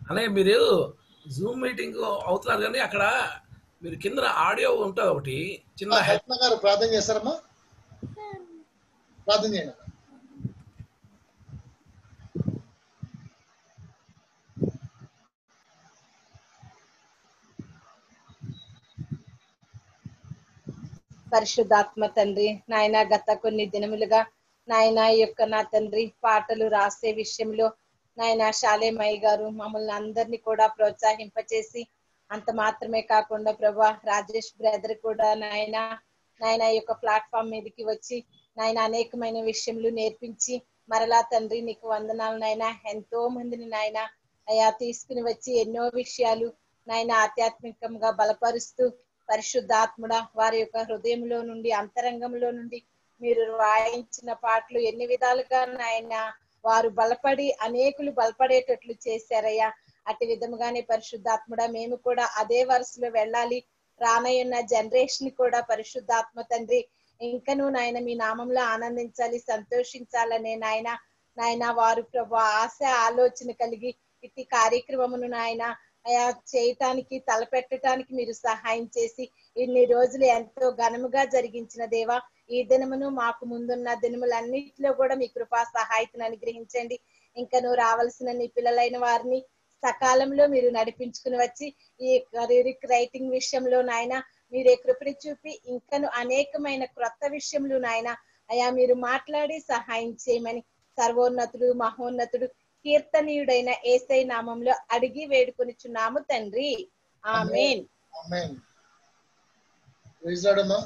అనే మీరు Zoom meeting అవుతున్నారు కానీ అక్కడ మీరు కింద ఆడియో ఉంటుంది ఒకటి చిన్న హెడ్ రత్న గారు ప్రార్థన చేస్తారమ్మా ప్రార్థన చేయండి పరిశుద్ధాత్మ తండ్రి నాయన గత కొన్ని దినములుగా నాయన ఈ యొక్క నా తండ్రి పాటలు రాసే విషయంలో నాయన శాలేమయ్య గారు మమ్మల్ని అందరినీ కూడా ప్రోత్సహింపచేసి అంత మాత్రమే కాకుండా ప్రభా రాజేష్ బ్రదర్ కూడా నాయన నాయన ఈ యొక్క ప్లాట్ఫామ్ మీదకి వచ్చి నాయన అనేకమైన విషయములు నేర్పించి మరలా తండ్రి నీకు వందనాలు నాయన ఎంతో మందిని నాయన అయా తీసుకుని వచ్చి ఎన్నో విషయాలు నాయన ఆధ్యాత్మికంగా బలపరుస్తూ పరిశుద్ధాత్ముడ వారి యొక్క హృదయంలో నుండి అంతరంగంలో నుండి మీరు వాయించిన పాటలు ఎన్ని విధాలుగా నాయన వారు బలపడి అనేకులు బలపడేటట్లు చేశారయ్యా అటు విధముగానే పరిశుద్ధాత్ముడ మేము కూడా అదే వరుసలో వెళ్ళాలి రానయ్యున్న జనరేషన్ కూడా పరిశుద్ధాత్మ తండ్రి ఇంకనూ నాయన మీ నామంలో ఆనందించాలి సంతోషించాలనే నాయన నాయన వారు ప్రభు ఆశ ఆలోచన కలిగి ఇట్టి కార్యక్రమమును నాయన అయా చేయటానికి తలపెట్టడానికి మీరు సహాయం చేసి ఇన్ని రోజులు ఎంతో ఘనముగా జరిగించిన దేవా ఈ దినమును మాకు ముందున్న దినములన్నిటిలో కూడా మీ కృపా సహాయతను అనుగ్రహించండి ఇంకా నువ్వు రావాల్సిన నీ పిల్లలైన వారిని సకాలంలో మీరు నడిపించుకుని వచ్చి ఈ లిరిక్ రైటింగ్ విషయంలో నాయన మీరే కృపని చూపి ఇంకను అనేకమైన క్రొత్త విషయంలో నాయన అయా మీరు మాట్లాడి సహాయం చేయమని సర్వోన్నతుడు మహోన్నతుడు కీర్తనీయుడైన ఏసై నామంలో అడిగి వేడుకొనిచున్నాము తండ్రి ఆమెన్ ఆమేన్ ప్రైజ్ లార్డ్ అమ్మా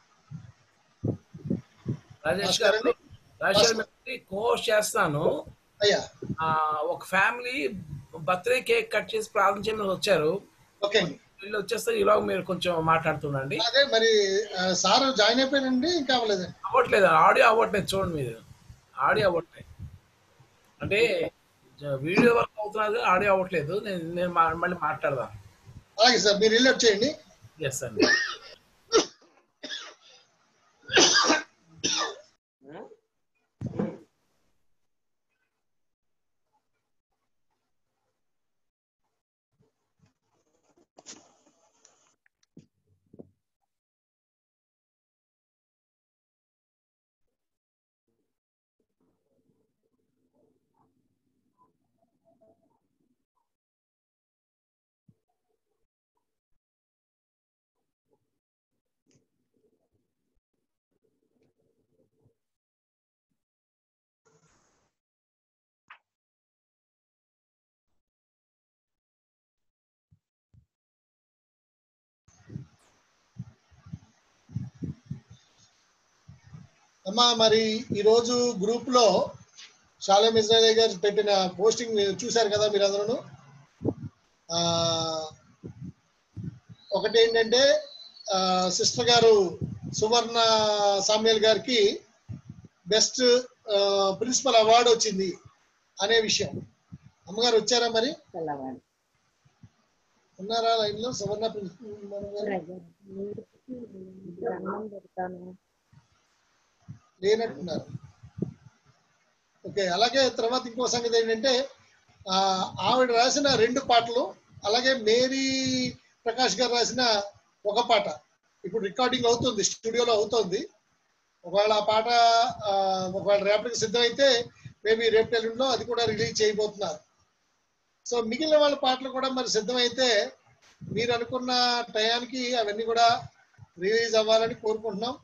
రాజేష్ గారు నమస్కారం. రాజేష్ గారు కోర్స్ చేస్తాను అయ్యా ఆ, ఒక ఫ్యామిలీ బర్త్డే కేక్ కట్ చేసి ప్రార్థన చేయమని వచ్చారు ఓకే అండి వీళ్ళు వచ్చేస్తే ఈలోగా మీరు కొంచెం మాట్లాడుతుండండి అదే మరి ఆ, సార్ జాయిన్ అయిపోయానండి ఇంకా అవ్వలేదండి అవ్వట్లేదు ఆడియో అవ్వట్లేదు చూడండి మీరు ఆడియో అవ్వట్లేదు అంటే జ- వీడియో వర్క్ అవుతున్నది ఆడియో అవ్వట్లేదు నేను నేను మా- మళ్ళీ మాట్లాడదాం అలాగే సార్ మీరు వెళ్ళి చేయండి ఎస్ అండి అమ్మా మరి ఈరోజు గ్రూప్ లో షాలేం ఇజ్రాయల్ గారు పెట్టిన పోస్టింగ్ చూశారు కదా మీరు అందరూ ఒకటి ఏంటంటే సిస్టర్ గారు సువర్ణ సామ్యల్ గారికి బెస్ట్ ప్రిన్సిపల్ అవార్డు వచ్చింది అనే విషయం అమ్మగారు వచ్చారా మరి ఉన్నారా లైన్ లో సువర్ణ ప్రిన్సిపల్ గారు లేనట్టున్నారు ఓకే అలాగే తర్వాత ఇంకో సంగతి ఏంటంటే ఆ, ఆవిడ రాసిన రెండు పాటలు అలాగే మేరీ ప్రకాష్ గారు రాసిన ఒక పాట ఇప్పుడు రికార్డింగ్ అవుతుంది స్టూడియోలో అవుతుంది ఒకవేళ ఆ పాట ఆ, ఒకవేళ రేపటికి సిద్ధమైతే మేబీ రేపు ఎల్లుండిలో అది కూడా రిలీజ్ చేయబోతున్నారు సో మిగిలిన వాళ్ళ పాటలు కూడా మరి సిద్ధమైతే మీరు అనుకున్న టయానికి అవన్నీ కూడా రిలీజ్ అవ్వాలని కోరుకుంటున్నాం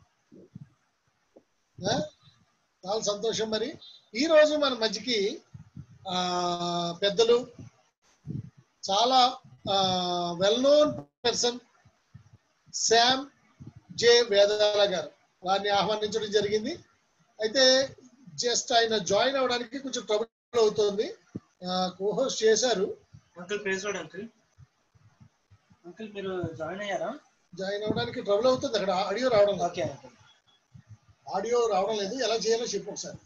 ఆ? చాలా సంతోషం మరి ఈ రోజు మన మధ్యకి ఆ పెద్దలు చాలా well known person Sam J Vedala గారు వారిని ఆహ్వానించడం జరిగింది అయితే జస్ట్ ఆయన జాయిన్ అవ్వడానికి కొంచెం ట్రబుల్ అవుతుంది కోహోస్ట్ చేశారు uncle Praise Lord uncle uncle మీరు జాయిన్ అయ్యారా జాయిన్ అవ్వడానికి ట్రబుల్ అవుతుంది అక్కడ ఆడియో రావడం లేదు ఓకే అంకుల్ ఆడియో రావడం లేదు ఎలా చేయాలో చెప్పు ఒకసారి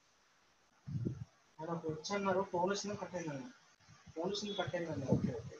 నాకు వచ్చి అన్నారు పోలీసుని కట్టేయండి పోలీసుని కట్టేయండి ఓకే ఓకే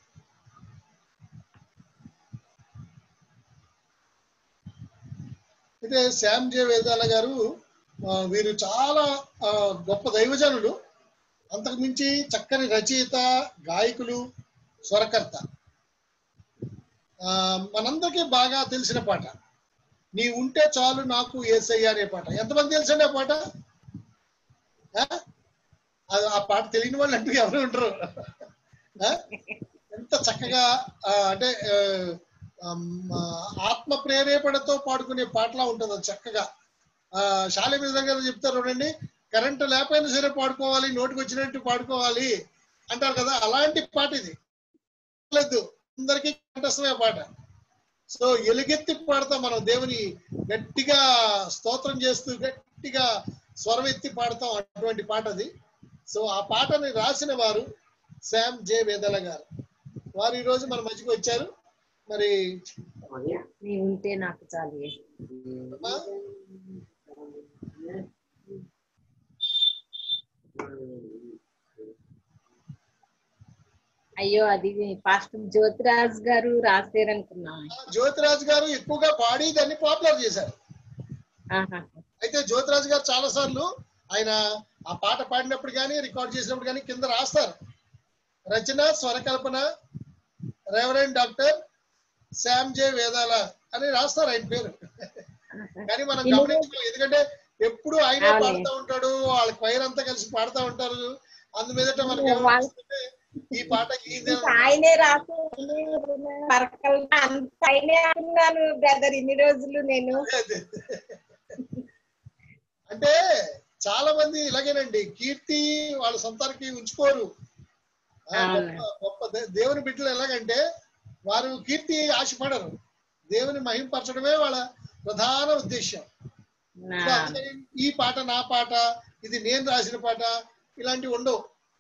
అయితే శామ్ జే వేదాల గారు ఆ, వీరు చాలా ఆ, గొప్ప దైవజనులు అంతకు మించి చక్కని రచయిత గాయకులు స్వరకర్త ఆ, మనందరికీ బాగా తెలిసిన పాట నీ ఉంటే చాలు నాకు ఏసయ్య అనే పాట ఎంతమంది తెలుసండి ఆ పాట ఆ? అది ఆ పాట తెలియని వాళ్ళు అంటూ ఎవరు ఉంటారు ఆ? ఎంత చక్కగా ఆ, అంటే ఆ, ఆమ్, ఆ, ఆత్మ ప్రేరేపణతో పాడుకునే పాటలా ఉంటుంది అది చక్కగా ఆ శాలి మీద గారు చెప్తారు చూడండి కరెంటు లేకపోయినా సరే పాడుకోవాలి నోటికి వచ్చినట్టు పాడుకోవాలి అంటారు కదా అలాంటి పాట ఇది లేదు అందరికీ కంఠస్థమే పాట సో ఎలుగెత్తి పాడతాం మనం దేవుని గట్టిగా స్తోత్రం చేస్తూ గట్టిగా స్వరం ఎత్తి పాడతాం అటువంటి పాట అది సో ఆ పాటని రాసిన వారు శామ్ జే వేదల గారు వారు ఈ రోజు మన మధ్యకి వచ్చారు మరి నీ ఉంటే నాకు చాలు అమ్మా, అయ్యో అది పాస్టర్ జ్యోతిరాజ్ గారు రాశారనుకున్నా ఆ జ్యోతిరాజు గారు ఎక్కువగా పాడి దాన్ని పాపులర్ చేశారు ఆహా. అయితే జ్యోతిరాజు గారు చాలా సార్లు ఆయన ఆ పాట పాడినప్పుడు కానీ రికార్డ్ చేసినప్పుడు కానీ కింద రాస్తారు రచన స్వరకల్పన reverend doctor Sam J Vedala అని రాస్తారు ఆయన పేరు కానీ మనం గమనించాం ఎందుకంటే ఎప్పుడు ఆయనే అవునే. పాడుతూ ఉంటాడు వాళ్ళ క్వైర్ అంతా కలిసి పాడుతూ ఉంటారు అందు మీదట మనకి వాళ్ళ- ఏమనిపిస్తుందంటే ఈ పాట ఈయన ఇంకా ఆయనే రాసే పరకల్ అంత ఆయనే అనుకున్నాను బ్రదర్ ఇన్ని రోజులు నేను అదే. అంటే చాలా మంది ఇలాగేనండి కీర్తి వాళ్ళ సొంతానికి ఉంచుకోరు ఆ, అవును. గొప్ప- గొప్ప దే- దేవుని బిడ్డలు ఎలాగంటే వారు కీర్తి ఆశపడరు దేవుని మహింపరచడమే వాళ్ళ ప్రధాన ఉద్దేశం నా- సో అందుకని ఈ పాట నా పాట ఇది నేను రాసిన పాట ఇలాంటివి ఉండవు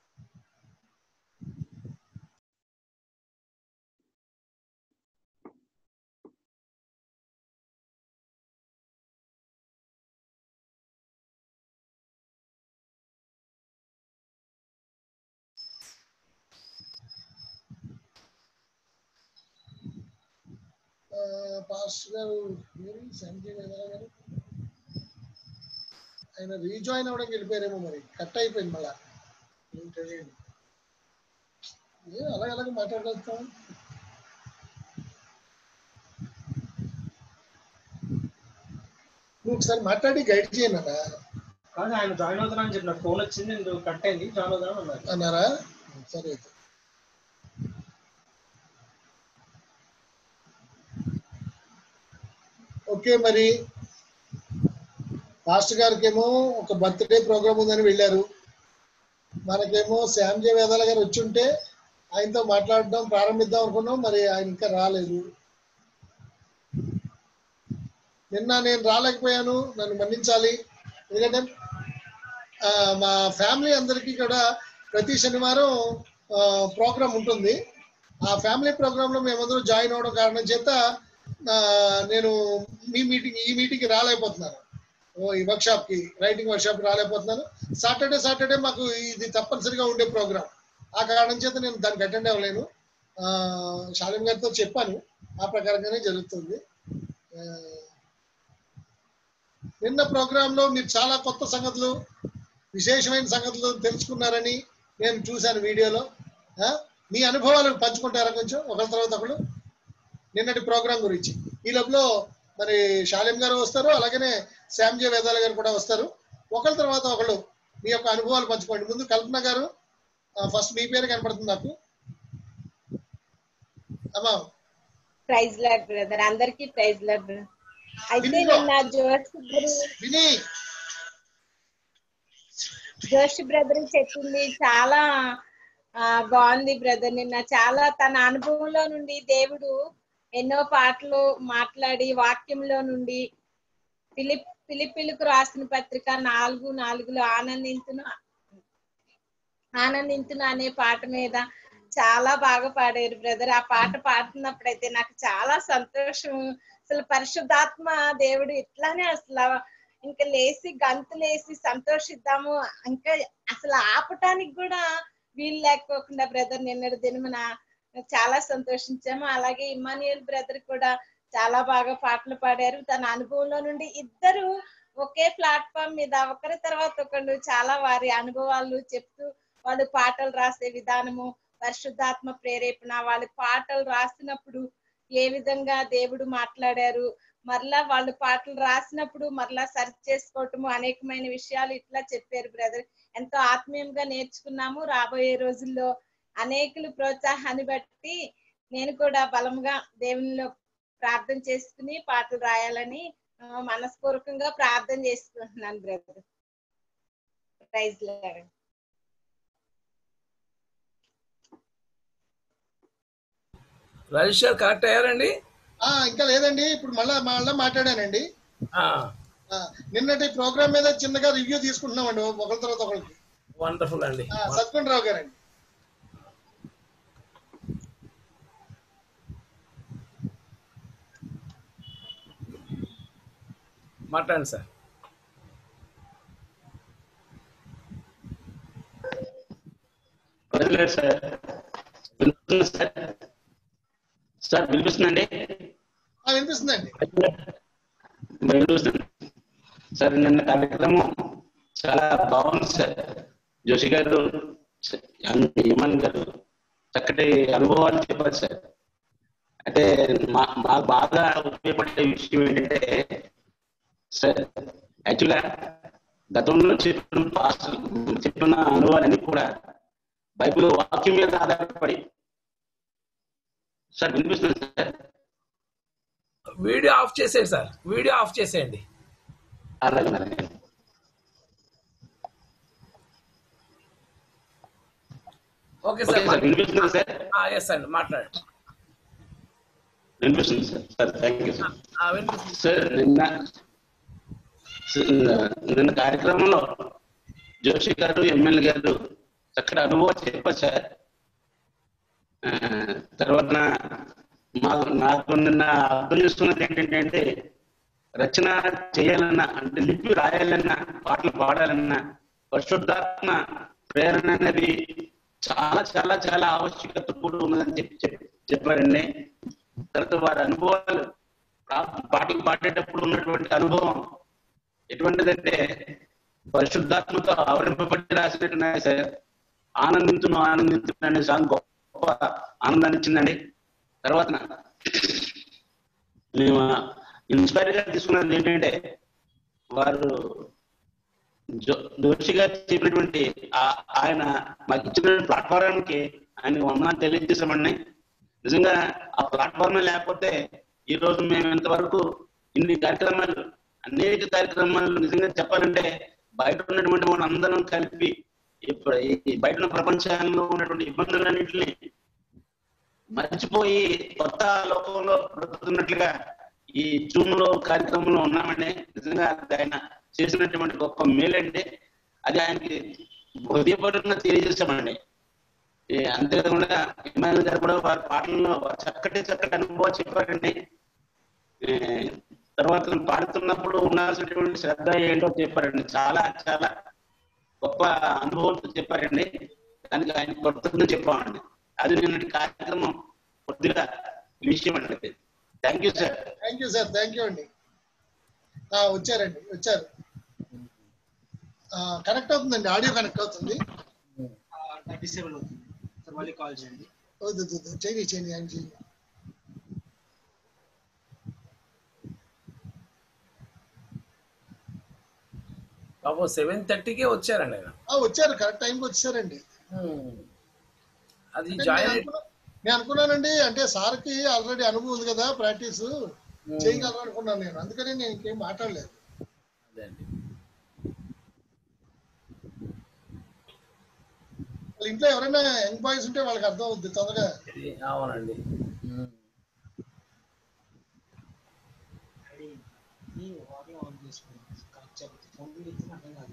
ఆ, పాస్టర్ గారు పేరు సంజయ్ వేదల గారు ఆయన రీజాయిన్ అవ్వడానికి వెళ్ళిపోయారేమో మరి కట్ అయిపోయింది మళ్ళా ఏం తెలియదు ఏ అలాగ అలాగ మాట్లాడగలుగుతాం నువ్వు ఒకసారి మాట్లాడి గైడ్ చేయను కాదు ఆయన జాయిన్ అవుతానని చెప్పిన ఫోన్ వచ్చింది నేను కట్ అయింది జాయిన్ అవుతాను అన్నారు అన్నారా సరే అయితే ఓకే మరి మాస్టర్ గారికి ఏమో ఒక బర్త్డే ప్రోగ్రామ్ ఉందని వెళ్ళారు మనకేమో శ్యామ్జీ వేదాల గారు వచ్చి ఉంటే ఆయనతో మాట్లాడడం ప్రారంభిద్దాం అనుకున్నాం మరి ఆయన ఇంకా రాలేదు నిన్న నేను రాలేకపోయాను నన్ను మన్నించాలి ఎందుకంటే ఆ, మా ఫ్యామిలీ అందరికీ కూడా ప్రతి శనివారం ప్రోగ్రామ్ ఉంటుంది ఆ ఫ్యామిలీ ప్రోగ్రామ్ లో మేమందరం జాయిన్ అవడం కారణం చేత ఆ, నేను మీ మీటింగ్ ఈ మీటింగ్కి రాలేకపోతున్నాను ఓ, ఈ వర్క్ షాప్ కి రైటింగ్ వర్క్ షాప్ రాలేకపోతున్నాను సాటర్డే సాటర్డే మాకు ఇది తప్పనిసరిగా ఉండే ప్రోగ్రామ్ ఆ కారణం చేత నేను దానికి అటెండ్ అవ్వలేను ఆ, శాలిం గారితో చెప్పాను ఆ ప్రకారంగానే జరుగుతుంది ఆ, నిన్న ప్రోగ్రామ్ లో మీరు చాలా కొత్త సంగతులు విశేషమైన సంగతులు తెలుసుకున్నారని నేను చూశాను వీడియోలో ఆ? మీ అనుభవాలు పంచుకుంటారా కొంచెం ఒకరి తర్వాత ఒకరు నిన్నటి ప్రోగ్రాం గురించి ఈ లోపల మరి శాలిం గారు వస్తారు అలాగనే శ్యామ్జీ వేదాల గారు కూడా వస్తారు ఒకరి తర్వాత ఒకళ్ళు మీ యొక్క అనుభవాలు పంచుకోండి ముందు కల్పన గారు ఫస్ట్ మీ పేరు కనపడుతుంది నాకు అమ్మా ప్రైజ్ లాడ్ బ్రదర్ అందరికి ప్రైజ్ లాడ్ brother. అయితే ఇదిగో. నిన్న జోష్ బ్రదర్ విని జోష్ బ్రదర్ చెప్పింది చాలా ఆ, బాగుంది బ్రదర్ నిన్న చాలా తన అనుభవంలో నుండి దేవుడు ఎన్నో పాటలు మాట్లాడి వాక్యంలో నుండి పిలిప్ పిలిపిలకు రాసిన పత్రిక నాలుగు నాలుగులో ఆనందించును ఆనందించును అనే పాట మీద చాలా బాగా పాడారు బ్రదర్ ఆ పాట పాడుతున్నప్పుడైతే నాకు చాలా సంతోషం అసలు పరిశుద్ధాత్మ దేవుడు ఇట్లానే అసలు ఇంకా లేసి గంతులేసి సంతోషిద్దాము ఇంకా అసలు ఆపటానికి కూడా వీలు లేకపోకుండా బ్రదర్ నిన్నటి దినమున చాలా సంతోషించాము అలాగే ఇమానియల్ బ్రదర్ కూడా చాలా బాగా పాటలు పాడారు తన అనుభవంలో నుండి ఇద్దరు ఒకే ప్లాట్ఫామ్ మీద ఒకరి తర్వాత ఒకళ్ళు చాలా వారి అనుభవాలు చెప్తూ వాళ్ళు పాటలు రాసే విధానము పరిశుద్ధాత్మ ప్రేరేపణ వాళ్ళు పాటలు రాసినప్పుడు ఏ విధంగా దేవుడు మాట్లాడారు మరలా వాళ్ళు పాటలు రాసినప్పుడు మరలా సర్చ్ చేసుకోవటము అనేకమైన విషయాలు ఇట్లా చెప్పారు బ్రదర్ ఎంతో ఆత్మీయంగా నేర్చుకున్నాము రాబోయే రోజుల్లో అనేకులు ప్రోత్సాహాన్ని బట్టి నేను కూడా బలంగా దేవునిలో ప్రార్థన చేసుకుని పాటలు రాయాలని ఆ, మనస్పూర్వకంగా ప్రార్థన చేసుకుంటున్నాను బ్రదర్ ప్రైజ్ లాడ్ రాజేష్ గారు కరెక్ట్ అయ్యారండి ఆ, ఇంకా లేదండి ఇప్పుడు మళ్ళా మళ్ళా మాట్లాడానండి ఆ, ఆ, నిన్నటి ప్రోగ్రామ్ మీద చిన్నగా రివ్యూ తీసుకుంటున్నామండి ఒకరి తర్వాత ఒకరికి వండర్ఫుల్ అండి ఆ, సత్కుండ్రావు గారండి మాట్లాడండి సార్ వదిలేదు సార్ వినిపిస్తుంది సార్ సార్ వినిపిస్తుందండి ఆ, వినిపిస్తుందండి వినిపిస్తుంది సార్ నిన్న కార్యక్రమం చాలా బాగుంది సార్ జోషి గారు యమన్ గారు చక్కటి అనుభవాలు చెప్పారు సార్ అంటే మా మాకు బాగా ఉపయోగపడే విషయం ఏంటంటే సార్ యాక్చువల్గా గతంలో చెప్పిన పాస్టర్ చెప్పిన అనుభవాలన్నీ కూడా బైబిల్ వాక్యం మీద ఆధారపడి సార్ వినిపిస్తుంది సార్ వీడియో ఆఫ్ చేసేయండి సార్ వీడియో ఆఫ్ చేసేయండి అలాగే అలాగే. ఓకే ఓకే సార్ సార్ వినిపిస్తుంది సార్ ఎస్ అండి మాట్లాడండి వినిపిస్తుంది sir sir thank you sir ఆ, వినిపిస్తుంది సార్ నిన్న నిన్న కార్యక్రమంలో జోషి గారు ఎమ్మెల్యే గారు చక్కటి అనుభవం చెప్పారు సార్ ఆ, తర్వాత మా- నాకు నిన్న అర్థం చేసుకున్నది ఏంటంటే రచన చేయాలన్నా అంటే లిపి రాయాలన్నా పాటలు పాడాలన్నా పరిశుద్ధాత్మ ప్రేరణ అనేది చాలా చాలా చాలా ఆవశ్యకత కూడా ఉన్నదని చెప్పి చెప్పి- చెప్పారండి తర్వాత వారి అనుభవాలు పా- పాటలు పాడేటప్పుడు ఉన్నటువంటి అనుభవం ఎటువంటిదంటే పరిశుద్ధాత్మతో ఆవరింపబడి రాసినట్టున్నాయి సార్ ఆనందించును ఆనందించును అనే సాంగ్ గొప్ప ఆనందాన్ని ఇచ్చిందండి తర్వాత మేము ఇన్స్పైర్ గా తీసుకున్నది ఏంటంటే వారు జో- జోషి గారు చెప్పినటువంటి ఆ- ఆయన మాకు ఇచ్చిన ప్లాట్ఫారం కి ఆయన వందనాలు తెలియజేసామండి నిజంగా ఆ ప్లాట్ఫామ్ లేకపోతే ఈ రోజు మేము ఇంతవరకు ఇన్ని కార్యక్రమాలు అనేక కార్యక్రమాలు నిజంగా చెప్పాలంటే బయట ఉన్నటువంటి మన అందరం కలిపి ఇప్పుడు ఈ బయట ఉన్న ప్రపంచంలో ఉన్నటువంటి ఇబ్బందులన్నింటినీ మర్చిపోయి కొత్త లోకంలో బ్రతుకుతున్నట్లుగా ఈ జూమ్ లో కార్యక్రమంలో ఉన్నామండి నిజంగా అది ఆయన చేసినటువంటి గొప్ప మేలండి అది ఆయనకి హృదయపూర్వకంగా తెలియజేస్తామండి ఈ అంతేకాకుండా ఇమానుల్ గారు కూడా వారి పాటల్లో చక్కటి చక్కటి అనుభవం చెప్పారండి ఈ తర్వాత పాడుతున్నప్పుడు ఉండాల్సినటువంటి శ్రద్ధ ఏంటో చెప్పారండి చాలా చాలా గొప్ప అనుభవంతో చెప్పారండి దానికి ఆయన కృతజ్ఞత చెప్పామండి అది నిన్నటి కార్యక్రమం కొద్దిగా విషయం అండి thank you sir thank you sir thank you అండి ఆ, వచ్చారండి వచ్చారు కనెక్ట్ అవుతుందండి ఆడియో కనెక్ట్ అవుతుంది డిసేబుల్ అవుతుంది సార్ మళ్ళీ కాల్ చేయండి వద్దు వద్దు, వద్దు. చేయండి చేయండి ఆయన చేయండి బాబు సెవెన్ థర్టీకే వచ్చారండి ఆయన ఆ, వచ్చారు కరెక్ట్ టైంకి వచ్చారండి అది అంటే నేను జాయిన్ అనుకున్నా- నేను అనుకున్నానండి అంటే సార్కి ఆల్రెడీ అనుభవం ఉంది కదా ప్రాక్టీస్ చేయగలరు అనుకున్నాను నేను అందుకని నేను ఇంకేం మాట్లాడలేదు అదే అండి వాళ్ళ ఇంట్లో ఎవరైనా యంగ్ బాయ్స్ ఉంటే వాళ్ళకి అర్థం అవుద్ది తొందరగా ఇది అవునండి ఉమ్. అది ఈ ఆడియో ఆన్ చేసుకోండి కరెక్ట్ చెప్తే ఫోన్ కూడా ఇచ్చిన అర్థం కాదు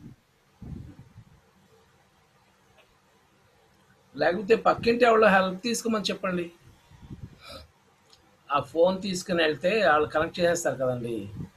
లేకపోతే పక్కింటి ఎవరో హెల్ప్ తీసుకోమని చెప్పండి ఆ ఫోన్ తీసుకుని వెళ్తే వాళ్ళు కనెక్ట్ చేసేస్తారు కదండి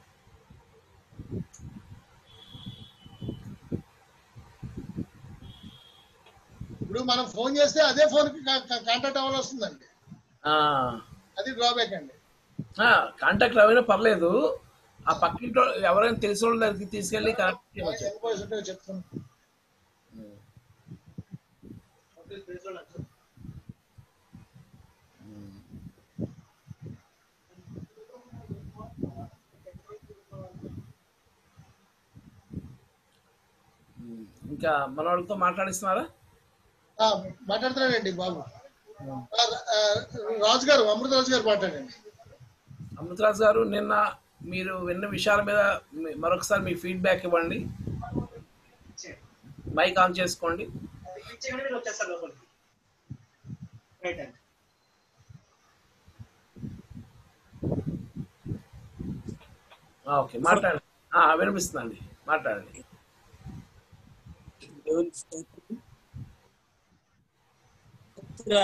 ఇప్పుడు మనం ఫోన్ చేస్తే అదే ఫోన్ కి కాంటాక్ట్ అవ్వాల్సి వస్తుందండి అది డ్రాబ్యాక్ అండి కాంటాక్ట్ అయినా పర్లేదు ఆ పక్కింటి వాళ్ళు ఎవరైనా తెలిసిన వాళ్ళ దగ్గరికి తీసుకెళ్ళి కనెక్ట్ చేయవచ్చు యంగ్ బాయ్స్ ఉంటే చెప్తాను అన్నట్టు ఇంకా మన వాళ్ళతో మాట్లాడిస్తున్నారా ఆ, మాట్లాడుతున్నానండి బాబు ఆ, ఆ, రాజు గారు అమృతరాజు గారు మాట్లాడండి అమృతరాజ్ గారు నిన్న మీరు విన్న విషయాల మీద మీ- మరొకసారి మీ ఫీడ్బ్యాక్ ఇవ్వండి మైక్ ఆన్ చేసుకోండి అది క్లిక్ చేయగానే మీరు వచ్చేస్తారు లోపలికి రైట్ అండి ఆ, ఓకే మాట్లాడండి ఆ, వినిపిస్తుందండి మాట్లాడండి దేవునికి స్తోత్రం. కొద్దిగా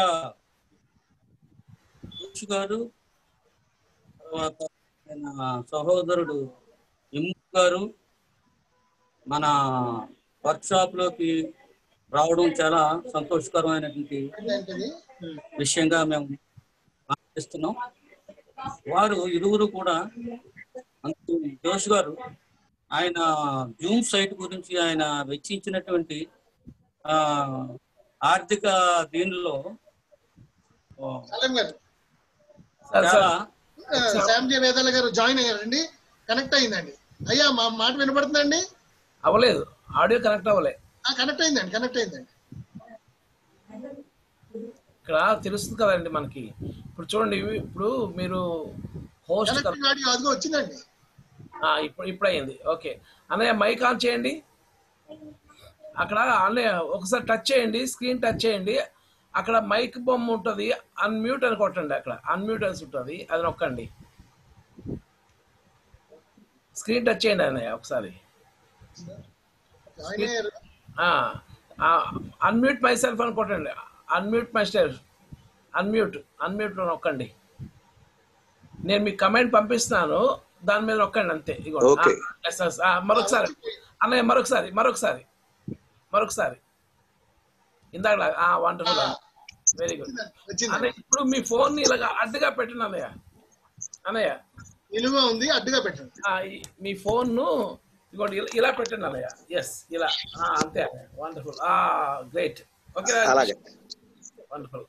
జోష్ గారు తర్వాత ఆయన సహోదరుడు ఇమ్ము గారు మన వర్క్షాప్ లోకి రావడం చాలా సంతోషకరమైనటువంటి ఏంటంటే విషయంగా మేము భావిస్తున్నాం వారు ఇరువురు కూడా అంతు జోష్ గారు ఆయన జూమ్ సైట్ గురించి ఆయన వెచ్చించినటువంటి ఆ ఆర్థిక దీనిలో ఆ, సలీం గారు సార్ చాలా సార్ ఆ, శ్యామ్ జే వేదాల గారు జాయిన్ అయ్యారండి కనెక్ట్ అయిందండి అయ్యా మా మాట వినపడుతుందండి అవ్వలేదు ఆడియో కనెక్ట్ అవ్వలే ఆ, కనెక్ట్ అయిందండి కనెక్ట్ అయిందండి ఇక్కడ తెలుస్తుంది కదండి మనకి ఇప్పుడు చూడండి ఇవి- ఇప్పుడు మీరు హోస్ట్ కనెక్టింగ్ ఆడియో అదిగో వచ్చిందండి ఇప్పుడు ఇప్పుడు అయింది ఓకే అన్నయ్య మైక్ ఆన్ చేయండి అక్కడ అన్నయ్య ఒకసారి టచ్ చేయండి స్క్రీన్ టచ్ చేయండి అక్కడ మైక్ బొమ్మ ఉంటుంది అన్మ్యూట్ అని కొట్టండి అక్కడ అన్మ్యూట్ అని ఉంటుంది అది నొక్కండి స్క్రీన్ టచ్ చేయండి అన్నయ్య ఒకసారి జాయిన్ అయ్యారు అన్మ్యూట్ మై సెల్ఫ్ అని కొట్టండి unmute myself unmute unmute నొక్కండి నేను మీకు కమెంట్ పంపిస్తున్నాను దాని మీద నొక్కండి అంతే ఇగో Okay. మరొకసారి అన్నయ్య మరొకసారి మరొకసారి మరొకసారి ఇందాక వండర్ఫుల్ వెరీ గుడ్ వచ్చింది అన్నయ్య ఇప్పుడు మీ ఫోన్ ని ఇలాగ అడ్డుగా పెట్టండి అన్నయ్య అన్నయ్య నిలువ ఉంది అడ్డుగా పెట్టండి ఆ, ఈ- మీ ఫోన్ ను ఇగోండి ఇలా- ఇలా పెట్టండి అన్నయ్య ఎస్ ఇలా ఆ, అంతే వండర్ఫుల్ గ్రేట్ ఓకే అలాగే వండర్ఫుల్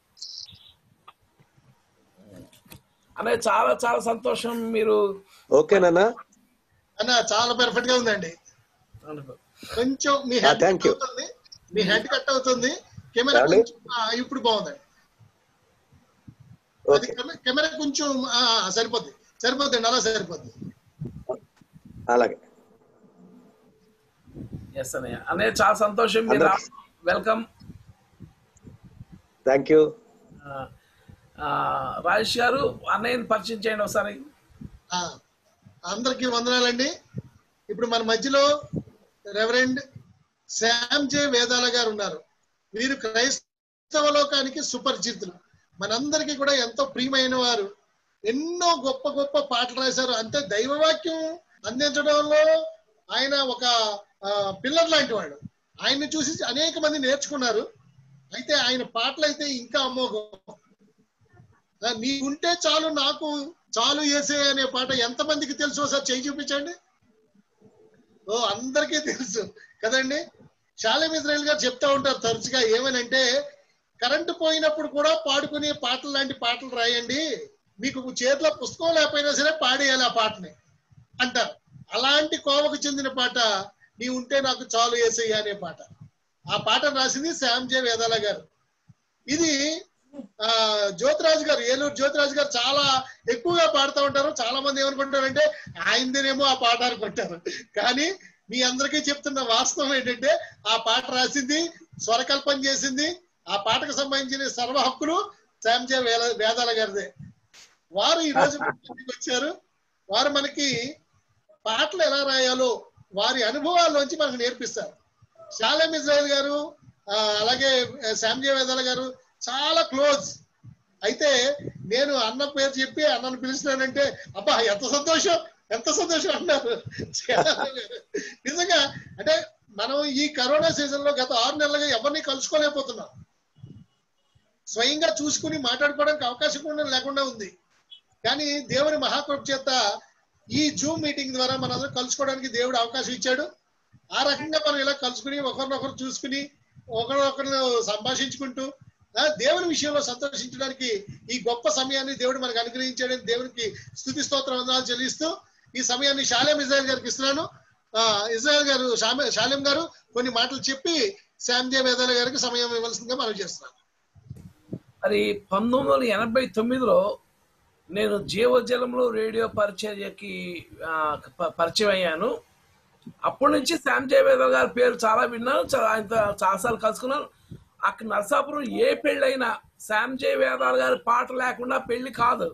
అన్నయ్య చాలా చాలా సంతోషం మీరు ఓకేనా అన్న చాలా పర్ఫెక్ట్ గా ఉందండి వండర్ఫుల్ కొంచెం మీ హెడ్ thank కట్ you. అవుతుంది మీ హెడ్ కట్ అవుతుంది కెమెరా ఏమండి? కొంచెం ఆ, ఇప్పుడు బాగుందండి అది ఓకే కెమె- కెమెరా కొంచెం ఆ, ఆ, సరిపోద్ది సరిపోద్దండి అలా సరిపోద్ది అలాగే ఎస్ అన్నయ్య అన్నయ్య చాలా సంతోషం మీరు అందరూ- వెల్కమ్ థ్యాంక్ యూ రాజేష్ గారు అన్నయ్యని పరిచయం చేయండి ఒకసారి ఆ, అందరికీ వందనాలండి ఇప్పుడు మన మధ్యలో రెవరెండ్ శామ్ జే వేదాల గారు ఉన్నారు వీరు క్రైస్తవ లోకానికి సుపరిచితులు మనందరికీ కూడా ఎంతో ప్రియమైన వారు ఎన్నో గొప్ప గొప్ప పాటలు రాశారు అంతే దైవవాక్యం అందించడంలో ఆయన ఒక పిల్లర్ లాంటి వాడు ఆయన్ని చూసి అనేక మంది నేర్చుకున్నారు అయితే ఆయన పాటలు అయితే ఇంకా అమోఘం ఆ, నీకుంటే చాలు నాకు చాలు ఏసే అనే పాట ఎంతమందికి తెలుసు ఒకసారి చేయి చూపించండి ఓ అందరికీ తెలుసు కదండి షాలేం ఇజ్రాయల్ గారు చెప్తా ఉంటారు తరచుగా ఏమనంటే కరెంటు పోయినప్పుడు కూడా పాడుకునే పాటలు లాంటి పాటలు రాయండి మీకు చేతిలో పుస్తకం లేకపోయినా సరే పాడేయాలి ఆ పాటని అంటారు అలాంటి కోవకు చెందిన పాట నీ ఉంటే నాకు చాలు ఏసయ్య అనే పాట ఆ పాట రాసింది శ్యామ్ జే వేదాల గారు ఇది ఆ జ్యోతిరాజు గారు ఏలూరు జ్యోతిరాజు గారు చాలా ఎక్కువగా పాడుతూ ఉంటారు చాలా మంది ఏమనుకుంటారంటే ఆయనదేనేమో ఆ పాట అనుకుంటారు కానీ మీ అందరికీ చెప్తున్న వాస్తవం ఏంటంటే ఆ పాట రాసింది స్వరకల్పన చేసింది ఆ పాటకు సంబంధించిన సర్వ హక్కులు శాంజే వేల వేదాల గారిదే వారు ఈ రోజు మన మధ్యకి వచ్చారు వారు మనకి పాటలు ఎలా రాయాలో వారి అనుభవాల్లోంచి మనకు నేర్పిస్తారు షాలేం ఇజ్రాయల్ గారు ఆ, అలాగే శాంజే వేదాల గారు చాలా క్లోజ్ అయితే నేను అన్న పేరు చెప్పి అన్నను పిలిచినానంటే అబ్బా ఎంత సంతోషం ఎంత సంతోషం అన్నారు నిజంగా అంటే మనం ఈ కరోనా సీజన్ లో గత ఆరు నెలలుగా ఎవరిని కలుసుకోలేకపోతున్నాం స్వయంగా చూసుకుని మాట్లాడుకోవడానికి అవకాశం కూడా లేకుండా ఉంది కానీ దేవుని మహాకృప చేత ఈ జూమ్ మీటింగ్ ద్వారా మనందరం కలుసుకోవడానికి దేవుడు అవకాశం ఇచ్చాడు ఆ రకంగా మనం ఇలా కలుసుకుని ఒకరినొకరు చూసుకుని ఒకరినొకరు సంభాషించుకుంటూ ఆ, దేవుని విషయంలో సంతోషించడానికి ఈ గొప్ప సమయాన్ని దేవుడు మనకు అనుగ్రహించాడని దేవునికి స్థుతి స్తోత్ర వందనాలు చెల్లిస్తూ ఈ సమయాన్ని షాలేం ఇజ్రాయల్ గారికి ఇస్తున్నాను ఆ, ఇజ్రాయల్ గారు షామే- షాలేం గారు కొన్ని మాటలు చెప్పి శామ్జే వేదాల గారికి సమయం ఇవ్వాల్సిందిగా మనం చేస్తున్నాం మరి పంతొమ్మిది వందల ఎనభై తొమ్మిదిలో నేను జీవజలంలో రేడియో పరిచర్యకి ఆ, ప- పరిచయం అయ్యాను అప్పటి నుంచి శామ్ జయవేదర్ గారి పేరు చాలా విన్నాను చాలా ఆయనతో చాలాసార్లు కలుసుకున్నాను అక్కడ నరసాపురం ఏ పెళ్ళైనా శామ్ జయ వేదాల్ గారి పాట లేకుండా పెళ్లి కాదు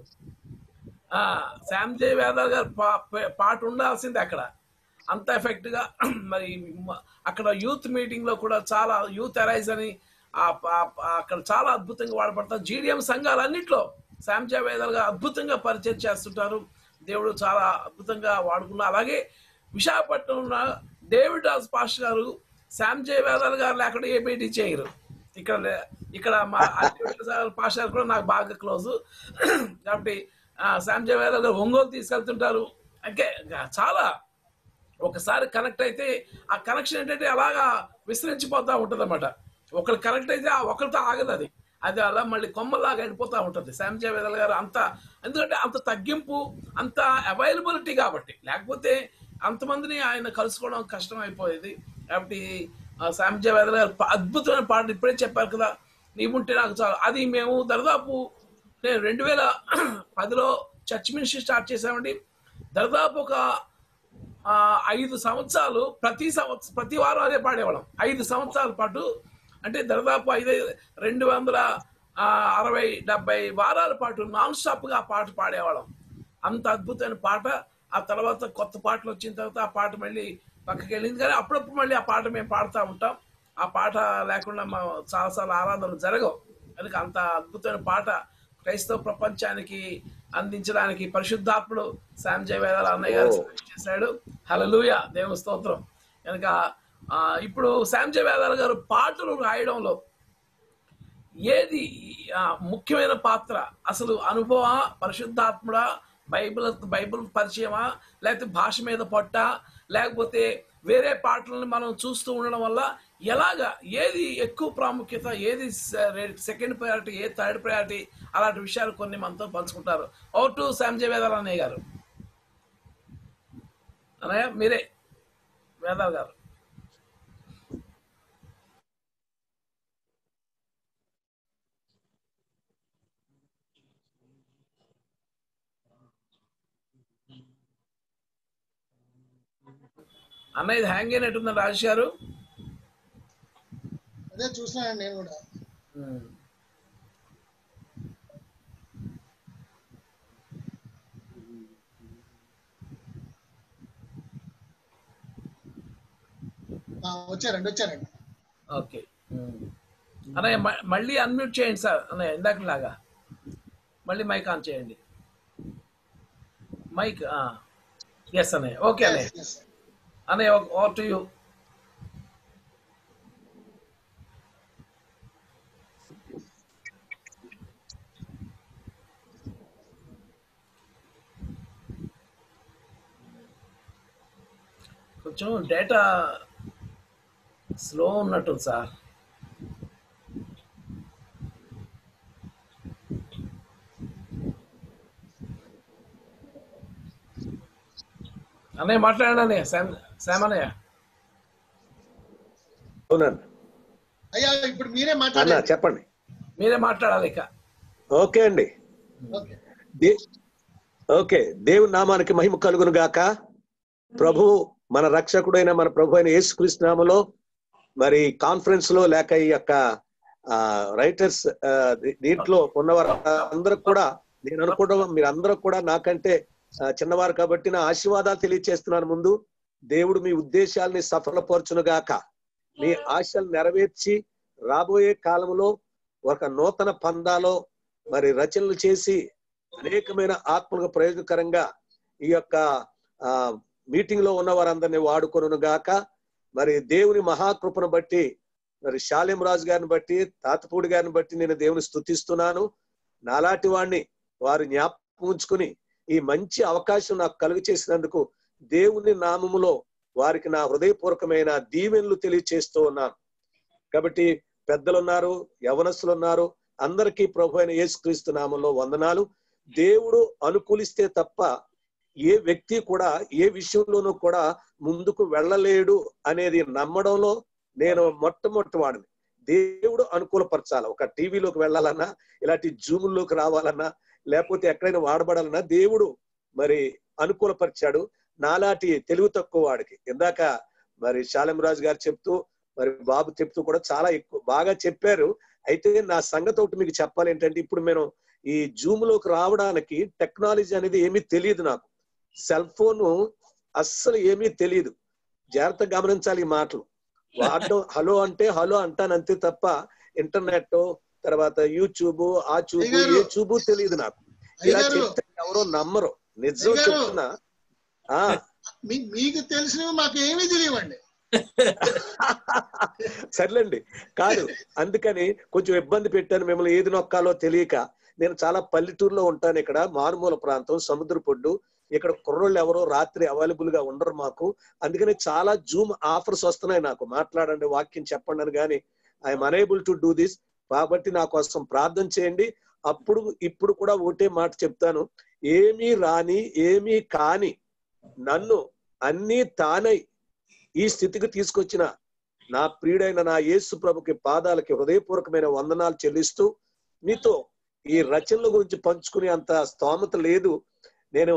ఆ శామ్ జయ వేదాల్ గారి పా- పే- పాట ఉండాల్సింది అక్కడ అంత ఎఫెక్ట్ గా మరి మ- అక్కడ యూత్ మీటింగ్ లో కూడా చాలా యూత్ అరైజ్ అని ఆ- ఆ- ఆ- అక్కడ చాలా అద్భుతంగా వాడబడతారు జీడిఎం సంఘాలన్నింటిలో శామ్ జయ వేదాల్ గారు అద్భుతంగా పరిచయం చేస్తుంటారు దేవుడు చాలా అద్భుతంగా వాడుకున్నారు అలాగే విశాఖపట్నం ఉన్న డేవిడ్ దాస్ పాస్టర్ గారు శామ్ జయ వేదాల్ గారు లేకుండా ఏ భేటీ చేయరు ఇక్కడ లే- ఇక్కడ మా పాస్టర్ గారు కూడా నాకు బాగా క్లోజ్ కాబట్టి ఆ, శామ్ జయ వేదాల్ గారు ఒంగోలు తీసుకెళ్తుంటారు అంటే చాలా ఒకసారి కనెక్ట్ అయితే ఆ కనెక్షన్ ఏంటంటే అలాగా విస్తరించిపోతా ఉంటుంది అనమాట ఒకరు కనెక్ట్ అయితే ఆ ఒకరితో ఆగదు అది అది అలా మళ్ళీ కొమ్మలాగా వెళ్ళిపోతూ ఉంటుంది శామ్ జయవేదల్ గారు అంత ఎందుకంటే అంత తగ్గింపు అంత అవైలబిలిటీ కాబట్టి లేకపోతే అంతమందిని ఆయన కలుసుకోవడం కష్టం అయిపోయేది కాబట్టి ఆ శామ్ జయవేదల్ గారు ప- అద్భుతమైన పాట ఇప్పుడే చెప్పారు కదా నీవుంటే నాకు చాలు అది మేము దరిదాపు నేను రెండు వేల పదిలో చర్చ్ మినిస్ట్రీ స్టార్ట్ చేసామండి దరిదాపు ఒక ఆ, ఐదు సంవత్సరాలు ప్రతి సంవత్సరం ప్రతి వారం అదే పాడేవాళ్ళం ఐదు సంవత్సరాల పాటు అంటే దాదాపు ఐదు రెండు వందల ఆ, అరవై డెబ్బై వారాల పాటు నాన్ స్టాప్గా ఆ పాట పాడేవాళ్ళం అంత అద్భుతమైన పాట ఆ తర్వాత కొత్త పాటలు వచ్చిన తర్వాత ఆ పాట మళ్ళీ పక్కకి వెళ్ళింది కానీ అప్పుడప్పుడు మళ్ళీ ఆ పాట మేము పాడుతూ ఉంటాం ఆ పాట లేకుండా మా చాలాసార్లు ఆరాధనలు జరగవు అందుకే అంత అద్భుతమైన పాట క్రైస్తవ ప్రపంచానికి అందించడానికి పరిశుద్ధాత్ముడు శామ్ జయవేదాల అన్నయ్య గారు select చేశాడు హలలుయ దేవుని స్తోత్రం కనుక ఆ, ఇప్పుడు శామ్ జయవేదాల గారు పాటలు రాయడంలో ఏది ఆ, ముఖ్యమైన పాత్ర అసలు అనుభవ పరిశుద్ధాత్ముడ బైబిల్ బైబిల్ పరిచయమా లేకపోతే భాష మీద పట్ట లేకపోతే వేరే పాటలను మనం చూస్తూ ఉండడం వల్ల ఎలాగా ఏది ఎక్కువ ప్రాముఖ్యత ఏది సెకండ్ ప్రయారిటీ ఏ థర్డ్ ప్రయారిటీ అలాంటి విషయాలు కొన్ని మనతో పంచుకుంటారు ఓ టు శామ్ జే వేదాల్ అన్నయ్య గారు అన్నయ్య మీరే వేదాల్ గారు అన్న ఇది హ్యాంగ్ అయినట్టుంది రాజేష్ గారు అదే చూసినాను నేను కూడా ఆ, వచ్చారండి వచ్చారండి ఓకే అన్నయ్య మ- మళ్ళీ అన్మ్యూట్ చేయండి సార్ అన్నయ్య ఇందాకలాగా మళ్ళీ మైక్ ఆన్ చేయండి మైక్ ఎస్ అన్నయ్య ఓకే అన్నయ్య Yes, yes. అన్నయ్య ఓవర్ టు యూ కొంచెం డేటా స్లో ఉన్నట్టు సార్ అన్నయ్య మాట్లాడండి అన్నయ్య శామ్ శామ్ అన్నయ్య అవునండి అయ్యా ఇప్పుడు మీరే అన్న మాట్లాడారు చెప్పండి మీరే మాట్లాడాలి ఇక ఓకే అండి ఓకే దే- ఓకే దేవుని నామానికి మహిమ కలుగును గాక ప్రభు మన రక్షకుడైన మన ప్రభు అయిన యేసుక్రీస్తు నామములో మరి కాన్ఫరెన్స్ లో లేక ఈ యొక్క రైటర్స్ దీంట్లో ఉన్నవారు అందరూ కూడా నేను అనుకోవడం మీరు అందరూ కూడా నాకంటే ఆ, చిన్నవారు కాబట్టి నా ఆశీర్వాదాలు తెలియచేస్తున్నాను ముందు దేవుడు మీ ఉద్దేశాల్ని సఫలపరచును గాక మీ ఆశలు నెరవేర్చి రాబోయే కాలంలో ఒక నూతన పందాలో మరి రచనలు చేసి అనేకమైన ఆత్మలకు ప్రయోజనకరంగా ఈ యొక్క ఆ మీటింగ్ లో ఉన్న వారందరినీ వాడుకొను గాక మరి దేవుని మహాకృపను బట్టి మరి శాలిం రాజు గారిని బట్టి తాతపూడి గారిని బట్టి నేను దేవుని స్తుతిస్తున్నాను నాలాంటి వాడిని వారు జ్ఞాపకం ఉంచుకుని ఈ మంచి అవకాశం నాకు కలుగు చేసినందుకు దేవుని నామములో వారికి నా హృదయపూర్వకమైన దీవెనలు తెలియచేస్తూ ఉన్నాను కాబట్టి పెద్దలు ఉన్నారు యవనస్తులు ఉన్నారు అందరికీ ప్రభు అయిన యేసుక్రీస్తు నామంలో వందనాలు దేవుడు అనుకూలిస్తే తప్ప ఏ వ్యక్తి కూడా ఏ విషయంలోనూ కూడా ముందుకు వెళ్ళలేడు అనేది నమ్మడంలో నేను మొట్టమొదటి వాడిని దేవుడు అనుకూలపరచాలి ఒక టీవీలోకి వెళ్ళాలన్నా ఇలాంటి జూముల్లోకి రావాలన్నా లేకపోతే ఎక్కడైనా వాడబడాలన్నా దేవుడు మరి అనుకూలపరిచాడు నాలాంటి తెలివి తక్కువ వాడికి ఇందాక మరి శాలంరాజు గారు చెప్తూ మరి బాబు చెప్తూ కూడా చాలా ఎక్కువ బాగా చెప్పారు అయితే నా సంగతి ఒకటి మీకు చెప్పాలి ఏంటంటే ఇప్పుడు మేము ఈ జూమ్ లోకి రావడానికి టెక్నాలజీ అనేది ఏమీ తెలియదు నాకు సెల్ ఫోన్ అస్సలు ఏమీ తెలియదు జాగ్రత్తగా గమనించాలి ఈ మాటలు వాడడం హలో అంటే హలో అంటాను అంతే తప్ప ఇంటర్నెట్ తర్వాత యూట్యూబ్ ఆ చూబు అయ్యగారు. ఏ చూబు తెలియదు నాకు ఇలా అయ్యగారు చెప్తే ఎవరో నమ్మరు నిజం అయ్యగారు. చెప్తున్నా ఆ మీ- మీకు తెలిసినవి మాకు ఏమీ తెలియవండి సర్లేండి కాదు అందుకని కొంచెం ఇబ్బంది పెట్టాను మిమ్మల్ని ఏది నొక్కాలో తెలియక నేను చాలా పల్లెటూరులో ఉంటాను ఇక్కడ మారుమూల ప్రాంతం సముద్ర పొడ్డు ఇక్కడ కుర్రోళ్ళు ఎవరో రాత్రి అవైలబుల్ గా ఉండరు మాకు అందుకని చాలా జూమ్ ఆఫర్స్ వస్తున్నాయి నాకు మాట్లాడండి వాక్యం చెప్పండి అని కానీ I'm unable to do this కాబట్టి నా కోసం ప్రార్థన చేయండి అప్పుడు ఇప్పుడు కూడా ఒకటే మాట చెప్తాను ఏమీ రాని ఏమీ కాని నన్ను అన్నీ తానై ఈ స్థితికి తీసుకొచ్చిన నా ప్రియుడైన నా యేసు ప్రభుకి పాదాలకి హృదయపూర్వకమైన వందనాలు చెల్లిస్తూ మీతో ఈ రచనల గురించి పంచుకునే అంత స్తోమత లేదు నేను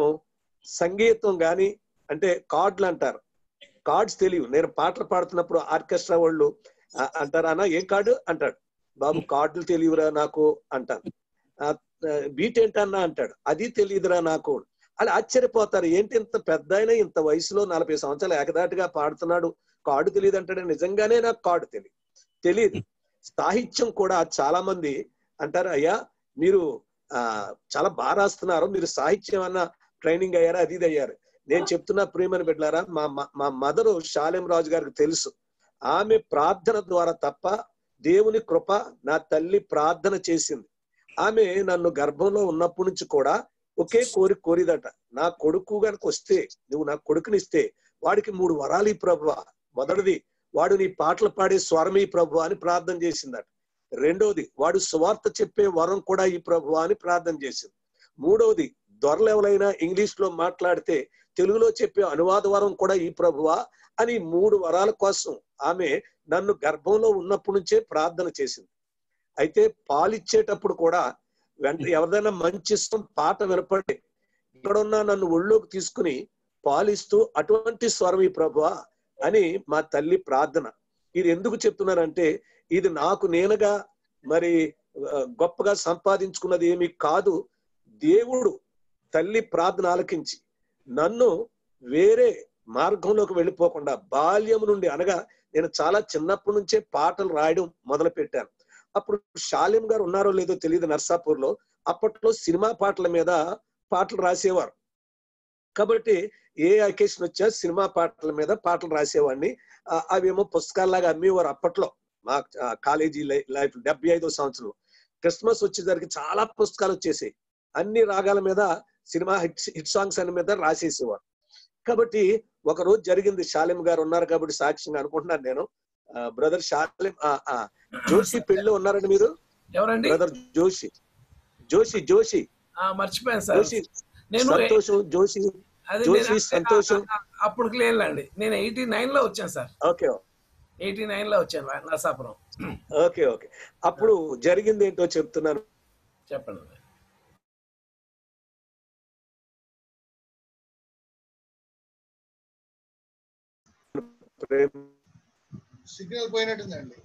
సంగీతం గాని అంటే కార్డులు అంటారు కార్డ్స్ తెలియవు నేను పాటలు పాడుతున్నప్పుడు ఆర్కెస్ట్రా వాళ్ళు "ఆ, అంటారా అన్న ఏం కార్డు అంటాడు బాబు కార్డులు తెలియవురా నాకు అంటాను "ఆ, ఆ, బీట్ ఏంటన్నా అంటాడు అది తెలియదురా నాకు అలా ఆశ్చర్యపోతారు ఏంటి ఇంత పెద్ద అయినా ఇంత వయసులో నలభై సంవత్సరాలు ఏకదాటిగా పాడుతున్నాడు కార్డు తెలియదు అంటాడు నిజంగానే నాకు కార్డు తెలియదు తెలియదు సాహిత్యం కూడా చాలా మంది అంటారు అయ్యా మీరు ఆ చాలా బాగా రాస్తున్నారు మీరు సాహిత్యం అన్న ట్రైనింగ్ అయ్యారా అది ఇది అయ్యారు నేను చెప్తున్నా ప్రియమని బిడ్డారా మా మ- మా మదరు శాలెం రాజు గారికి తెలుసు ఆమె ప్రార్థన ద్వారా తప్ప దేవుని కృప నా తల్లి ప్రార్థన చేసింది ఆమె నన్ను గర్భంలో ఉన్నప్పటి నుంచి కూడా ఒకే కోరి కోరిదట నా కొడుకు గనుక వస్తే నువ్వు నా కొడుకునిస్తే వాడికి మూడు వరాలు ఈ ప్రభువ మొదటిది వాడు నీ పాటలు పాడే స్వరం ఈ ప్రభు అని ప్రార్థన చేసిందట రెండోది వాడు సువార్త చెప్పే వరం కూడా ఈ ప్రభు అని ప్రార్థన చేసింది మూడవది దొరలు ఎవరైనా ఇంగ్లీష్ లో మాట్లాడితే తెలుగులో చెప్పే అనువాద వరం కూడా ఈ ప్రభువా అని మూడు వరాల కోసం ఆమె నన్ను గర్భంలో ఉన్నప్పటి నుంచే ప్రార్థన చేసింది అయితే పాలిచ్చేటప్పుడు కూడా వెంట ఎవరిదైనా మంచి ఇష్టం పాట వినపడి ఇక్కడున్నా నన్ను ఒళ్ళోకి తీసుకుని పాలిస్తూ అటువంటి స్వరం ఈ ప్రభువా అని మా తల్లి ప్రార్థన ఇది ఎందుకు చెప్తున్నానంటే ఇది నాకు నేనుగా మరి ఆ, గొప్పగా సంపాదించుకున్నది ఏమీ కాదు దేవుడు తల్లి ప్రార్థన ఆలకించి నన్ను వేరే మార్గంలోకి వెళ్ళిపోకుండా బాల్యం నుండి అనగా నేను చాలా చిన్నప్పటి నుంచే పాటలు రాయడం మొదలు పెట్టాను అప్పుడు షాలిం గారు ఉన్నారో లేదో తెలియదు నర్సాపూర్ లో అప్పట్లో సినిమా పాటల మీద పాటలు రాసేవారు కాబట్టి ఏ అకేషన్ వచ్చా సినిమా పాటల మీద పాటలు రాసేవాడిని ఆ, అవేమో పుస్తకాల్లాగా అమ్మేవారు అప్పట్లో మా ఆ, కాలేజీ లై- లైఫ్ డెబ్బై ఐదో సంవత్సరం క్రిస్మస్ వచ్చేసరికి చాలా పుస్తకాలు వచ్చేసాయి అన్ని రాగాల మీద సినిమా హిట్ హిట్ సాంగ్స్ అన్ని మీద రాసేసేవారు కాబట్టి ఒక రోజు జరిగింది షాలిం గారు ఉన్నారు కాబట్టి సాక్ష్యంగా అనుకుంటున్నాను నేను బ్రదర్ షాలిం ఆ, ఆ, జోషి పెళ్ళి ఉన్నారండి మీరు ఎవరండి బ్రదర్ జోషి జోషి జోషి ఆ, మర్చిపోయాను సార్ జోషి నేను సంతోషం జోషి అది జోషి నేను- సంతోషం అప్పుడు లేనులేండి నేను ఎయిటీ నైన్ లో వచ్చాను సార్ ఓకే ఎయిటీ నైన్ లో వచ్చాను నరసాపురం ఓకే ఓకే అప్పుడు జరిగింది ఏంటో చెప్తున్నాను చెప్పండి ప్రేమ సిగ్నల్ పోయినట్టుందండి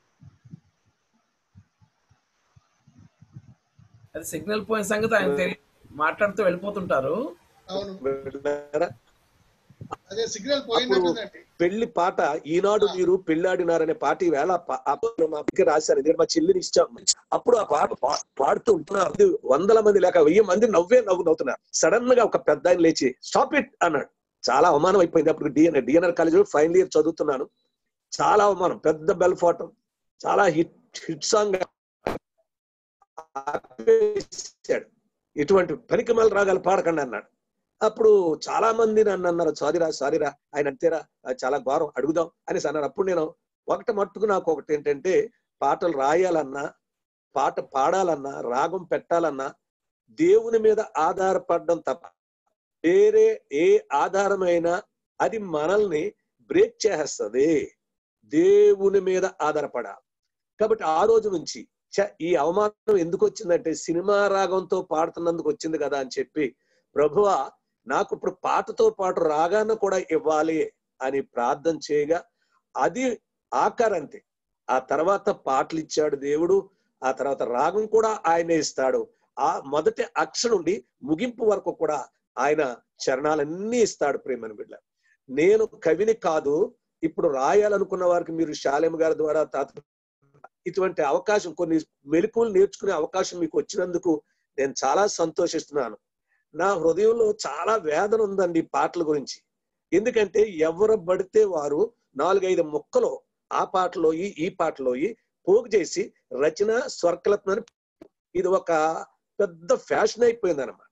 అది సిగ్నల్ పోయిన సంగతి ఆయన తెలియదు మాట్లాడుతూ వెళ్ళిపోతుంటారు అవును వెళ్ళారా? అదే సిగ్నల్ పోయినట్టుందండి పెళ్లి పాట ఈనాడు మీరు పెళ్ళాడినారనే పాట ఈవేళ పా- అప్పుడు మా అమ్మకి రాశాను ఎందుకంటే మా చెల్లిని ఇష్టం అప్పుడు ఆ పాట పా- పాడుతూ ఉంటున్నారు ఇది వందల మంది లేక వెయ్యి మంది నవ్వే నవ్వు నవ్వుతున్నారు సడన్ గా ఒక పెద్ద ఆయన లేచి స్టాప్ ఇట్ అన్నాడు చాలా అవమానం అయిపోయింది అప్పుడు DNR DNR college final year చదువుతున్నాను చాలా అవమానం పెద్ద బెల్ ఫోటం చాలా హిట్ హిట్ సాంగ్ ఆపేశాడు ఇటువంటి పనికిమాల రాగాలు పాడకండి అన్నాడు అప్పుడు చాలా మంది నన్ను అన్నారు సారీరా సారీరా ఆయన అంతేరా అది చాలా ఘోరం అడుగుదాం అనేసి అన్నారు అప్పుడు నేను ఒకటి మట్టుకు నాకు ఒకటి ఏంటంటే పాటలు రాయాలన్నా పాట పాడాలన్నా రాగం పెట్టాలన్నా దేవుని మీద ఆధారపడడం తప్ప వేరే ఏ ఆధారమైనా అది మనల్ని బ్రేక్ చేసేస్తుంది దేవుని మీద ఆధారపడాలి కాబట్టి ఆ రోజు నుంచి ఛ, ఈ అవమానం ఎందుకు వచ్చిందంటే సినిమా రాగంతో పాడుతున్నందుకు వచ్చింది కదా అని చెప్పి ప్రభువా నాకు ఇప్పుడు పాటతో పాటు రాగాన్ని కూడా ఇవ్వాలి అని ప్రార్థన చేయగా అది ఆకారంతే ఆ తర్వాత పాటలు ఇచ్చాడు దేవుడు ఆ తర్వాత రాగం కూడా ఆయనే ఇస్తాడు ఆ మొదటి అక్షరం నుండి ముగింపు వరకు కూడా ఆయన చరణాలన్నీ ఇస్తాడు ప్రేమని బిడ్డ నేను కవిని కాదు ఇప్పుడు రాయాలనుకున్న వారికి మీరు శాలెం గారి ద్వారా తాత ఇటువంటి అవకాశం కొన్ని మెలకువలు నేర్చుకునే అవకాశం మీకు వచ్చినందుకు నేను చాలా సంతోషిస్తున్నాను నా హృదయంలో చాలా వేదన ఉందండి ఈ పాటల గురించి ఎందుకంటే ఎవరు పడితే వారు నాలుగైదు మొక్కలు ఆ పాటలో ఈ ఈ పాటలో ఈ పోగు చేసి రచన స్వర్కలత్న ఇది ఒక పెద్ద ఫ్యాషన్ అయిపోయింది అనమాట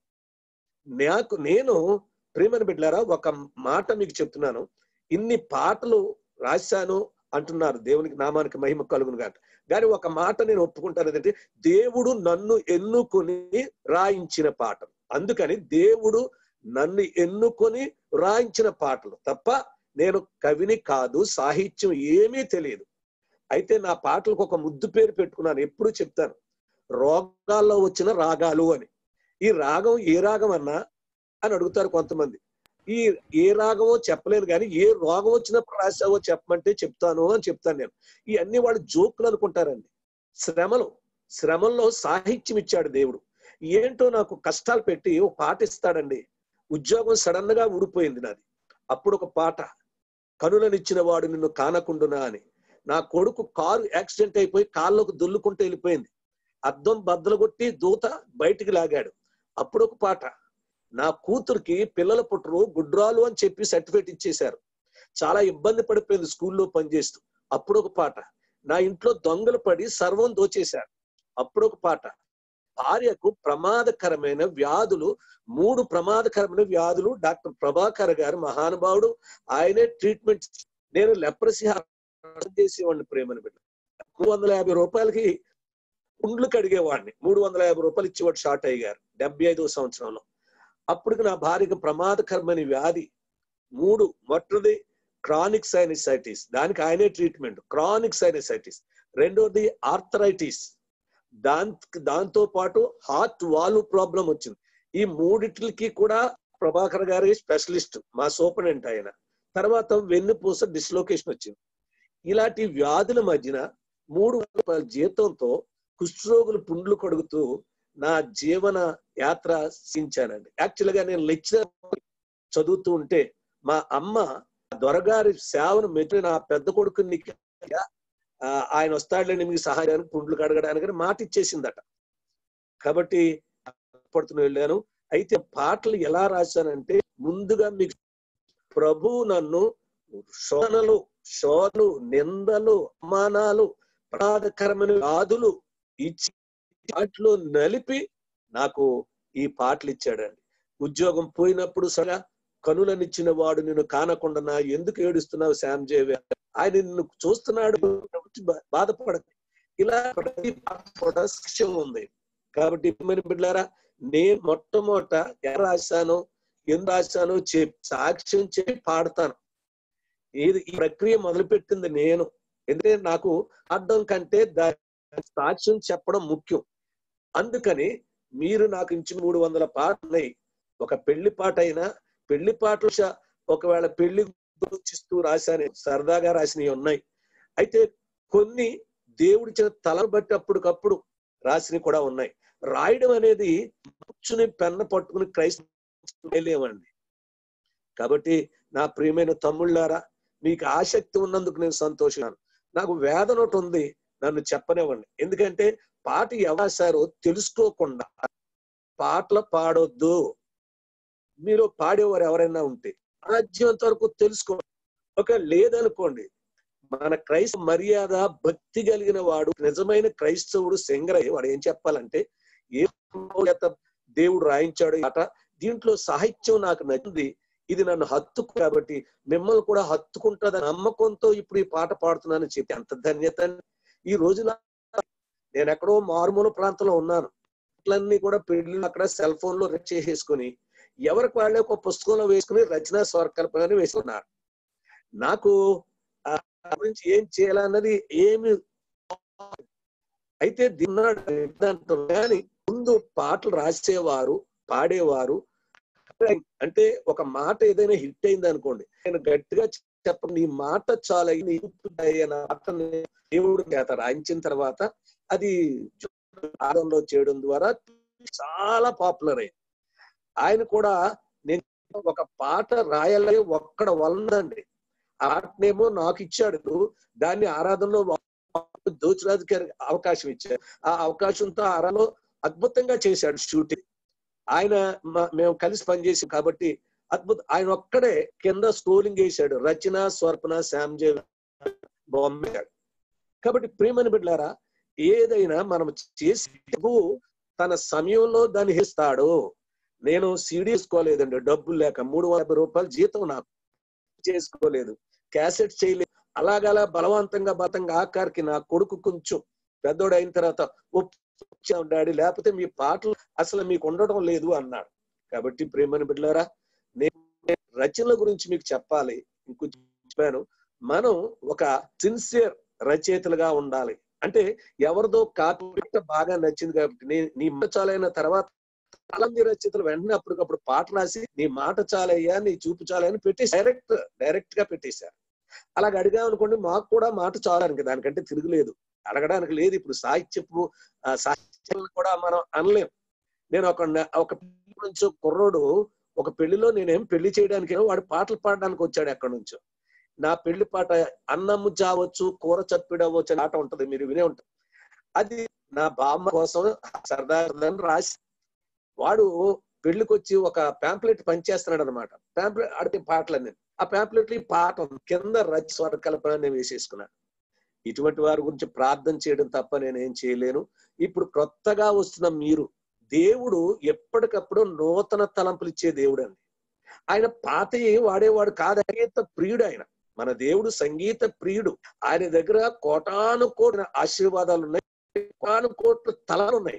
నాకు నేను ప్రేమని బిడ్డారా ఒక మాట మీకు చెప్తున్నాను ఇన్ని పాటలు రాశాను అంటున్నారు దేవునికి నామానికి మహిమ కలుగును గాక కానీ ఒక మాట నేను ఒప్పుకుంటాను ఏంటంటే దేవుడు నన్ను ఎన్నుకొని రాయించిన పాటలు అందుకని దేవుడు నన్ను ఎన్నుకొని రాయించిన పాటలు తప్ప నేను కవిని కాదు సాహిత్యం ఏమీ తెలియదు అయితే నా పాటలకు ఒక ముద్దు పేరు పెట్టుకున్నాను ఎప్పుడు చెప్తాను రోగాల్లో వచ్చిన రాగాలు అని ఈ రాగం ఏ రాగం అన్నా అని అడుగుతారు కొంతమంది ఈ ఏ రాగమో చెప్పలేను కానీ ఏ రోగం వచ్చినప్పుడు రాసావో చెప్పమంటే చెప్తాను అని చెప్తాను నేను ఈ అన్ని వాళ్ళు జోకులు అనుకుంటారండి శ్రమలు శ్రమల్లో సాహిత్యం ఇచ్చాడు దేవుడు ఏంటో నాకు కష్టాలు పెట్టి ఒక పాట ఇస్తాడండి ఉద్యోగం సడన్ గా ఊడిపోయింది నాది అప్పుడు ఒక పాట కనులనిచ్చిన వాడు నిన్ను కానకుండునా అని నా కొడుకు కారు యాక్సిడెంట్ అయిపోయి కాళ్ళలోకి దుల్లుకుంటూ వెళ్ళిపోయింది అద్దం బద్దలు కొట్టి దూత బయటికి లాగాడు అప్పుడు ఒక పాట నా కూతురికి పిల్లల పుట్టరు గుడ్రాలు అని చెప్పి సర్టిఫికేట్ ఇచ్చేశారు చాలా ఇబ్బంది పడిపోయింది స్కూల్లో పనిచేస్తూ అప్పుడు ఒక పాట నా ఇంట్లో దొంగలు పడి సర్వం దోచేశారు అప్పుడు ఒక పాట భార్యకు ప్రమాదకరమైన వ్యాధులు మూడు ప్రమాదకరమైన వ్యాధులు డాక్టర్ ప్రభాకర్ గారు మహానుభావుడు ఆయనే ట్రీట్మెంట్ నేను లెప్రసీ చేసేవాడిని ప్రేమను బిడ్డ మూడు వందల యాభై రూపాయలకి కుండ్లు కడిగేవాడిని మూడు వందల యాభై రూపాయలు ఇచ్చేవాడు షార్ట్ అయ్యారు డెబ్బై ఐదో సంవత్సరంలో అప్పటికి నా భార్యకు ప్రమాదకరమైన వ్యాధి మూడు మొట్టది క్రానిక్ సైనసైటిస్ దానికి ఆయనే ట్రీట్మెంట్ క్రానిక్ సైనసైటిస్ రెండోది ఆర్థరైటిస్ దాని దాంతో పాటు హార్ట్ వాల్వ్ ప్రాబ్లం వచ్చింది ఈ మూడిట్లకి కూడా ప్రభాకర్ గారి స్పెషలిస్ట్ మా సూపరింటెంట్ ఆయన తర్వాత వెన్నుపూస డిస్లోకేషన్ వచ్చింది ఇలాంటి వ్యాధుల మధ్యన మూడు వందల రూపాయల జీతంతో కుష్ఠరోగులు పుండ్లు కడుగుతూ నా జీవన యాత్ర సించానండి యాక్చువల్ గా నేను లెక్చరర్ చదువుతూ ఉంటే మా అమ్మ దొరగారి సేవను మెచ్చి నా పెద్ద కొడుకుని ఆ, ఆయన వస్తాడులేండి మీకు సహాయానికి పుండ్లు కడగడానికి మాట ఇచ్చేసిందట కాబట్టి పడుతున్న వెళ్ళాను అయితే పాటలు ఎలా రాశానంటే ముందుగా మీకు ప్రభు నన్ను శోధనలు శోధనలు నిందలు అవమానాలు ప్రమాదకరమైన వ్యాధులు ఇచ్చి వాటిలో నలిపి నాకు ఈ పాటలు ఇచ్చాడండి ఉద్యోగం పోయినప్పుడు సగా కనులనిచ్చిన వాడు నిన్ను కానకుండా ఎందుకు ఏడుస్తున్నావు శామ్ జేవి ఆయన నిన్ను చూస్తున్నాడు బా- బాధపడకు ఇలా ప్రతి పాట కూడా శిక్ష ఉంది కాబట్టి మరి బిడ్డారా నేను మొట్టమొదట ఎలా రాశాను ఎందుకు రాశాను చెప్పి సాక్ష్యం చెప్పి పాడతాను ఇది ఈ ప్రక్రియ మొదలుపెట్టింది నేను ఎందుకంటే నాకు అర్థం కంటే దాని సాక్ష్యం చెప్పడం ముఖ్యం అందుకని మీరు నాకు ఇంచు మూడు వందల పాటలు ఉన్నాయి ఒక పెళ్లి పాట అయినా పెళ్లి పాటలు శ- ఒకవేళ పెళ్లి గురించిస్తూ రాశాను సరదాగా రాసినవి ఉన్నాయి అయితే కొన్ని దేవుడిచ్చిన తలను బట్టి అప్పటికప్పుడు రాసినవి కూడా ఉన్నాయి రాయడం అనేది కూర్చుని పెన్న పట్టుకుని క్రైస్తవులేమండి కాబట్టి నా ప్రియమైన తమ్ముళ్ళారా మీకు ఆసక్తి ఉన్నందుకు నేను సంతోషాను నాకు వేదన ఒకటి ఉంది నన్ను చెప్పనివ్వండి ఎందుకంటే పాట ఎవరాశారో తెలుసుకోకుండా పాటలు పాడొద్దు మీరు పాడేవారు ఎవరైనా ఉంటే రాజ్యంత వరకు తెలుసుకోండి ఒక లేదనుకోండి మన క్రైస్త మర్యాద భక్తి కలిగిన వాడు నిజమైన క్రైస్తవుడు సింగరయ్య వాడు ఏం చెప్పాలంటే ఏ చేత దేవుడు రాయించాడు ఈ పాట దీంట్లో సాహిత్యం నాకు నచ్చింది ఇది నన్ను హత్తుకు కాబట్టి మిమ్మల్ని కూడా హత్తుకుంటుందని నమ్మకంతో ఇప్పుడు ఈ పాట పాడుతున్నానని చెప్పి ఎంత ధన్యత అండి. ఈ రోజున నేను ఎక్కడో మారుమూల ప్రాంతంలో ఉన్నాను అట్లన్నీ కూడా పెళ్లి అక్కడ సెల్ ఫోన్ లో రెడ్ చేసేసుకుని ఎవరికి వాళ్ళే ఒక పుస్తకంలో వేసుకుని రచన స్వరకల్పన వేసుకున్నారు నాకు ఆ గురించి ఏం చేయాలన్నది ఏమి అయితే దిన్నాడు కానీ ముందు పాటలు రాసేవారు పాడేవారు అంటే ఒక మాట ఏదైనా హిట్ అయింది అనుకోండి నేను గట్టిగా చెప్పండి నీ మాట చాలా నీ అన్న మాటని దేవుడు చేత రాయించిన తర్వాత అది ఆదంలో చేయడం ద్వారా చాలా పాపులర్ అయింది ఆయన కూడా నేను ఒక పాట రాయాలని ఒక్కడ వలనండి ఆ పాటనేమో నాకు ఇచ్చాడు దాన్ని ఆరాధనలో దోచురాజు గారికి అవకాశం ఇచ్చారు ఆ అవకాశంతో ఆరాలో అద్భుతంగా చేశాడు షూటింగ్ ఆయన మ- మేము కలిసి పనిచేసాం కాబట్టి అద్భుత ఆయన ఒక్కడే కింద స్కోరింగ్ వేశాడు రచన స్వర్పణ శామ్జే బొమ్మ కాబట్టి ప్రేమని బిడ్డారా ఏదైనా మనం చేసి తన సమయంలో దాన్ని ఇస్తాడు నేను సీడీ తీసుకోలేదండి డబ్బులు లేక మూడు వందల యాభై రూపాయలు జీతం నాకు చేసుకోలేదు క్యాసెట్ చేయలేదు అలాగలా బలవంతంగా బలంగా ఆఖరికి నా కొడుకు కొంచెం పెద్దోడు అయిన తర్వాత ఒప్పించాం డాడీ లేకపోతే మీ పాటలు అసలు మీకు ఉండటం లేదు అన్నాడు కాబట్టి ప్రేమని బిడ్డారా నేను రచనల గురించి మీకు చెప్పాలి ఇంకొంచెం చెప్పాను మనం ఒక సిన్సియర్ రచయితలుగా ఉండాలి అంటే ఎవరిదో కాపీ బాగా నచ్చింది కాబట్టి నీ నీ మాట చాలైన తర్వాత చాలా మంది రచయితలు వెంటనే అప్పటికప్పుడు పాట రాసి నీ మాట చాలయ్యా నీ చూపు చాలని పెట్టి డైరెక్ట్ డైరెక్ట్ గా పెట్టేశారు అలాగ అడిగామనుకోండి మాకు కూడా మాట చాలని దానికంటే తిరుగులేదు అడగడానికి లేదు ఇప్పుడు సాహిత్యపు ఆ, సాహిత్యం కూడా మనం అనలేం నేను ఒక న- ఒక పెళ్లి నుంచో కుర్రోడు ఒక పెళ్లిలో నేనేం పెళ్లి చేయడానికి వాడు పాటలు పాడడానికి వచ్చాడు ఎక్కడి నుంచో నా పెళ్లి పాట అన్నము చావచ్చు కూర చప్పిడవచ్చు అనే ఆట ఉంటది మీరు వినే ఉంటారు అది నా బామ్మ కోసం సరదా రాసి వాడు పెళ్లికి వచ్చి ఒక పాంప్లెట్ పనిచేస్తున్నాడు అనమాట పాంప్లెట్ ఆడితే పాటలన్నీ ఆ పాంప్లెట్ ఈ పాట ఉంది. కింద రచ స్వర కల్పన నేను వేసేసుకున్నాను ఇటువంటి వారి గురించి ప్రార్థన చేయడం తప్ప నేనేం చేయలేను ఇప్పుడు కొత్తగా వస్తున్న మీరు దేవుడు ఎప్పటికప్పుడు నూతన తలంపులు ఇచ్చే దేవుడు అండి ఆయన పాతయి వాడేవాడు కాదు సంగీత ప్రియుడు ఆయన మన దేవుడు సంగీత ప్రియుడు ఆయన దగ్గర కోటాను కోట్ల ఆశీర్వాదాలు ఉన్నాయి కోటాను కోట్ల తలాలు ఉన్నాయి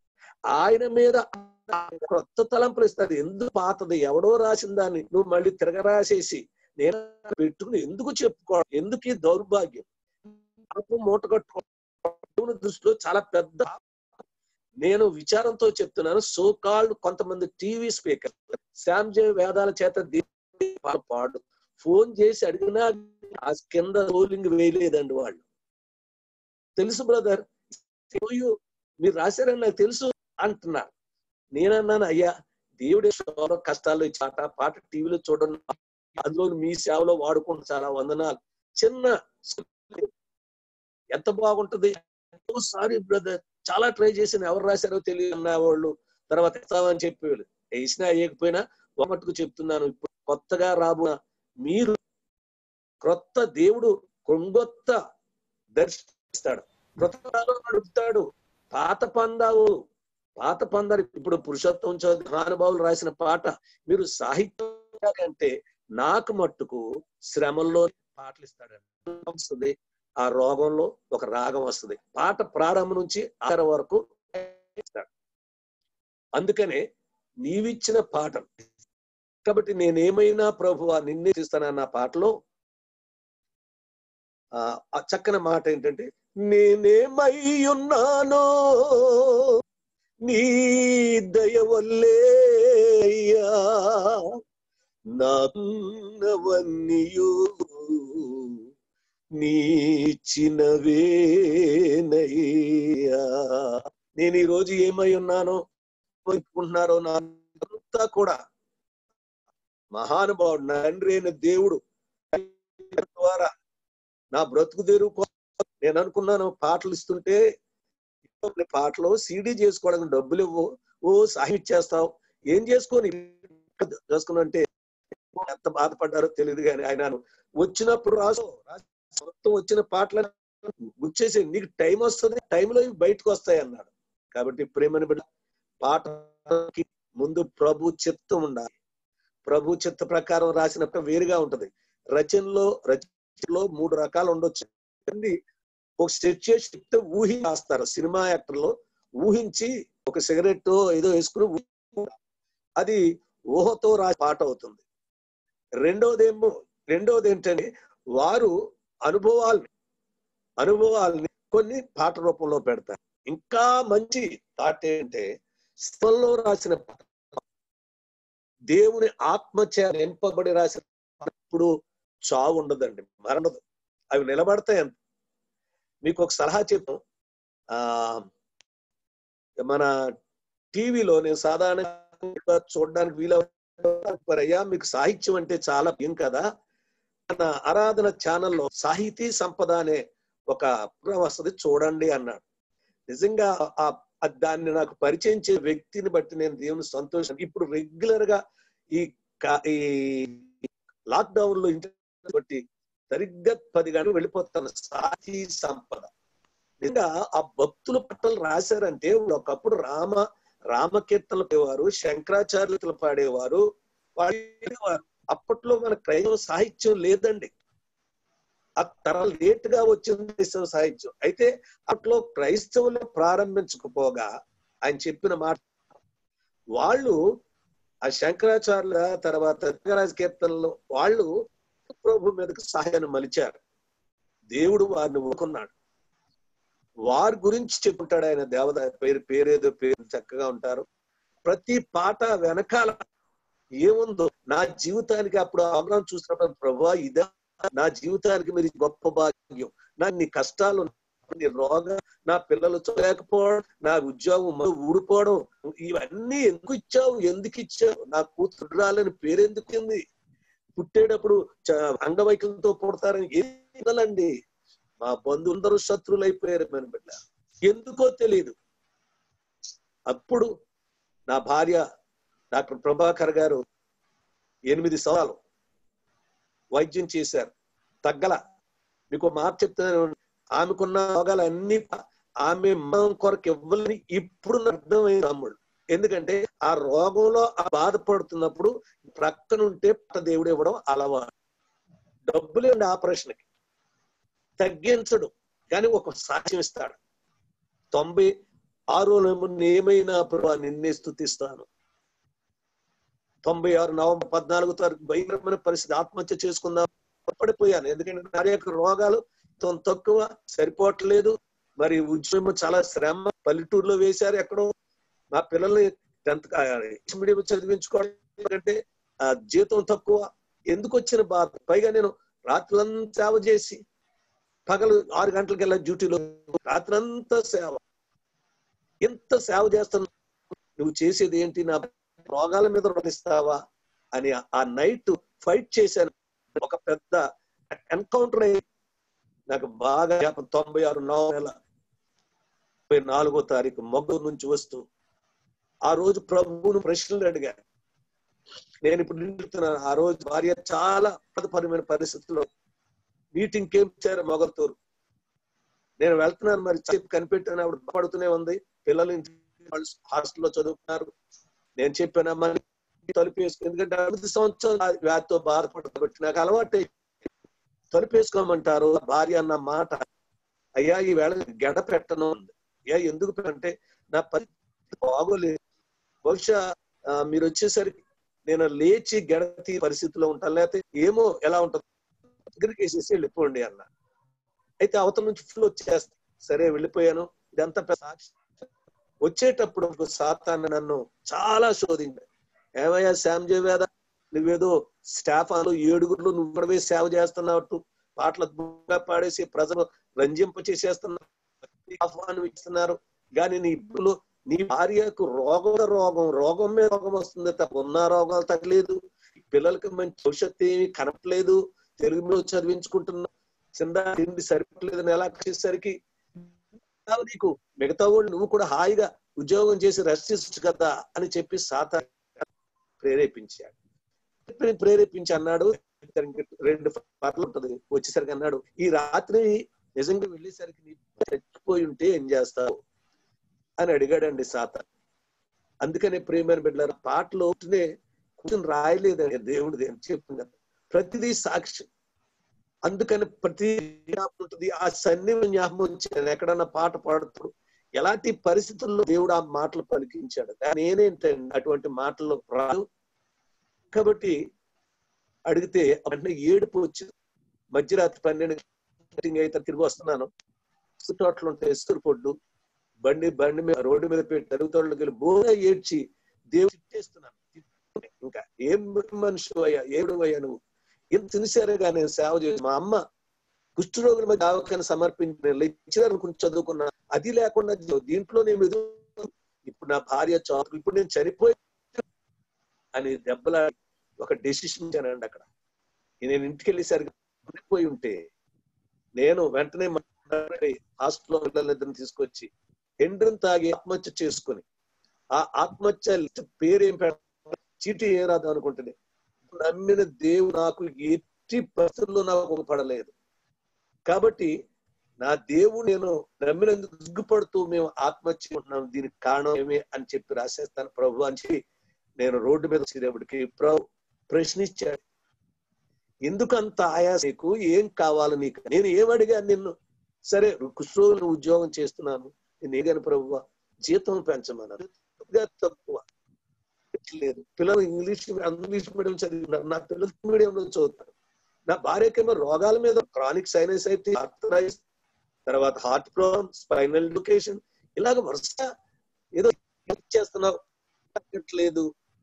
ఆయన మీద కొత్త తలంపులు ఇస్తుంది ఎందుకు పాతది ఎవడో రాసిన దాన్ని నువ్వు మళ్ళీ తిరగరాసేసి నేను పెట్టుకుని ఎందుకు చెప్పుకో ఎందుకు ఈ దౌర్భాగ్యం పాపం మూట కట్టుకో దేవుని దృష్టిలో చాలా పెద్ద నేను విచారంతో చెప్తున్నాను సో కాల్డ్ కొంతమంది టీవీ స్పీకర్ శాంజే వేదాల చేత దేవుని పాట పాడు ఫోన్ చేసి అడిగినా ఆ కింద రోలింగ్ వేయలేదండి వాళ్ళు తెలుసు బ్రదర్ మీరు రాశారని నాకు తెలుసు అంటున్నారు నేనన్నాను అయ్యా దేవుడి సేవలో కష్టాలు ఇచ్చి పాట పాట టీవీలో చూడండి అందులో మీ సేవలో వాడుకుంటూ చాలా వందనాలు చిన్న ఎంత బాగుంటది సారీ బ్రదర్ చాలా ట్రై చేసిన ఎవరు రాశారో తెలియదు అన్న వాళ్ళు తర్వాత ఇస్తామని చెప్పేవాళ్ళు వేసినా వేయకపోయినా మట్టుకు చెప్తున్నాను ఇప్పుడు కొత్తగా రాబోన మీరు క్రొత్త దేవుడు కొంగొత్త దర్శిస్తాడు క్రొత్త కాలం నడుపుతాడు పాత పందావు పాత పందారు ఇప్పుడు పురుషోత్తం చౌదరి మహానుభావులు రాసిన పాట మీరు సాహిత్యం అంటే నాకు మట్టుకు శ్రమల్లో పాటలు ఇస్తాడండి వస్తుంది ఆ రోగంలో ఒక రాగం వస్తుంది పాట ప్రారంభం నుంచి ఆఖరి వరకు ఇస్తాడు అందుకనే నీవిచ్చిన పాట కాబట్టి నేనేమైనా ప్రభు నిన్నే ఇస్తానన్న పాటలో ఆ ఆ చక్కని మాట ఏంటంటే నేనేమై ఉన్నానో నీ దయ వల్లే అయ్యా నాన్నవన్నీయు నీచినవేనయ్యా నేను ఈ రోజు ఏమై ఉన్నానో అనుకుంటున్నారో నాంతా కూడా మహానుభావుడు నా తండ్రి అయిన దేవుడు ద్వారా నా బ్రతుకు తెరువు కోసం నేను అనుకున్నాను పాటలు ఇస్తుంటే పాటలు సీడీ చేసుకోవడానికి డబ్బులు ఇవ్వు ఓ సాహిత్యం చేస్తావు ఏం చేసుకొని చేసుకున్నా అంటే ఎంత బాధపడ్డారో తెలియదు కానీ ఆయన వచ్చినప్పుడు రాసు రాసి మొత్తం వచ్చిన పాటలు గుచ్చేసి నీకు టైం వస్తుంది టైంలో ఇవి బయటకు వస్తాయి అన్నాడు కాబట్టి ప్రేమని బిడ్డ పాటకి ముందు ప్రభు చిత్తం ఉండాలి ప్రభు చిత్త ప్రకారం రాసినప్పుడు వేరుగా ఉంటది రచనలో రచనలో మూడు రకాలు ఉండొచ్చు ఒక సెట్ చేసి చెప్తే ఊహి రాస్తారు సినిమా యాక్టర్లు ఊహించి ఒక సిగరెట్ ఏదో వేసుకుని ఊ- అది ఊహతో రాసి పాట అవుతుంది రెండోదేమో రెండోది ఏంటంటే వారు అనుభవాల్ని అనుభవాల్ని కొన్ని పాట రూపంలో పెడతారు ఇంకా మంచి థాట్ ఏంటంటే స్థలంలో రాసిన పాట దేవుని ఆత్మచే నింపబడి రాసిన పాట ఎప్పుడు చావు ఉండదండి మరణదు అవి నిలబడతాయి అంత మీకు ఒక సలహా చెప్పాం ఆ మన టీవీలో నేను సాధారణంగా చూడడానికి వీలవుతారు అయ్యా మీకు సాహిత్యం అంటే చాలా భయం కదా మన ఆరాధన ఛానల్లో సాహితీ సంపద అనే ఒక ప్రోగ్రాం వస్తుంది చూడండి అన్నాడు నిజంగా ఆ ఆ దాన్ని నాకు పరిచయం చే వ్యక్తిని బట్టి నేను దేవుని సంతోషం ఇప్పుడు రెగ్యులర్ గా ఈ కా- ఈ లాక్డౌన్ లో ఇంటి బట్టి సరిగ్గా పది గంటలు వెళ్ళిపోతాను సాహితీ సంపద నిజంగా ఆ భక్తుల పట్టలు రాశారంటే ఒకప్పుడు రామ రామకీర్తనలు పాడేవారు శంకరాచార్యులు పాడేవారు పాడేవారు అప్పట్లో మన క్రైస్తవ సాహిత్యం లేదండి ఆ తరాలు లేట్ గా వచ్చింది క్రైస్తవ సాహిత్యం అయితే అట్లో క్రైస్తవులు ప్రారంభించకపోగా ఆయన చెప్పిన మాట వాళ్ళు ఆ శంకరాచార్యుల తర్వాత త్యాగరాజ కీర్తనలు వాళ్ళు ప్రభు మీదకి సహాయాన్ని మలిచారు దేవుడు వారిని ఊరుకున్నాడు వారి గురించి చెప్పుంటాడు ఆయన దేవత పేరు పేరేదో పేరు చక్కగా ఉంటారు ప్రతి పాట వెనకాల ఏముందో నా జీవితానికి అప్పుడు ఆగ్రహం చూసినప్పుడు ప్రభా ఇదా నా జీవితానికి మీరు గొప్ప భాగ్యం నా నీ కష్టాలు నీ రోగం నా పిల్లలు చూడలేకపోవడం నా ఉద్యోగం మొత్తం ఊడిపోవడం ఇవన్నీ ఎందుకు ఇచ్చావు ఎందుకు ఇచ్చావు నా కూతురు రాలని పేరెందుకు ఉంది పుట్టేటప్పుడు చ- అంగవైకల్యంతో పుడతారని ఏందండి మా బంధువులందరూ శత్రువులు అయిపోయారు మన బిడ్డ ఎందుకో తెలియదు అప్పుడు నా భార్య డాక్టర్ ప్రభాకర్ గారు ఎనిమిది సంవత్సరాలు వైద్యం చేశారు తగ్గల మీకు ఒక మాట చెప్తున్నాను ఆమెకున్న రోగాలు అన్ని ఆమె మనం కొరకు ఇవ్వాలని ఇప్పుడు నాకు అర్థమైంది తమ్ముడు ఎందుకంటే ఆ రోగంలో ఆ బాధపడుతున్నప్పుడు ప్రక్కనుంటే పట్ట దేవుడు ఇవ్వడం అలవాటు డబ్బులే ఉండే ఆపరేషన్కి తగ్గించడు కానీ ఒక సాక్ష్యం ఇస్తాడు తొంభై ఆరో ఏమైనా ప్రభా నిన్నే స్థుతిస్తాను తొంభై ఆరు నవంబర్ పద్నాలుగో తారీఖు భయంకరమైన పరిస్థితి ఆత్మహత్య చేసుకుందాం పడిపోయాను ఎందుకంటే నా యొక్క రోగాలు తొం- తక్కువ సరిపోవట్లేదు మరి ఉద్యమం చాలా శ్రమ పల్లెటూరులో వేశారు ఎక్కడో నా పిల్లల్ని టెన్త్ ఇంగ్లీష్ మీడియం చదివించుకోవడం అంటే ఆ జీతం తక్కువ ఎందుకు వచ్చిన బాధ పైగా నేను రాత్రులంతా సేవ చేసి పగలు ఆరు గంటలకు వెళ్ళా డ్యూటీలో రాత్రంతా సేవ ఎంత సేవ చేస్తున్నా నువ్వు చేసేది ఏంటి నా రోగాల మీద రుణిస్తావా అని ఆ నైట్ ఫైట్ చేశాను ఒక పెద్ద ఎన్కౌంటర్ అయ్యి నాకు బాగా జ్ఞాపకం. తొంభై ఆరు నవంబర్ నెల ముప్పై నాలుగో తారీఖు మొగ్గ నుంచి వస్తూ ఆ రోజు ప్రభువును ప్రశ్నలు అడిగాను నేను ఇప్పుడు నిండుతున్నాను ఆ రోజు భార్య చాలా బాధపరమైన పరిస్థితుల్లో మీటింగ్ కేం ఇచ్చారు మొగల్తూరు నేను వెళ్తున్నాను మరి చెప్పి కనిపెట్టాను ఆవిడ పడుతూనే ఉంది పిల్లలు ఇంటి వాళ్ళు హాస్టల్లో చదువుతున్నారు నేను చెప్పానమ్మా తలుపు వేసుకుని ఎందుకంటే అభివృద్ధి సంవత్సరం ఆ వ్యాధితో బాధపడదు కాబట్టి నాకు అలవాటు తలుపు వేసుకోమంటారు భార్య అన్న మాట అయ్యా ఈ వేళ గెడ పెట్టను అంది. అయ్యా ఎందుకు అంటే నా పరిస్థితి బాగోలేదు బహుశా ఆ, మీరు వచ్చేసరికి నేను లేచి గెడతి పరిస్థితిలో ఉంటాను లేకపోతే ఏమో ఎలా ఉంటుంది దగ్గరికి వేసేసి వెళ్ళిపోండి అన్న అయితే అవతల నుంచి ఫుల్ వచ్చేస్తా సరే వెళ్ళిపోయాను ఇదంతా పెద్ద సాక్షి వచ్చేటప్పుడు ఒక సాతాన్ని నన్ను చాలా శోధించాడు ఏమయ్యా శామ్ వేద నువ్వేదో స్టాఫ్ అను ఏడుగురులు నువ్వు కూడా పోయి సేవ చేస్తున్నావు పాటలు అద్భుతంగా పాడేసి ప్రజలు రంజింప చేసేస్తున్నారు ఆహ్వానం ఇస్తున్నారు కానీ నీ ఇప్పుడు నీ భార్యకు రోగం రోగం రోగం మీద రోగం వస్తుంది తప్ప ఉన్న రోగాలు తగ్గలేదు పిల్లలకి మంచి భవిష్యత్తు ఏమి కనపట్లేదు తెలుగులో చదివించుకుంటున్నా చిన్న తిండి సరిపట్లేదు ఎలా వచ్చేసరికి కాదు నీకు మిగతా వాళ్ళు నువ్వు కూడా హాయిగా ఉద్యోగం చేసి రెస్ట్ చేసుకోవచ్చు కదా అని చెప్పి సాత ప్రేరేపించాడు చెప్పి ప్రేరేపించి అన్నాడు రెండు పాటలు ఉంటది వచ్చేసరికి అన్నాడు ఈ రాత్రి నిజంగా వెళ్ళేసరికి నీ చచ్చిపోయి ఉంటే ఏం చేస్తావు అని అడిగాడండి సాత అందుకనే ప్రేమైన బిడ్డలారా పాటలు ఒకటినే కూర్చొని రాయలేదండి దేవుడిది అని చెప్తుంది కదా ప్రతిదీ సాక్షి అందుకని ప్రతి జ్ఞాపకం ఉంటుంది ఆ సన్నిహిత జ్ఞాపకం వచ్చి నేను ఎక్కడన్నా పాట పాడుతూ ఎలాంటి పరిస్థితుల్లో దేవుడు ఆ మాటలు పలికించాడు కానీ నేనేంటండి అటువంటి మాటలు రాదు కాబట్టి అడిగితే వెంటనే ఏడుపు వచ్చింది మధ్యరాత్రి పన్నెండు గంటలకు అయితే తిరిగి వస్తున్నాను తోటలు ఉంటాయి ఎసురు పొడ్డు బండి బండి మీద రోడ్డు మీద పెట్టి తరుగుతోళ్ళకి వెళ్ళి బోగా ఏడ్చి దేవుడు తిట్టేస్తున్నాను ఇంకా ఏం మనిషి అయ్యా ఏడు అయ్యా నువ్వు ఇంత సిన్సియర్గా నేను సేవ చేసి మా అమ్మ కుష్ఠరోగుల మీద దావకాన్ని సమర్పించి లెక్చరర్ గురించి చదువుకున్నా అది లేకుండా దీంట్లో నేను ఎదురు ఇప్పుడు నా భార్య చదువు ఇప్పుడు నేను చనిపోయి అని దెబ్బలా ఒక డెసిషన్ ఇచ్చానండి అక్కడ నేను ఇంటికి వెళ్ళేసరికి ఉండిపోయి ఉంటే నేను వెంటనే హాస్పిటల్లో పిల్లలిద్దరిని తీసుకొచ్చి ఎండ్రిని తాగి ఆత్మహత్య చేసుకుని ఆ ఆత్మహత్య లిస్ట్ పేరేం పెడ చీటీ ఏ రాదు అనుకుంటుంది నమ్మిన దేవుడు నాకు ఎట్టి పరిస్థితుల్లో నాకు పడలేదు కాబట్టి నా దేవుడు నేను నమ్మినందుకు సిగ్గుపడుతూ మేము ఆత్మహత్య ఉంటున్నాం దీనికి కారణం ఏమి అని చెప్పి రాసేస్తాను ప్రభు అని చెప్పి నేను రోడ్డు మీద వచ్చేటప్పటికి ప్రభు ప్రశ్నించాడు ఎందుకు అంత ఆయాస నీకు ఏం కావాలి నీకు నేను ఏం అడిగాను నిన్ను సరే కుష్రోగులు ఉద్యోగం చేస్తున్నాను నేను ఏగాను ప్రభు జీతం పెంచమన్నాను తక్కువ లేదు పిల్లలు ఇంగ్లీష్ ఇంగ్లీష్ మీడియం చదివినారు నా పిల్లలు మీడియంలో చదువుతారు నా భార్యకేమో రోగాల మీద క్రానిక్ సైనస్ అయితే ఆర్థరైస్ తర్వాత హార్ట్ ప్రాబ్లమ్ స్పైనల్ ఎడ్యుకేషన్ ఇలాగ వరుస ఏదో చేస్తున్నావు లేదు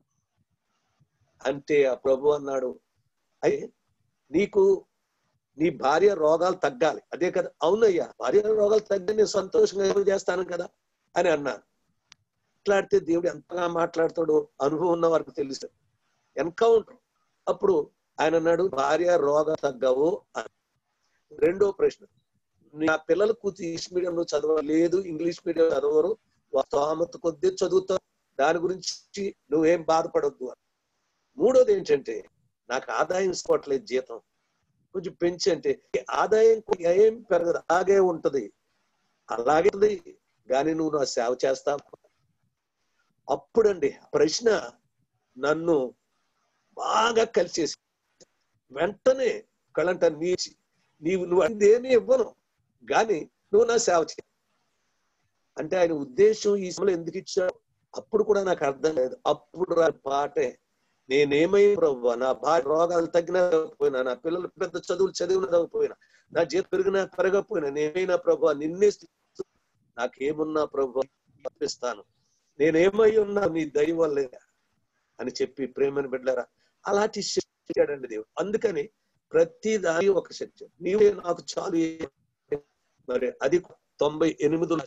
అంటే ఆ ప్రభు అన్నాడు అయ్యే నీకు నీ భార్య రోగాలు తగ్గాలి అదే కదా అవునయ్యా భార్య రోగాలు తగ్గి నేను సంతోషంగా చేస్తాను కదా అని అన్నాను మాట్లాడితే దేవుడు ఎంతగా మాట్లాడతాడో అనుభవం ఉన్న వారికి తెలుసు ఎన్కౌంటర్ అప్పుడు ఆయన అన్నాడు భార్య రోగ తగ్గవు అని రెండో ప్రశ్న నా పిల్లలకు ఇంగ్లీష్ మీడియంలో చదవలేదు ఇంగ్లీష్ మీడియం చదవరు స్తోమత కొద్దీ చదువుతారు దాని గురించి నువ్వేం బాధపడొద్దు అని మూడోది ఏంటంటే నాకు ఆదాయం ఇసుకోవట్లేదు జీతం కొంచెం పెంచి అంటే ఆదాయం ఏం పెరగదు అలాగే ఉంటది అలాగే ఉంది కానీ నువ్వు నా సేవ చేస్తావు అప్పుడండి ప్రశ్న నన్ను బాగా కలిసేసి వెంటనే కళంట నీచి నీవు నువ్వు అందేమీ ఇవ్వను గాని నువ్వు నా సేవ చేయ అంటే ఆయన ఉద్దేశం ఈ సమయంలో ఎందుకు ఇచ్చాడు అప్పుడు కూడా నాకు అర్థం లేదు అప్పుడు రా పాటే నేనేమై ప్రభు నా భార్య రోగాలు తగ్గినా పోయినా నా పిల్లలు పెద్ద చదువులు చదివిన పోయినా నా జీతం పెరిగినా పెరగకపోయినా నేమైనా ప్రభు నిన్నే నాకేమున్నా ప్రభు పంపిస్తాను నేనేమై ఉన్నా నీ దయ వల్లే అని చెప్పి ప్రేమను బిడ్డారా అలాంటి శక్తి దేవుడు అందుకని ప్రతి దాని ఒక శక్తి నీవే నాకు చాలు మరి అది తొంభై ఎనిమిదిలో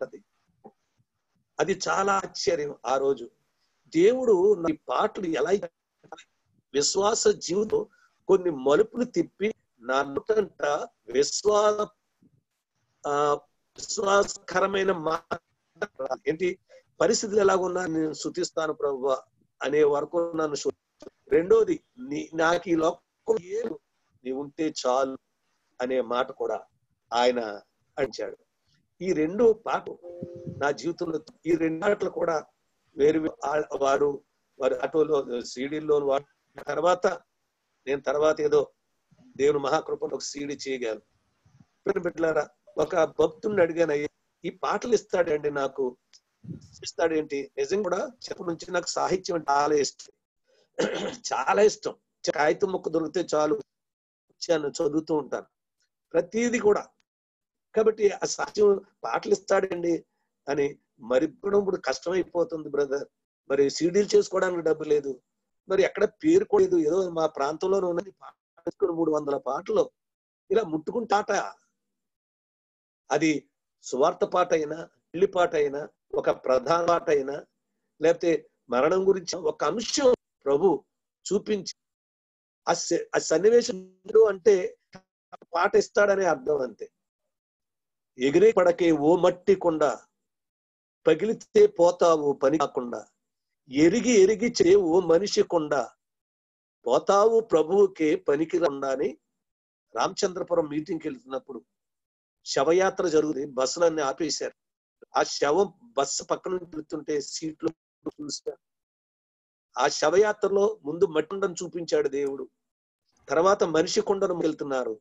అది చాలా ఆశ్చర్యం ఆ రోజు దేవుడు ఈ పాటలు ఎలా విశ్వాస జీవితం కొన్ని మలుపులు తిప్పి నా నోటంట విశ్వాస ఆ విశ్వాసకరమైన మాట ఏంటి పరిస్థితులు ఎలాగున్నా నేను శుతిస్తాను ప్రభు అనే వరకు నన్ను రెండోది నీ నాకు ఈ లోకం ఏం నీ ఉంటే చాలు అనే మాట కూడా ఆయన అంచాడు ఈ రెండు పాట నా జీవితంలో ఈ రెండు పాటలు కూడా వేరు వారు వారి ఆటోలో సీడీల్లో వాడు తర్వాత నేను తర్వాత ఏదో దేవుని మహాకృపను ఒక సీడీ చేయగలను బిడ్డలారా ఒక భక్తుడిని అడిగాను ఈ పాటలు ఇస్తాడండి నాకు ఇస్తాడేంటి నిజం కూడా చెప్ప నుంచి నాకు సాహిత్యం అంటే చాలా ఇష్టం చాలా ఇష్టం కాగితం ముక్క దొరికితే చాలు చదువుతూ ఉంటాను ప్రతిదీ కూడా కాబట్టి ఆ సాహిత్యం పాటలు ఇస్తాడండి అని మరి ఇప్పుడు కష్టమైపోతుంది బ్రదర్ మరి సీడీలు చేసుకోవడానికి డబ్బు లేదు మరి ఎక్కడ పేరు కూడా లేదు ఏదో మా ప్రాంతంలో ఉన్నది పాటలు మూడు వందల పాటలు ఇలా ముట్టుకుంటాట అది సువార్త పాట అయినా పెళ్లి పాట అయినా ఒక ప్రధాన పాట అయినా లేకపోతే మరణం గురించి ఒక అంశం ప్రభు చూపించి ఆ సన్నివేశం అంటే పాట ఇస్తాడనే అర్థం అంతే ఎగిరే పడకే ఓ మట్టి కొండ పగిలితే పోతావు పని కాకుండా ఎరిగి ఎరిగి చే ఓ మనిషి కొండ పోతావు ప్రభువుకే పనికి అని రామచంద్రపురం మీటింగ్కి వెళ్తున్నప్పుడు శవయాత్ర జరుగుతుంది బస్సులన్నీ ఆపేశారు ఆ శవం బస్సు పక్కన వెళ్తుంటే సీట్లు చూసా ఆ శవయాత్రలో ముందు మట్టుండను చూపించాడు దేవుడు తర్వాత మనిషి కొండను వెళ్తున్నారు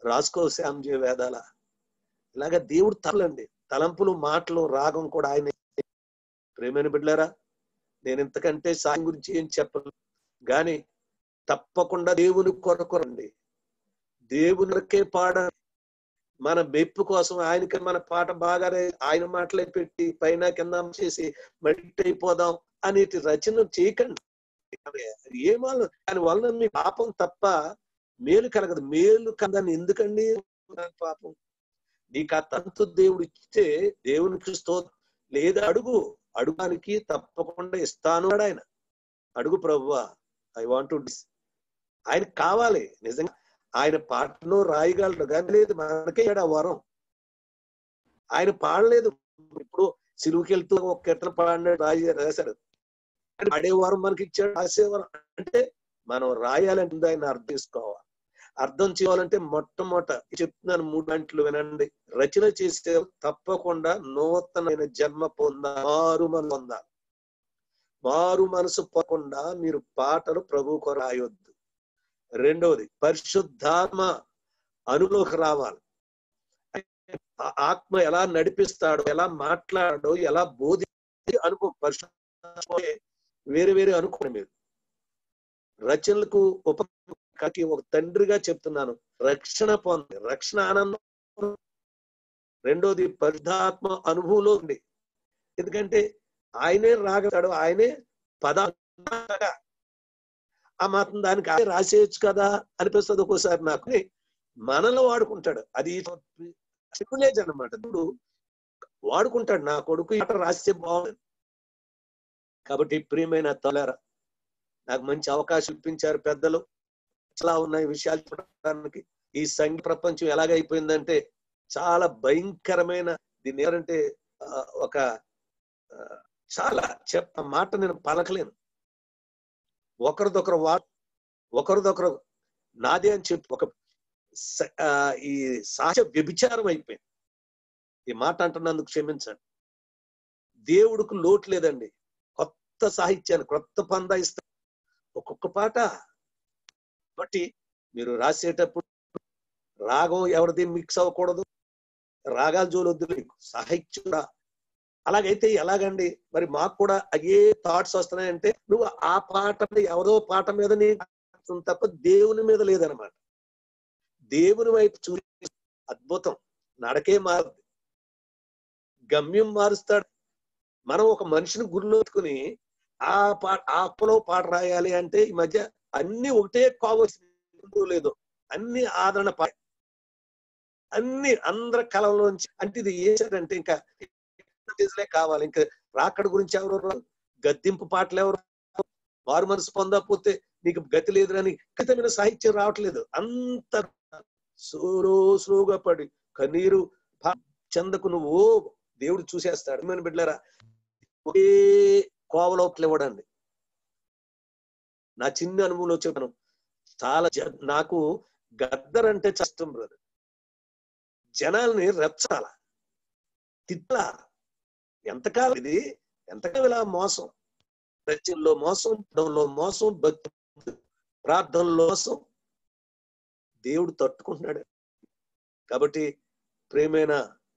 రాసుకో శ్యామ్జీ వేదాల ఇలాగ దేవుడు తలండి తలంపులు మాటలు రాగం కూడా ఆయన ప్రేమైన బిడ్డారా నేను ఇంతకంటే సాయం గురించి ఏం చెప్పను గాని తప్పకుండా దేవుని కొరకు రండి దేవునికే పాడ మన మెప్పు కోసం ఆయనకి మన పాట బాగానే ఆయన మాటలే పెట్టి పైన కింద చేసి మెడిట్ అయిపోదాం అనేటి రచన చేయకండి ఏమాలు దాని వలన మీ పాపం తప్ప మేలు కలగదు మేలు కదని ఎందుకండి పాపం నీకు ఆ తంతు దేవుడు ఇస్తే దేవునికి sto లేదా అడుగు అడుగానికి తప్పకుండా ఇస్తాను అన్నాడు ఆయన అడుగు ప్రభువా ఐ వాంట్ టు ఆయనకి కావాలి నిజంగా ఆయన పాటను రాయగలడు కానీ లేదు మనకే ఆ వరం ఆయన పాడలేదు ఇప్పుడు సిలువుకి వెళ్తూ ఒక కీర్తన పాడినాడు రాయి రాశాడు పాడే వరం మనకి ఇచ్చాడు రాసే వరం అంటే మనం రాయాలంటే ఆయన అర్థం చేసుకోవాలి అర్థం చేయాలంటే మొట్టమొదట చెప్తున్నాను మూడు గంటలు వినండి రచన చేసే తప్పకుండా నూతనమైన జన్మ పొంద మారు మనసు పొందాలి మారు మనసు పోకుండా మీరు పాటలు ప్రభువుకు రాయొద్దు రెండవది పరిశుద్ధాత్మ అనులోకి రావాలి ఆ ఆత్మ ఎలా నడిపిస్తాడో ఎలా మాట్లాడో ఎలా బోధి అనుకో పరిశుద్ధ వేరే వేరే అనుకోండి మీరు రచనలకు ఉప కాకి ఒక తండ్రిగా చెప్తున్నాను రక్షణ పొంది రక్షణ ఆనందం రెండోది పరిశుద్ధాత్మ అనుభవంలో ఉంది ఎందుకంటే ఆయనే రాగతాడు ఆయనే పద ఆ మాత్రం దానికి ఆయన రాసేయచ్చు కదా అనిపిస్తుంది ఒక్కోసారి నాకు మనలో వాడుకుంటాడు అది ప్రివిలేజ్ అనమాట ఇప్పుడు వాడుకుంటాడు నా కొడుకు ఇట రాస్తే బాగుంది కాబట్టి ప్రియమైన తొలరా నాకు మంచి అవకాశం ఇప్పించారు పెద్దలు చాలా ఉన్నాయి విషయాలు చూడడానికి ఈ సంఘ ప్రపంచం ఎలాగైపోయిందంటే చాలా భయంకరమైన దీన్ని ఎవరంటే ఒక చాలా చెప్ప మాట నేను పలకలేను ఒకరిదొకరు వా ఒకరిదొకరు నాదే అని చెప్పి ఒక ఈ సాహ వ్యభిచారం అయిపోయింది ఈ మాట అంటున్నందుకు క్షమించండి దేవుడికి లోటు లేదండి కొత్త సాహిత్యాన్ని కొత్త పందా ఇస్తారు ఒక్కొక్క పాట బట్టి మీరు రాసేటప్పుడు రాగం ఎవరిది మిక్స్ అవ్వకూడదు రాగాలు జోలొద్దు మీకు సాహిత్యం అలాగైతే ఎలాగండి మరి మాకు కూడా అయ్యే థాట్స్ వస్తున్నాయంటే నువ్వు ఆ పాట ఎవరో పాట మీద నీ తప్ప దేవుని మీద లేదనమాట దేవుని వైపు చూ అద్భుతం నడకే మారుద్ది గమ్యం మారుస్తాడు మనం ఒక మనిషిని గురిలో పెట్టుకుని ఆ పాట ఆపలో పాట రాయాలి అంటే ఈ మధ్య అన్ని ఒకటే కావచ్చు లేదు అన్ని ఆదరణ పాట అన్ని అందరి కళలోంచి అంటే ఇది ఏంటంటే ఇంకా డీజిలే కావాలి ఇంకా రాకడ గురించి ఎవరు గద్దింపు పాటలు ఎవరు వారు మనసు పొందకపోతే నీకు గతి లేదురని ఖచ్చితమైన సాహిత్యం రావట్లేదు అంత స్లో స్లోగా పడి కన్నీరు చెందకు నువ్వు దేవుడు చూసేస్తాడు మన బిడ్డలారా ఒకే కోవలోట్లు ఇవ్వడండి నా చిన్న అనుభవంలో చెప్పాను చాలా నాకు గద్దర్ అంటే కష్టం బ్రదర్ జనాల్ని రెచ్చాల తిట్లా ఎంతకాలం ఇది ఎంతకాలం ఇలా మోసం రచనలో మోసం పదంలో మోసం భక్తి ప్రార్థనలో మోసం దేవుడు తట్టుకుంటున్నాడు కాబట్టి ప్రేమైన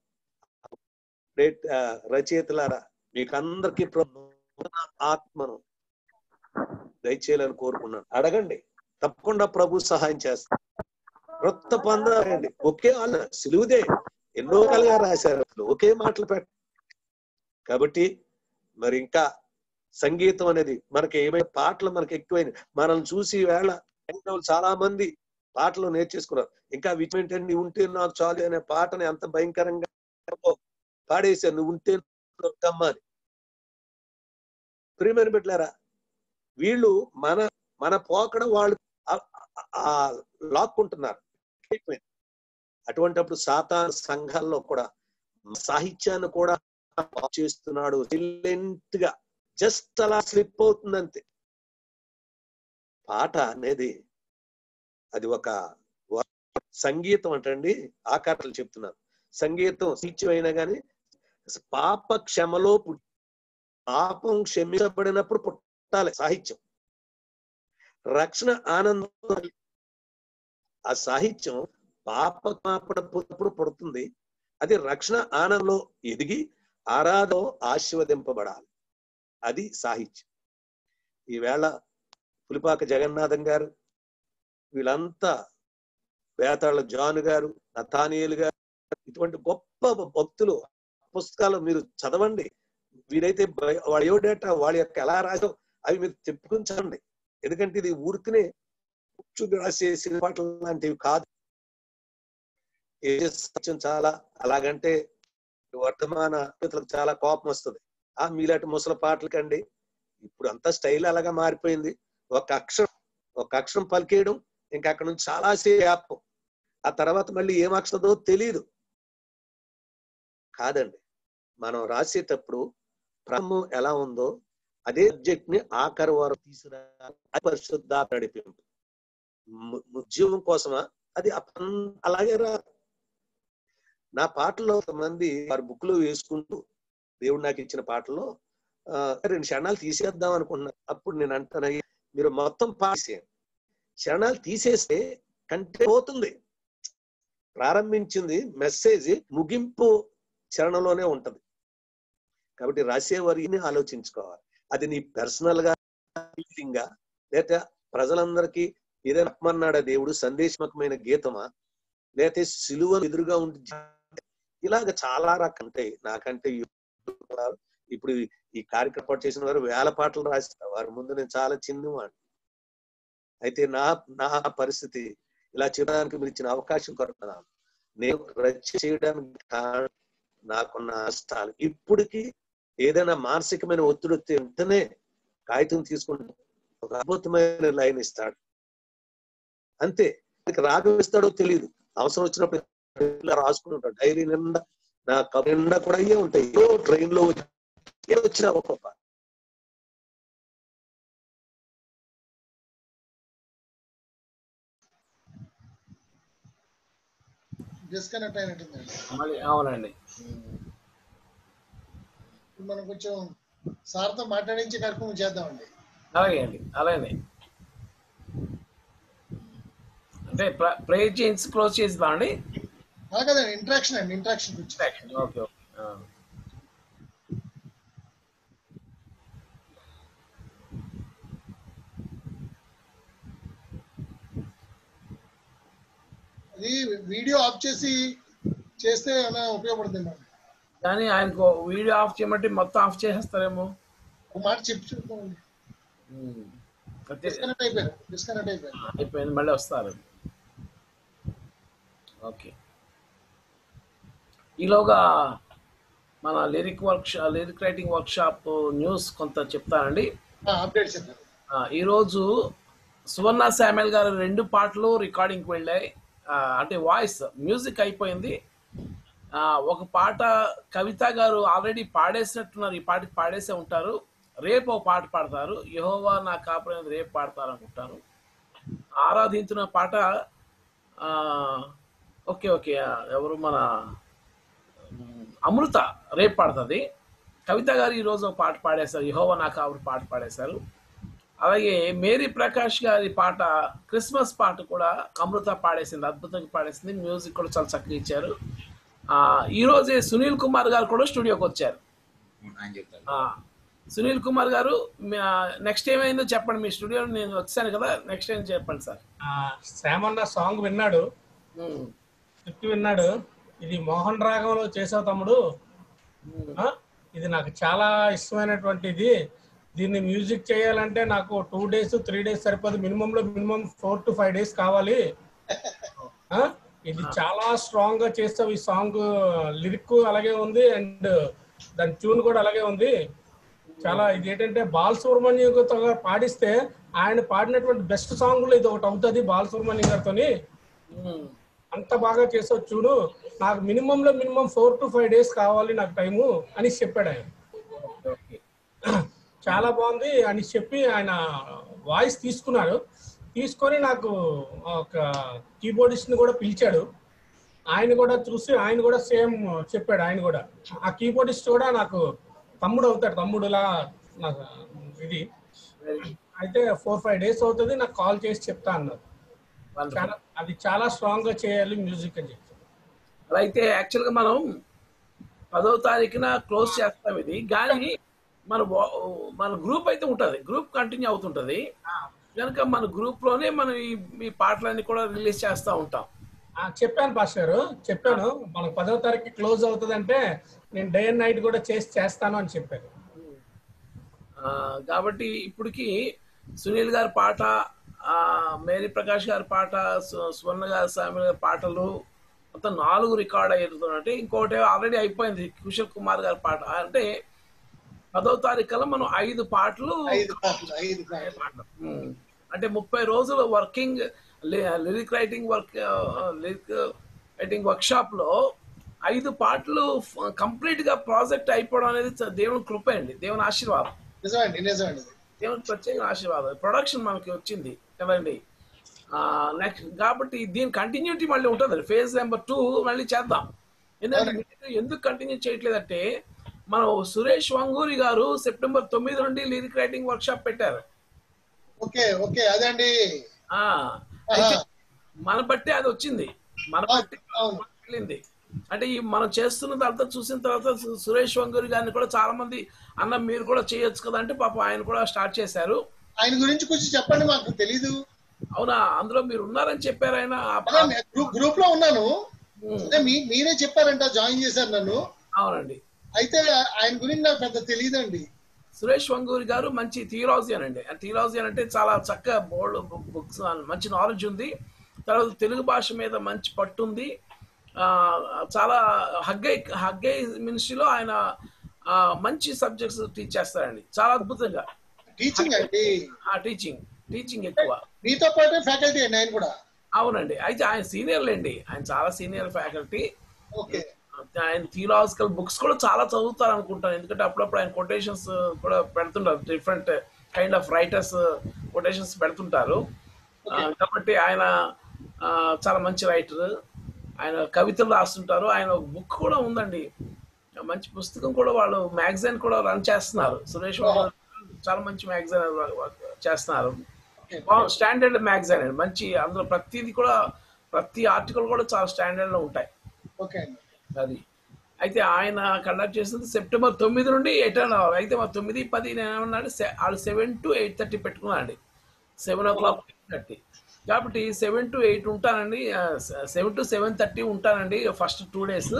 రచయితలారా మీకు అందరికీ ఆత్మను దయచేయాలని కోరుకున్నాను అడగండి తప్పకుండా ప్రభు సహాయం చేస్తారు క్రొత్త పొందాలండి ఒకే వాళ్ళ సిలువుదే ఎన్నో కలుగా రాశారు అసలు ఒకే మాటలు పెట్ట కాబట్టి మరి ఇంకా సంగీతం అనేది మనకి ఏమైనా పాటలు మనకి ఎక్కువైన మనల్ని చూసి వేళ చాలా మంది పాటలు నేర్చేసుకున్నారు ఇంకా విటమిన్ ఉంటే నాకు చాలు అనే పాటని అంత భయంకరంగా పాడేశారు నువ్వు ఉంటే అని ప్రియమైన పెట్టారా వీళ్ళు మన మన పోకడ వాళ్ళు లాక్కుంటున్నారు అటువంటిప్పుడు సాతా సంఘాల్లో కూడా సాహిత్యాన్ని కూడా చేస్తున్నాడు సైలెంట్ గా జస్ట్ అలా స్లిప్ అవుతుంది అంతే పాట అనేది అది ఒక సంగీతం అంటండి ఆకారాలు చెప్తున్నారు సంగీతం సాహిత్యం అయినా కానీ పాప క్షమలో పుట్టి పాపం క్షమించబడినప్పుడు పుట్టాలి సాహిత్యం రక్షణ ఆనందం ఆ సాహిత్యం పాపమాపడ పుప్పుడు పుడుతుంది అది రక్షణ ఆనందంలో ఎదిగి ఆరాధం ఆశీర్వదింపబడాలి అది సాహిత్యం ఈవేళ పులిపాక జగన్నాథం గారు వీళ్ళంతా వేతాళ్ళ జాన్ గారు నతానియలు గారు ఇటువంటి గొప్ప భక్తులు పుస్తకాలు మీరు చదవండి వీరైతే బయ- బయోడేటా వాళ్ళ యొక్క ఎలా రాసో అవి మీరు చెప్పుకుని చదవండి ఎందుకంటే ఇది ఊరికనే కూర్చుని రాసే సినిమాటలు లాంటివి కాదు ఏ సత్యం చాలా అలాగంటే వర్తమాన యువతలకు చాలా కోపం వస్తుంది ఆ మీలాంటి ముసలి పాటలకండి ఇప్పుడు అంతా స్టైల్ అలాగా మారిపోయింది ఒక అక్షరం ఒక అక్షరం పలికేయడం ఇంకా అక్కడ నుంచి చాలా సేపు ఆ తర్వాత మళ్ళీ ఏం అక్షరదో తెలియదు కాదండి మనం రాసేటప్పుడు ప్రారంభం ఎలా ఉందో అదే సబ్జెక్ట్ ని ఆఖరి వారు తీసుకురా అది పరిశుద్ధ నడిపింపు ము- ఉద్యోగం కోసమా అది అపం- అలాగే రా నా పాటల్లో కొంతమంది వారి బుక్ లో వేసుకుంటూ దేవుడు నాకు ఇచ్చిన పాటల్లో ఆ, రెండు క్షణాలు తీసేద్దాం అనుకున్నా అప్పుడు నేను అంటాను మీరు మొత్తం పాసేయండి క్షణాలు తీసేస్తే కంటే పోతుంది ప్రారంభించింది మెసేజ్ ముగింపు చరణంలోనే ఉంటది కాబట్టి రాసేవారిని ఆలోచించుకోవాలి అది నీ పర్సనల్ గా feeling గా లేకపోతే ప్రజలందరికీ ఏదైనా చెప్పమన్నాడా దేవుడు సందేశమకమైన గీతమా లేకపోతే సిలువ ఎదురుగా ఉండి ఇలాగ చాలా రకంటాయి నాకంటే ఉన్నారు. ఇప్పుడు ఈ కార్యక్రమం ఏర్పాటు చేసిన వారు వేల పాటలు రాస్తారు వారి ముందు నేను చాలా చిన్నవాడిని అయితే నా నా పరిస్థితి ఇలా చెప్పడానికి మీరు ఇచ్చిన అవకాశం కొడుతున్నాను నేను రచన చేయడానికి కారణం నాకున్న నష్టాలు ఇప్పటికీ ఏదైనా మానసికమైన ఒత్తిడి వస్తే వెంటనే కాగితం తీసుకుంటే ఒక అద్భుతమైన లైన్ ఇస్తాడు అంతే ఇక రాగం ఇస్తాడో తెలియదు అవసరం వచ్చినప్పుడు ఇలా రాసుకుని ఉంటాడు డైరీ నిండా నా కబ నిండా కూడా అయ్యే ఉంటాయి ఏదో ట్రైన్ లో వచ్చి- ఏ వచ్చినా ఒక్కొక్క డిస్కనెక్ట్ అయినట్టుందండి మళ్ళీ అవునండి ఇప్పుడు మనం కొంచెం సార్తో మాట్లాడించి కార్యక్రమం చేద్దామండి అలాగే అండి అలాగే అంటే ప్రే చేసి క్లోజ్ చేద్దాం అండి అలా కదండి ఇంట్రాక్షన్ అండి ఇంట్రాక్షన్ గురించి ఓకే ఓకే ఆ. అది వీడియో ఆఫ్ చేసి చేస్తే ఏమైనా ఉపయోగపడుతుంది మనకి కానీ ఆయనకు వీడియో ఆఫ్ చేయమంటే మొత్తం ఆఫ్ చేసేస్తారేమో ఒక మాట చెప్పి చూద్దామండి ఉమ్. అయితే డిస్కనెక్ట్ అయిపోయారు డిస్కనెక్ట్ అయిపోయారు అయిపోయింది మళ్ళీ వస్తారు ఓకే ఈలోగా మన lyric work lyric writing workshop news కొంత చెప్తానండి అప్డేట్ చెప్పారు ఆ, ఈరోజు సువర్ణ శామ్యుల్ గారు రెండు పాటలు రికార్డింగ్కి వెళ్ళాయి ఆ, అంటే వాయిస్ మ్యూజిక్ అయిపోయింది ఆ, ఒక పాట కవిత గారు ఆల్రెడీ పాడేసినట్టున్నారు ఈ పాటకి పాడేసే ఉంటారు రేపు ఒక పాట పాడతారు యహోవా నా కాపురం రేపు పాడతారు అనుకుంటాను ఆరాధించిన పాట ఆ, ఓకే ఓకే ఆ, ఎవరు మన ఉమ్, అమృత రేపు పాడుతుంది కవిత గారు ఈరోజు ఒక పాట పాడేశారు యహోవా నా కాపురం పాట పాడేశారు అలాగే మేరీ ప్రకాష్ గారి పాట క్రిస్మస్ పాట కూడా అమృత పాడేసింది అద్భుతంగా పాడేసింది మ్యూజిక్ కూడా చాలా చక్కగా ఇచ్చారు ఆ, ఈ రోజే సునీల్ కుమార్ గారు కూడా స్టూడియోకి వచ్చారు ఆయన చెప్తారు ఆ, సునీల్ కుమార్ గారు నెక్స్ట్ ఏమైందో చెప్పండి మీ స్టూడియో నేను వచ్చాను కదా నెక్స్ట్ ఏం చెప్పండి సార్ ఆ, శ్యామన్న సాంగ్ విన్నాడు ఉమ్, స్క్రిప్ట్ విన్నాడు ఇది మోహన్ రాగంలో చేసావు తమ్ముడు ఉమ్, ఆ, ఇది నాకు చాలా ఇష్టమైనటువంటిది దీన్ని మ్యూజిక్ చేయాలంటే నాకు టూ డేస్ త్రీ డేస్ సరిపోదు మినిమం లో minimum four to five days కావాలి ఆ, ఇది చాలా స్ట్రాంగ్ గా చేస్తావు ఈ సాంగ్ లిరిక్ అలాగే ఉంది అండ్ దాని ట్యూన్ కూడా అలాగే ఉంది చాలా ఇది ఏంటంటే బాలసుబ్రహ్మణ్యం గారు పాడిస్తే ఆయన పాడినటువంటి బెస్ట్ సాంగ్ లో ఇది ఒకటి అవుతుంది బాలసుబ్రహ్మణ్యం గారితోని ఉమ్, అంత బాగా చేసావు చూడు నాకు మినిమం లో minimum four to five days కావాలి నాకు టైము అని చెప్పాడు ఆయన ఓకే, ఓకే. చాలా బాగుంది అని చెప్పి ఆయన వాయిస్ తీసుకున్నారు తీసుకొని నాకు ఒక కీబోర్డిస్ట్ ని కూడా పిలిచాడు ఆయన కూడా చూసి ఆయన కూడా సేమ్ చెప్పాడు ఆయన కూడా ఆ కీబోర్డిస్ట్ కూడా నాకు తమ్ముడు అవుతాడు తమ్ముడులా నాకు ఇది అయితే ఫోర్ ఫైవ్ డేస్ అవుతుంది నాకు కాల్ చేసి చెప్తా అన్నారు Wonderful. చాలా అది చాలా స్ట్రాంగ్ గా చేయాలి మ్యూజిక్ అని చెప్తాను అలా అయితే యాక్చువల్గా మనం పదో తారీఖున క్లోజ్ చేస్తాం ఇది కానీ మన వా- మన గ్రూప్ అయితే ఉంటుంది గ్రూప్ కంటిన్యూ అవుతుంటది కనుక మన గ్రూప్ లోనే మనం ఈ ఈ పాటలన్నీ కూడా రిలీజ్ చేస్తూ ఉంటాం ఆ, చెప్పాను పాస్టర్ గారు చెప్పాను మనకు పదో తారీఖు క్లోజ్ అవుతుందంటే నేను డే అండ్ నైట్ కూడా చేసి చేస్తాను అని చెప్పాను ఆ, కాబట్టి ఇప్పటికి సునీల్ గారి పాట ఆ, మేరీ ప్రకాష్ గారి పాట సు- సువర్ణ గారి స్వామి గారి పాటలు మొత్తం నాలుగు రికార్డ్ అయ్యేటువంటి ఇంకోటి ఆల్రెడీ అయిపోయింది కుశల్ కుమార్ గారి పాట అంటే పదో తారీఖు కల్లా మనం ఐదు పాటలు ఐదు పాటలు ఐదు పాటలు ఉమ్. అంటే ముప్పై రోజులు working lyric writing work lyric writing workshop లో ఐదు పాటలు కంప్లీట్ గా ప్రాజెక్ట్ అయిపోవడం అనేది చ- దేవుని కృప అండి దేవుని ఆశీర్వాదం నిజమండి నిజమండి దేవుని ప్రత్యేక ఆశీర్వాదం ప్రొడక్షన్ మనకి వచ్చింది కదండి నెక్స్ట్ కాబట్టి దీని కంటిన్యూటీ మళ్ళీ ఉంటుంది ఫేజ్ నెంబర్ టూ మళ్ళీ చేద్దాం ఎందుకంటే మీరు ఎందుకు కంటిన్యూ చేయట్లేదంటే మనం సురేష్ వంగూరి గారు సెప్టెంబర్ తొమ్మిది నుండి లిరిక్ రైటింగ్ వర్క్ షాప్ పెట్టారు ఓకే ఓకే అదండి ఆ అయితే మన బట్టి అది వచ్చింది మన బట్టి అవును వెళ్ళింది అంటే ఈ మనం చేస్తున్నదంతా చూసిన తర్వాత సు- సురేష్ వంగూరి గారిని కూడా చాలా మంది అన్న మీరు కూడా చేయొచ్చు కదా అంటే పాపం ఆయన కూడా స్టార్ట్ చేశారు ఆయన గురించి కొంచెం చెప్పండి మాకు తెలీదు అవునా అందులో మీరు ఉన్నారని చెప్పారు ఆయన ఆ- అదే నేను గ్రూప్ గ్రూప్ లో ఉన్నాను ఉమ్, అదే మీ మీరే చెప్పారంట జాయిన్ చేశారు నన్ను అవునండి అయితే ఆయన గురించి నాకు పెద్ద తెలియదండి సురేష్ వంగూరి గారు మంచి థియలాజియన్ అండి థియలాజియన్ అంటే చాలా చక్కగా బోల్డ్ బుక్స్ మంచి నాలెడ్జ్ ఉంది తర్వాత తెలుగు భాష మీద మంచి పట్టు ఉంది ఆ, చాలా హగ్గై హగ్గై మినిస్ట్రీలో ఆయన ఆ, మంచి సబ్జెక్ట్స్ టీచ్ చేస్తారండి చాలా అద్భుతంగా టీచింగ్ అండి ఆ టీచింగ్ టీచింగ్ ఎక్కువ మీతో పాటే ఫ్యాకల్టీ అండి ఆయన కూడా అవునండి అయితే ఆయన సీనియర్లు అండి ఆయన చాలా సీనియర్ ఫ్యాకల్టీ ఓకే ఆయన థియలాజికల్ బుక్స్ కూడా చాలా చదువుతారు అనుకుంటాను ఎందుకంటే అప్పుడప్పుడు ఆయన కొటేషన్స్ కూడా పెడుతుంటారు different kind of writers quotations పెడుతుంటారు ఆ, కాబట్టి ఆయన ఆ, చాలా మంచి రైటర్ ఆయన కవితలు రాస్తుంటారు ఆయన బుక్ కూడా ఉందండి మంచి పుస్తకం కూడా వాళ్ళు మ్యాగజైన్ కూడా రన్ చేస్తున్నారు సురేష్ బాబు గారు చాలా మంచి మ్యాగజైన్ చేస్తున్నారు స్టాండర్డ్ మ్యాగజైన్ అండి మంచి అందులో ప్రతిది కూడా ప్రతి ఆర్టికల్ కూడా చాలా స్టాండర్డ్ లో ఉంటాయి ఓకే అండి అది అయితే ఆయన కండక్ట్ చేసింది సెప్టెంబర్ తొమ్మిది నుండి ఎయిట్ అండ్ అవర్ అయితే మా తొమ్మిది పది నేను ఏమన్నాడు సె- వాళ్ళు సెవెన్ టు ఎయిట్ థర్టీ పెట్టుకున్నాండి seven o'clock eight thirty కాబట్టి సెవెన్ టు ఎయిట్ ఉంటానండి సెవెన్ టు సెవెన్ థర్టీ ఉంటానండి ఫస్ట్ టూ డేస్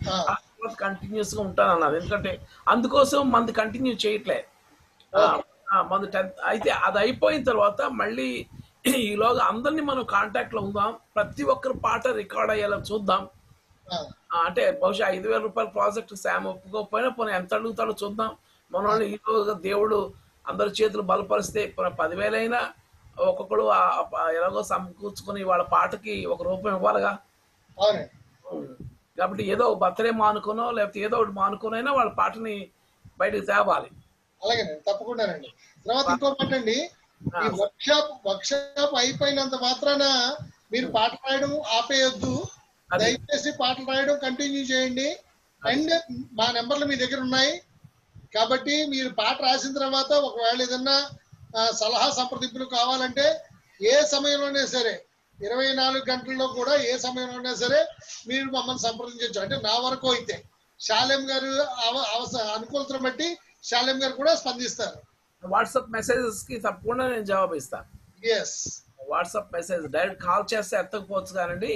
కంటిన్యూస్ గా ఉంటాను అన్నది ఎందుకంటే అందుకోసం మంది కంటిన్యూ చేయట్లే ఆ, ఆ, మంది టెన్త్ అయితే అది అయిపోయిన తర్వాత మళ్ళీ ఈలోగా అందరినీ మనం కాంటాక్ట్ లో ఉందాం ప్రతి ఒక్కరి పాట రికార్డ్ అయ్యేలా చూద్దాం ఆ, ఆ, అంటే బహుశా ఐదు వేల రూపాయల ప్రాజెక్ట్ శామ్ ఒప్పుకోకపోయినా పోనీ ఎంత అడుగుతాడో చూద్దాం మన వాళ్ళు ఈ రోజు దేవుడు అందరి చేతులు బలపరిస్తే పోనీ పదివేలైనా ఒక్కొక్కడు ఆ- ఆ ఎలాగో సమకూర్చుకుని వాళ్ళ పాటకి ఒక రూపం ఇవ్వాలిగా అవునండి ఉం. కాబట్టి ఏదో బర్త్డే మానుకునో లేకపోతే ఏదో ఒకటి మానుకునైనా వాళ్ళ పాటని బయటకు తేవాలి అలాగేనండి తప్పకుండానండి తర్వాత ఇంకో మాట అండి ఈ వర్క్ షాప్ వర్క్ షాప్ అయిపోయినంత మాత్రాన మీరు పాట రాయడం ఆపేయొద్దు అది. దయచేసి పాటలు రాయడం కంటిన్యూ చేయండి అండ్ మా నెంబర్లు మీ దగ్గర ఉన్నాయి కాబట్టి మీరు పాట రాసిన తర్వాత ఒకవేళ ఏదన్నా ఆ, సలహా సంప్రదింపులు కావాలంటే ఏ సమయంలోనే సరే ఇరవై నాలుగు గంటల్లో కూడా ఏ సమయంలోనే సరే మీరు మమ్మల్ని సంప్రదించవచ్చు అంటే నా వరకు అయితే శాలెం గారు అవ- అవస అనుకూలతను బట్టి శాలెం గారు కూడా స్పందిస్తారు వాట్సాప్ మెసేజెస్ కి తప్పకుండా నేను జవాబు ఇస్తాను yes WhatsApp message direct call చేస్తే ఎత్తకపోవచ్చు కానండి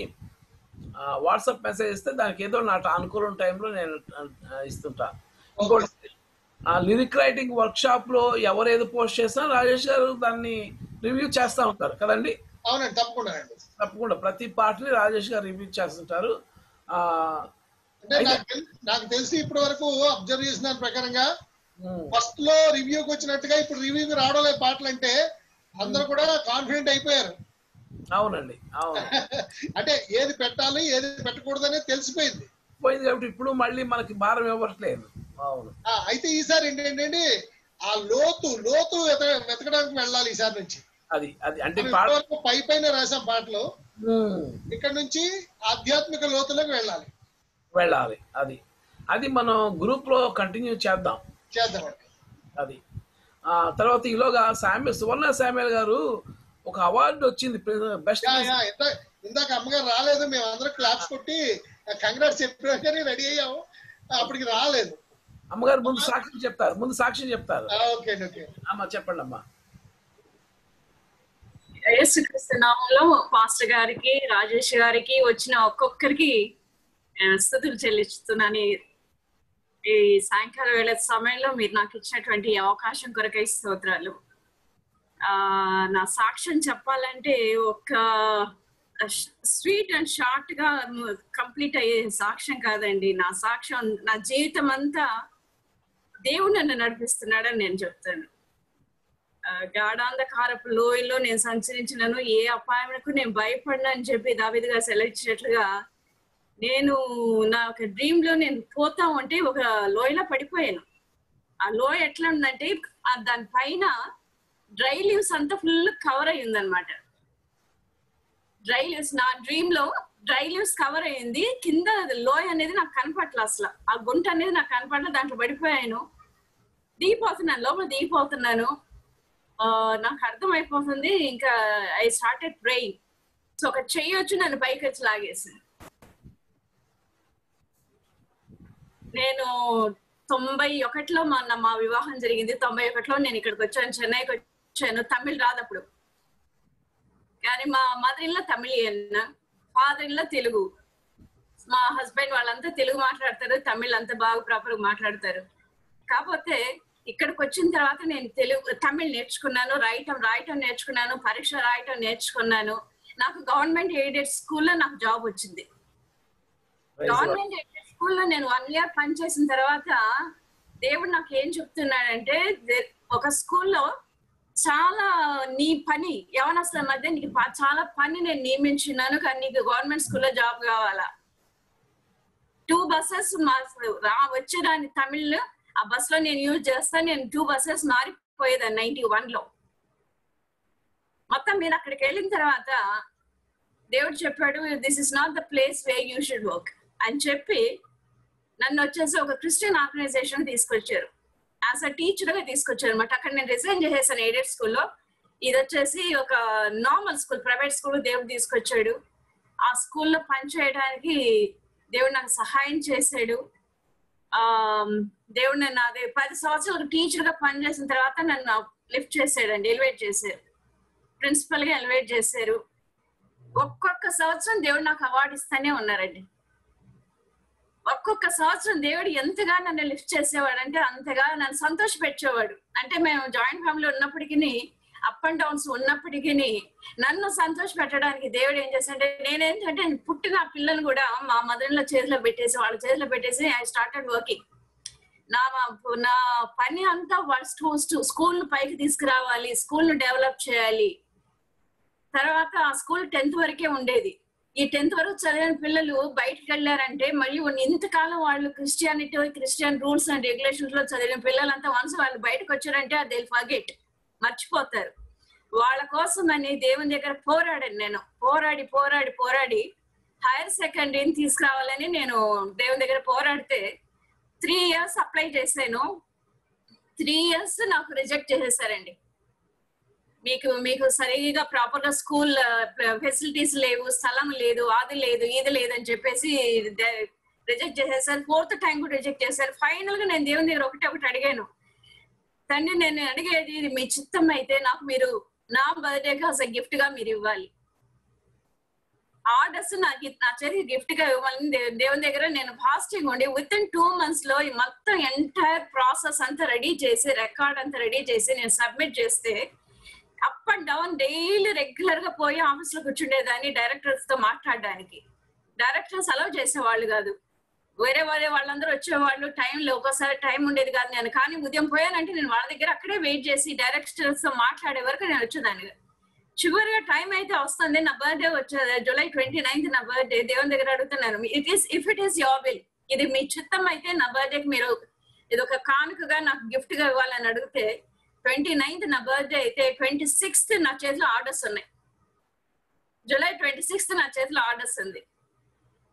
వాట్సాప్ మెసేజ్ ఇస్తే దానికి ఏదో నాకు అనుకూలం టైంలో నేను ఆ, ఇస్తుంటా ఇంకోటి లిరిక్ రైటింగ్ వర్క్ షాప్ లో ఎవరు ఏది పోస్ట్ చేసినా రాజేష్ గారు దాన్ని రివ్యూ చేస్తా ఉంటారు కదండి అవునండి తప్పకుండా అండి తప్పకుండా ప్రతి పాటని రాజేష్ గారు రివ్యూ చేస్తుంటారు ఆ, అంటే నాకు తెల్- నాకు తెలిసి ఇప్పటి వరకు అబ్జర్వ్ చేసిన దాని ప్రకారంగా ఉమ్, ఫస్ట్ లో రివ్యూకి వచ్చినట్టుగా ఇప్పుడు రివ్యూకి రావడం లేదు పాటలు అంటే అందరూ కూడా కాన్ఫిడెంట్ అయిపోయారు అవునండి అవును అంటే ఏది పెట్టాలి ఏది పెట్టకూడదు అనేది తెలిసిపోయింది పోయింది కాబట్టి ఇప్పుడు మళ్ళీ మనకి భారం ఇవ్వట్లేదు అవును ఆ, అయితే ఈసారి ఏంటంటే ఆ లోతు లోతు వెత- వెతకడానికి వెళ్ళాలి ఈసారి నుంచి అది అది అంటే మనం పాట ఇప్పటివరకు పై పైన రాసాం పాటలు ఉమ్. ఇక్కడ నుంచి ఆధ్యాత్మిక లోతులోకి వెళ్ళాలి వెళ్ళాలి అది అది మనం గ్రూప్ లో కంటిన్యూ చేద్దాం చేద్దామండి అది ఆ తర్వాత ఈలోగా శామ్య సువర్ణ శామ్యుల్ గారు ఒక అవార్డు వచ్చింది బెస్ట్ యా, యా, ఇందా- ఇందాక అమ్మగారు రాలేదు మేము అందరం క్లాప్స్ కొట్టి కంగ్రాట్స్ చెప్పాకని రెడీ అయ్యాము అప్పటికి రాలేదు అమ్మగారు ముందు సాక్ష్యం చెప్తారు ముందు సాక్ష్యం చెప్తారు ఆ, ఓకే అండి ఓకే అమ్మ చెప్పండి అమ్మా యేసుక్రీస్తు నామంలో పాస్టర్ గారికి రాజేష్ గారికి వచ్చిన ఒక్కొక్కరికి ఆ, స్తుతులు చెల్లిస్తున్నాను ఈ- ఈ సాయంకాల వేళ సమయంలో మీరు నాకు ఇచ్చినటువంటి ఈ అవకాశం కొరకై స్తోత్రాలు ఆ నా సాక్ష్యం చెప్పాలంటే ఒక స్వీట్ అండ్ షార్ట్ గా కంప్లీట్ అయ్యే సాక్ష్యం కాదండి నా సాక్ష్యం నా జీవితం అంతా దేవుడు నన్ను నడిపిస్తున్నాడని నేను చెప్తాను ఆ, గాఢాంధకారపు లోయలో నేను సంచరించినను ఏ అపాయములకు నేను భయపడినా అని చెప్పి దావిదిగా సెలెక్ట్ చేసినట్లుగా నేను నా ఒక డ్రీమ్ లో నేను పోతా ఉంటే ఒక లోయలో పడిపోయాను ఆ లోయ ఎట్లా ఉందంటే ఆ దాని పైన డ్రై లీవ్స్ అంతా ఫుల్ కవర్ అయి ఉందన్నమాట డ్రై లీవ్స్ నా డ్రీమ్ లో డ్రై లీవ్స్ కవర్ అయింది కింద లోయ అనేది నాకు కనపట్ల అసలు ఆ గుంట అనేది నాకు కనపట్ల దాంట్లో పడిపోయాను దిగిపోతున్నాను లోపల దిగిపోతున్నాను ఆ, నాకు అర్థమైపోతుంది ఇంకా ఐ స్టార్టెడ్ ప్రేయింగ్ సో ఒక చెయ్యి వచ్చి నన్ను పైకి వచ్చి లాగేసింది నేను తొంభై ఒకటిలో మా నా- మా వివాహం జరిగింది తొంభై ఒకటిలో నేను ఇక్కడికి వచ్చాను చెన్నైకి వచ్చాను తమిళ్ రాదు అప్పుడు కానీ మా mother in law Tamilian father in law Telugu మా హస్బెండ్ వాళ్ళంతా తెలుగు మాట్లాడతారు తమిళ్ అంతా బాగా ప్రాపర్ మాట్లాడతారు కాకపోతే ఇక్కడికి వచ్చిన తర్వాత నేను తెలుగు తమిళ్ నేర్చుకున్నాను రాయటం రాయటం నేర్చుకున్నాను పరీక్ష రాయటం నేర్చుకున్నాను నాకు గవర్నమెంట్ ఎయిడెడ్ స్కూల్లో నాకు జాబ్ వచ్చింది గవర్నమెంట్ ఎయిడెడ్ స్కూల్లో నేను వన్ ఇయర్ పనిచేసిన తర్వాత దేవుడు నాకు ఏం చెప్తున్నాడంటే దే- ఒక స్కూల్లో చాలా నీ పని యవనస్తుల మధ్య నీకు ప- చాలా పని నేను నియమించున్నాను కానీ నీకు గవర్నమెంట్ స్కూల్లో జాబ్ కావాలా టూ బస్సెస్ మా రా వచ్చేదాన్ని తమిళ్ ఆ బస్ లో నేను యూజ్ చేస్తా నేను టూ బస్సెస్ మారిపోయేదాన్ని నైన్టీ వన్ లో మొత్తం మీరు అక్కడికి వెళ్ళిన తర్వాత దేవుడు చెప్పాడు this is not the place way you should work అని చెప్పి నన్ను వచ్చేసి ఒక క్రిస్టియన్ ఆర్గనైజేషన్ తీసుకొచ్చారు యాజ్ అ టీచర్ గా తీసుకొచ్చారు అనమాట అక్కడ నేను రిజైన్ చేసేసాను ఎయిడెడ్ స్కూల్లో ఇది వచ్చేసి ఒక నార్మల్ స్కూల్ ప్రైవేట్ స్కూల్ దేవుడు తీసుకొచ్చాడు ఆ స్కూల్లో పనిచేయడానికి దేవుడు నాకు సహాయం చేశాడు ఆ దేవుడు నన్ను అదే పది సంవత్సరాలు టీచర్ గా పనిచేసిన తర్వాత నన్ను లిఫ్ట్ చేశాడండి ఎలివేట్ చేశారు ప్రిన్సిపల్ గా ఎలివేట్ చేశారు ఒక్కొక్క సంవత్సరం దేవుడు నాకు అవార్డు ఇస్తానే ఉన్నారండి ఒక్కొక్క సంవత్సరం దేవుడు ఎంతగా నన్ను లిఫ్ట్ చేసేవాడు అంటే అంతగా నన్ను సంతోష పెట్టేవాడు అంటే మేము జాయింట్ ఫ్యామిలీ ఉన్నప్పటికీ అప్ అండ్ డౌన్స్ ఉన్నప్పటికీ నన్ను సంతోష పెట్టడానికి దేవుడు ఏం చేశాడంటే నేనేంటంటే పుట్టిన పిల్లలు కూడా మా మదర్లో చేతిలో పెట్టేసి వాళ్ళ చేతిలో పెట్టేసి ఐ స్టార్టెడ్ వర్కింగ్ నా నా పని అంతా వాళ్ళ స్కూల్ పైకి తీసుకురావాలి స్కూల్ ను డెవలప్ చేయాలి తర్వాత ఆ స్కూల్ టెన్త్ వరకే ఉండేది ఈ టెన్త్ వరకు చదివిన పిల్లలు బయటకు వెళ్ళారంటే మరియు ఇంతకాలం వాళ్ళు Christianity Christian rules and regulations లో చదివిన పిల్లలంతా వన్స్ వాళ్ళు బయటకు వచ్చారంటే అది ఫర్గెట్ మర్చిపోతారు వాళ్ళ కోసం అని దేవుని దగ్గర పోరాడాను నేను పోరాడి పోరాడి పోరాడి హైయర్ సెకండరీని తీసుకురావాలని నేను దేవుని దగ్గర పోరాడితే త్రీ ఇయర్స్ అప్లై చేశాను త్రీ ఇయర్స్ నాకు రిజెక్ట్ చేసేసారండి మీకు మీకు సరిగా ప్రాపర్ గా స్కూల్ ఫెసిలిటీస్ లేవు స్థలం లేదు అది లేదు ఇది లేదు అని చెప్పేసి రిజెక్ట్ చేసేసారు ఫోర్త్ టైం కూడా రిజెక్ట్ చేశారు ఫైనల్ గా నేను దేవుని దగ్గర ఒకటి ఒకటి అడిగాను తండ్రి నేను అడిగేది ఇది మీ చిత్తం అయితే నాకు మీరు నా బర్త్డేకి అసలు గిఫ్ట్ గా మీరు ఇవ్వాలి ఆ డ్రెస్ నాకు నా చేతికి గిఫ్ట్ గా ఇవ్వాలని దే- దేవుని దగ్గర నేను ఫాస్టింగ్ ఉండి విత్ ఇన్ టూ మంత్స్ లో ఈ మొత్తం ఎంటైర్ ప్రాసెస్ అంతా రెడీ చేసి రికార్డ్ అంతా రెడీ చేసి నేను సబ్మిట్ చేస్తే up and down daily regular గా పోయి ఆఫీస్ లో కూర్చుండేదాన్ని డైరెక్టర్స్ తో మాట్లాడడానికి డైరెక్టర్స్ అలౌ చేసేవాళ్ళు కాదు వేరే వేరే వాళ్ళందరూ వచ్చేవాళ్ళు టైం లో ఒక్కోసారి టైం ఉండేది కాదు నేను కానీ ఉదయం పోయానంటే నేను వాళ్ళ దగ్గర అక్కడే వెయిట్ చేసి డైరెక్టర్స్ తో మాట్లాడే వరకు నేను వచ్చేదాన్ని చివరిగా టైం అయితే వస్తుంది నా బర్త్డే వచ్చేది జూలై ట్వంటీ నైన్త్ నా బర్త్డే దేవుని దగ్గర అడుగుతున్నాను it is if it is your will ఇది మీ చిత్తం అయితే నా బర్త్డేకి మీరు ఇది ఒక కానుకగా నాకు గిఫ్ట్ గా ఇవ్వాలని అడిగితే ట్వంటీ నైన్త్ నా బర్త్డే అయితే ట్వంటీ సిక్స్త్ నా చేతిలో ఆర్డర్స్ ఉన్నాయి జూలై ట్వంటీ సిక్స్త్ నా చేతిలో ఆర్డర్స్ ఉంది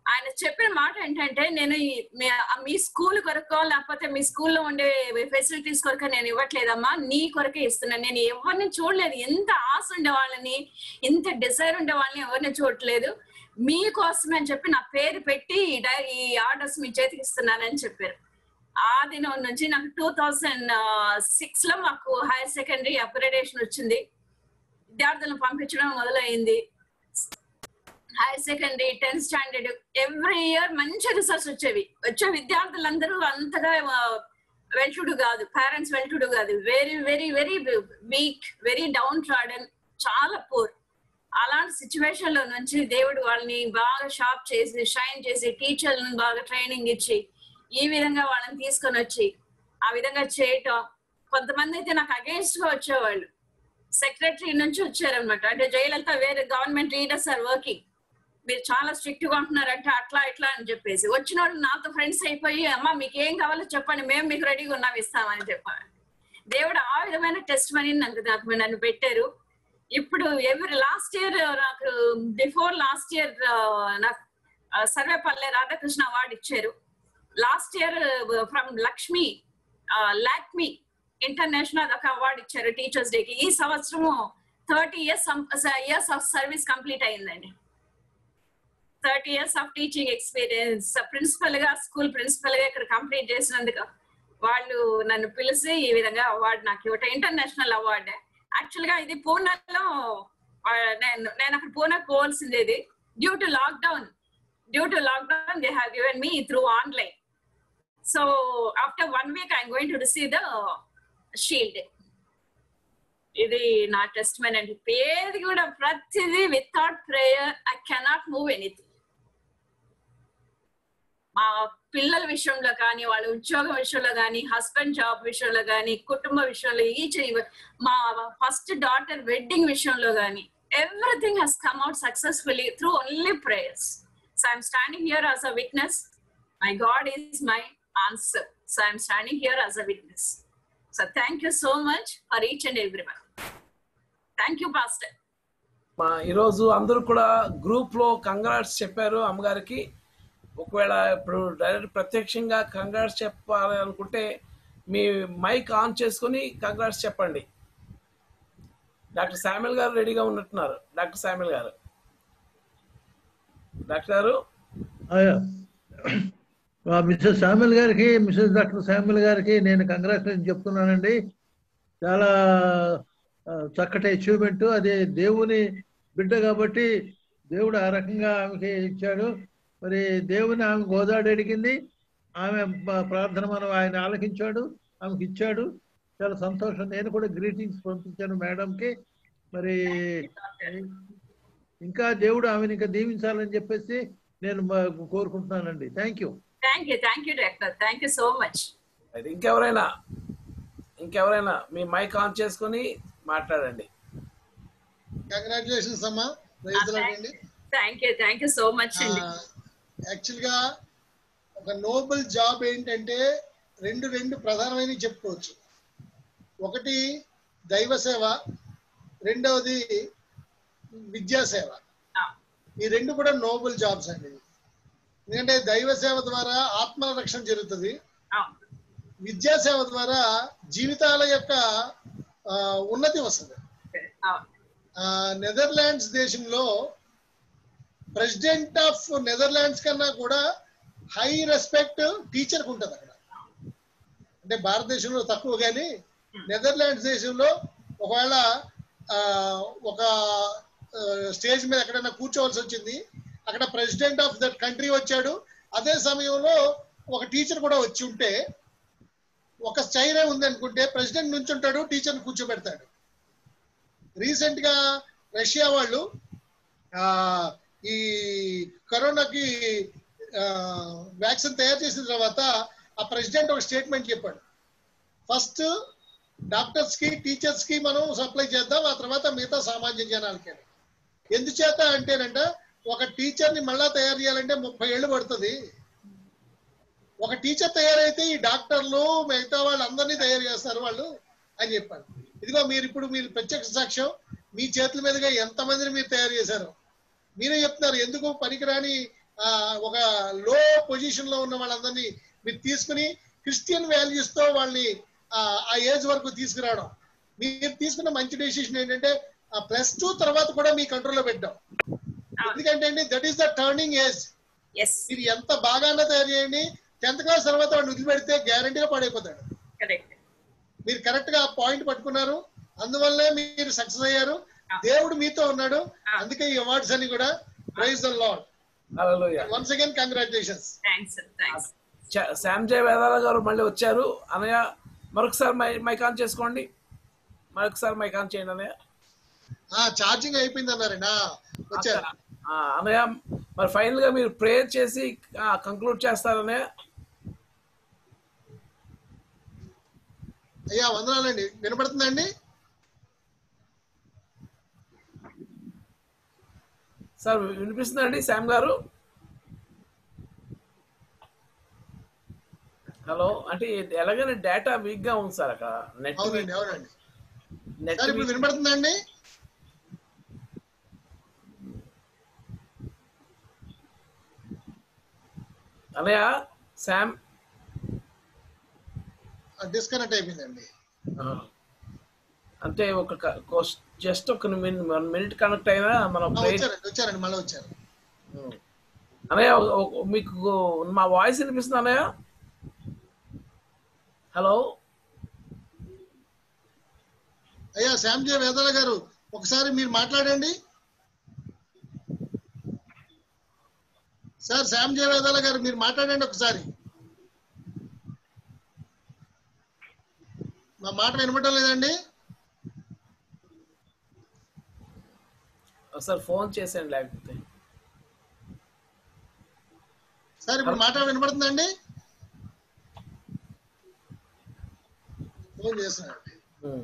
ఆయన చెప్పిన మాట ఏంటంటే నేను ఈ- మీ- మీ స్కూల్ కొరకో లేకపోతే మీ స్కూల్లో ఉండే ఫెసిలిటీస్ కొరకో నేను ఇవ్వట్లేదమ్మా నీ కొరకే ఇస్తున్నాను నేను ఎవరిని చూడలేదు ఎంత ఆశ ఉండే వాళ్ళని ఇంత డిజైర్ ఉండే వాళ్ళని ఎవరిని చూడట్లేదు మీకోసమే అని చెప్పి నా పేరు పెట్టి ఈ డై- ఈ ఆర్డర్స్ మీ చేతికి ఇస్తున్నానని చెప్పారు ఆ దినం నుంచి నాకు టూ థౌజండ్ సిక్స్ లో మాకు హైయర్ సెకండరీ అప్గ్రేడేషన్ వచ్చింది విద్యార్థులను పంపించడం మొదలైంది higher secondary tenth standard every year మంచి రిసల్ట్స్ వచ్చేవి వచ్చే విద్యార్థులందరూ అంతగా వెల్టుడు కాదు పేరెంట్స్ వెల్టుడు కాదు very very very weak very downtrodden చాలా పూర్ అలాంటి సిచ్యువేషన్ లో నుంచి దేవుడు వాళ్ళని బాగా షాప్ చేసి షైన్ చేసి టీచర్లను బాగా ట్రైనింగ్ ఇచ్చి ఈ విధంగా వాళ్ళని తీసుకొని వచ్చి ఆ విధంగా చేయటం కొంతమంది అయితే నాకు అగేన్స్ట్ గా వచ్చేవాళ్ళు సెక్రటరీ నుంచి వచ్చారనమాట అంటే జయలలిత వేరే గవర్నమెంట్ లీడర్స్ ఆర్ వర్కింగ్ మీరు చాలా స్ట్రిక్ట్ గా ఉంటున్నారంటే అట్లా ఇట్లా అని చెప్పేసి వచ్చిన వాళ్ళు నాతో ఫ్రెండ్స్ అయిపోయి అమ్మ మీకు ఏం కావాలో చెప్పండి మేము మీకు రెడీగా ఉన్నాం ఇస్తామని చెప్పాను దేవుడు ఆ విధమైన టెస్ట్ మనీ నాకు నాకు నన్ను పెట్టారు ఇప్పుడు ఎవరి లాస్ట్ ఇయర్ నాకు బిఫోర్ లాస్ట్ ఇయర్ నాకు ఆ, సర్వేపల్లె రాధాకృష్ణ అవార్డు ఇచ్చారు last year from Lakshmi Lakme international ఒక అవార్డు ఇచ్చారు టీచర్స్ డేకి ఈ సంవత్సరము thirty years years of service complete అయిందండి thirty years of teaching experience principal గా స్కూల్ ప్రిన్సిపల్ గా ఇక్కడ కంప్లీట్ చేసినందుకు వాళ్ళు నన్ను పిలిచి ఈ విధంగా అవార్డు నాకు ఇవ్వటం ఇంటర్నేషనల్ అవార్డు యాక్చువల్ గా ఇది పూనాలో ఆ, నేను నేను అక్కడ పూనాకు పోవాల్సింది ఇది due to lockdown due to lockdown they have given me through online so after one week I'm going to receive the shield ఇది నా టెస్ట్ అండి ఏది కూడా ప్రతిదీ without prayer I cannot move anything మా పిల్లల విషయంలో కానీ వాళ్ళ ఉద్యోగం విషయంలో కానీ హస్బెండ్ జాబ్ విషయంలో కానీ కుటుంబ విషయంలో ఈచ్ మా ఫస్ట్ డాటర్ వెడ్డింగ్ విషయంలో కానీ everything he's come out successfully through only prayers so I'm standing here as a witness my God is my answer so I'm standing here as a witness so thank you so much for each and every one thank you pastor మా ఈరోజు అందరూ కూడా group లో congrats చెప్పారు అమ్మగారికి ఒకవేళ ఇప్పుడు direct ప్రత్యక్షంగా కంగ్రాట్స్ చెప్పాలి అనుకుంటే మీ మైక్ ఆన్ చేసుకొని కంగ్రాట్స్ చెప్పండి డాక్టర్ శామ్యుల్ గారు రెడీగా ఉన్నట్టున్నారు డాక్టర్ శామ్యుల్ గారు డాక్టర్ గారు ఆయా. ఆ, మిస్సెస్ శామ్యుల్ గారికి మిస్సెస్ డాక్టర్ శామ్యుల్ గారికి నేను కంగ్రాచులేషన్ చెప్తున్నానండి చాలా ఆ, చక్కటి అచీవ్మెంట్ అది దేవుని బిడ్డ కాబట్టి దేవుడు ఆ రకంగా ఆమెకి ఇచ్చాడు మరి దేవుని ఆమె గోదాడు అడిగింది ఆమె ప- ప్రార్థన మనం ఆయన ఆలకించాడు ఆమెకి ఇచ్చాడు చాలా సంతోషం నేను కూడా గ్రీటింగ్స్ పంపించాను మేడంకి మరి ఇంకా దేవుడు ఆమెను ఇంకా దీవించాలని చెప్పేసి నేను మ- కోరుకుంటున్నానండి thank you thank you thank you doctor thank you so much అయితే ఇంకెవరైనా ఇంకెవరైనా మీ మైక్ ఆన్ చేసుకొని మాట్లాడండి కంగ్రాచులేషన్స్ అమ్మా ప్రైజ్ అండి thank you thank you so much అండి యాక్చువల్ గా ఒక నోబెల్ జాబ్ ఏంటంటే రెండు రెండు ప్రధానమైన చెప్పుకోవచ్చు ఒకటి దైవ సేవ రెండవది విద్యా సేవ ఈ రెండు కూడా నోబెల్ జాబ్స్ అండి ఎందుకంటే దైవ సేవ ద్వారా ఆత్మ రక్షణ జరుగుతుంది విద్యా సేవ ద్వారా జీవితాల యొక్క ఆ, ఉన్నతి వస్తుంది ఆ, నెదర్లాండ్స్ దేశంలో ప్రెసిడెంట్ ఆఫ్ నెదర్లాండ్స్ కన్నా కూడా హై రెస్పెక్ట్ టీచర్ కు ఉంటుంది అక్కడ అంటే భారతదేశంలో తక్కువ కానీ నెదర్లాండ్స్ దేశంలో ఒకవేళ ఆ, ఒక స్టేజ్ మీద ఎక్కడైనా కూర్చోవలసి వచ్చింది అక్కడ ప్రెసిడెంట్ ఆఫ్ దట్ కంట్రీ వచ్చాడు అదే సమయంలో ఒక టీచర్ కూడా వచ్చి ఉంటే ఒక చైరే ఉంది అనుకుంటే ప్రెసిడెంట్ నుంచి ఉంటాడు టీచర్ కూర్చోబెడతాడు రీసెంట్ గా రష్యా వాళ్ళు ఆ ఈ కరోనాకి వ్యాక్సిన్ తయారు చేసిన తర్వాత ఆ ప్రెసిడెంట్ ఒక స్టేట్మెంట్ చెప్పాడు ఫస్ట్ డాక్టర్స్ కి టీచర్స్ కి మనం సప్లై చేద్దాం ఆ తర్వాత మిగతా సామాన్య జనాలకి అని. ఎందుచేత అంటేనంట ఒక టీచర్ ని మళ్ళా తయారు చేయాలంటే ముప్పై ఏళ్ళు పడుతుంది ఒక టీచర్ తయారైతే ఈ డాక్టర్లు మిగతా వాళ్ళందరినీ తయారు చేస్తారు వాళ్ళు అని చెప్పారు ఇదిగో మీరు ఇప్పుడు మీరు ప్రత్యక్ష సాక్ష్యం మీ చేతుల మీదుగా ఎంతమందిని మీరు తయారు చేశారు మీరే చెప్తున్నారు ఎందుకు పనికిరాని ఆ, ఒక లో పొజిషన్ లో ఉన్న వాళ్ళందరినీ మీరు తీసుకుని క్రిస్టియన్ వాల్యూస్ తో వాళ్ళని ఆ, ఆ ఏజ్ వరకు తీసుకురావడం మీరు తీసుకున్న మంచి డెసిషన్ ఏంటంటే ప్లస్ టూ తర్వాత కూడా మీ కంట్రోల్లో పెట్టాం ఎందుకంటే అండి that is the turning age మీరు ఎంత బాగానే తయారు చేయండి టెన్త్ క్లాస్ తర్వాత వాడిని వదిలిపెడితే గ్యారంటీగా పడైపోతాడు కరెక్ట్ మీరు కరెక్ట్ గా పాయింట్ పట్టుకున్నారు అందువల్లే మీరు సక్సెస్ అయ్యారు దేవుడు మీతో ఉన్నాడు అందుకే ఈ అవార్డ్స్ అన్ని కూడా praise the lord Hallelujah. Once again congratulations thanks thanks చ- శామ్ జయ వేదాల గారు మళ్ళీ వచ్చారు అనయ్య మరొకసారి మై మైక్ ఆన్ చేసుకోండి మరొకసారి మైక్ ఆన్ చేయండి అనయ్య ఛార్జింగ్ అయిపోయింది అన్నారండి ఆ, వచ్చారు ఆ, అనయ్య మరి ఫైనల్ గా మీరు ప్రేయర్ చేసి కంక్లూడ్ చేస్తారనే అయ్యా వందనాలండి వినపడుతుందండి సార్ వినిపిస్తుందండి శామ్ గారు హలో అంటే ఎలాగైనా డేటా వీక్ గా ఉంది సార్ అక్కడ నెట్ అవునండి అవునండి నెట్ సార్ ఇప్పుడు వినపడుతుందండి అనయ్య శామ్ డిస్కనెక్ట్ అయిపోయిందండి అంటే ఒక జస్ట్ ఒక వన్ మినిట్ కనెక్ట్ అయినా మనం ఆ, ప్రేయర్ వచ్చారండి వచ్చారండి మళ్ళీ వచ్చారు అనయ్య ఒక- ఒక- మీకు మా వాయిస్ వినిపిస్తుంది అనయ్య హలో అయ్యా శ్యామ్జీ వేదాల గారు ఒకసారి మీరు మాట్లాడండి సార్ శ్యామ్జీ వేదాల గారు మీరు మాట్లాడండి ఒకసారి మా మాట వినపడడం లేదండి ఒకసారి ఫోన్ చేసేయండి లేకపోతే సార్ ఇప్పుడు మాట వినపడుతుందండి ఫోన్ చేస్తున్నాడు ఉమ్.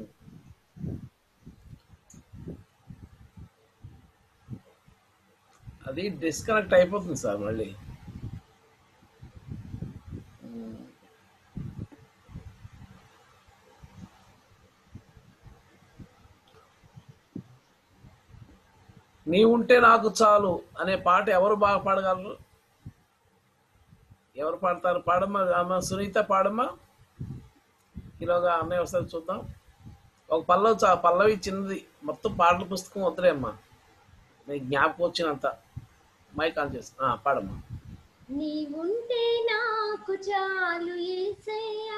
అది డిస్కనెక్ట్ అయిపోతుంది సార్ మళ్ళీ ఉమ్. నీవుంటే నాకు చాలు అనే పాట ఎవరు బాగా పాడగలరు ఎవరు పాడతారు పాడమ్మా అమ్మ సునీత పాడమ్మా ఈలోగా అన్నయ్య ఒకసారి చూద్దాం ఒక పల్లవి చా పల్లవి చిన్నది మొత్తం పాటల పుస్తకం వద్దులే అమ్మా నీకు జ్ఞాపకం వచ్చినంత మైక్ ఆన్ చేసి ఆ, పాడమ్మా నీవుంటే నాకు చాలు ఏసయ్యా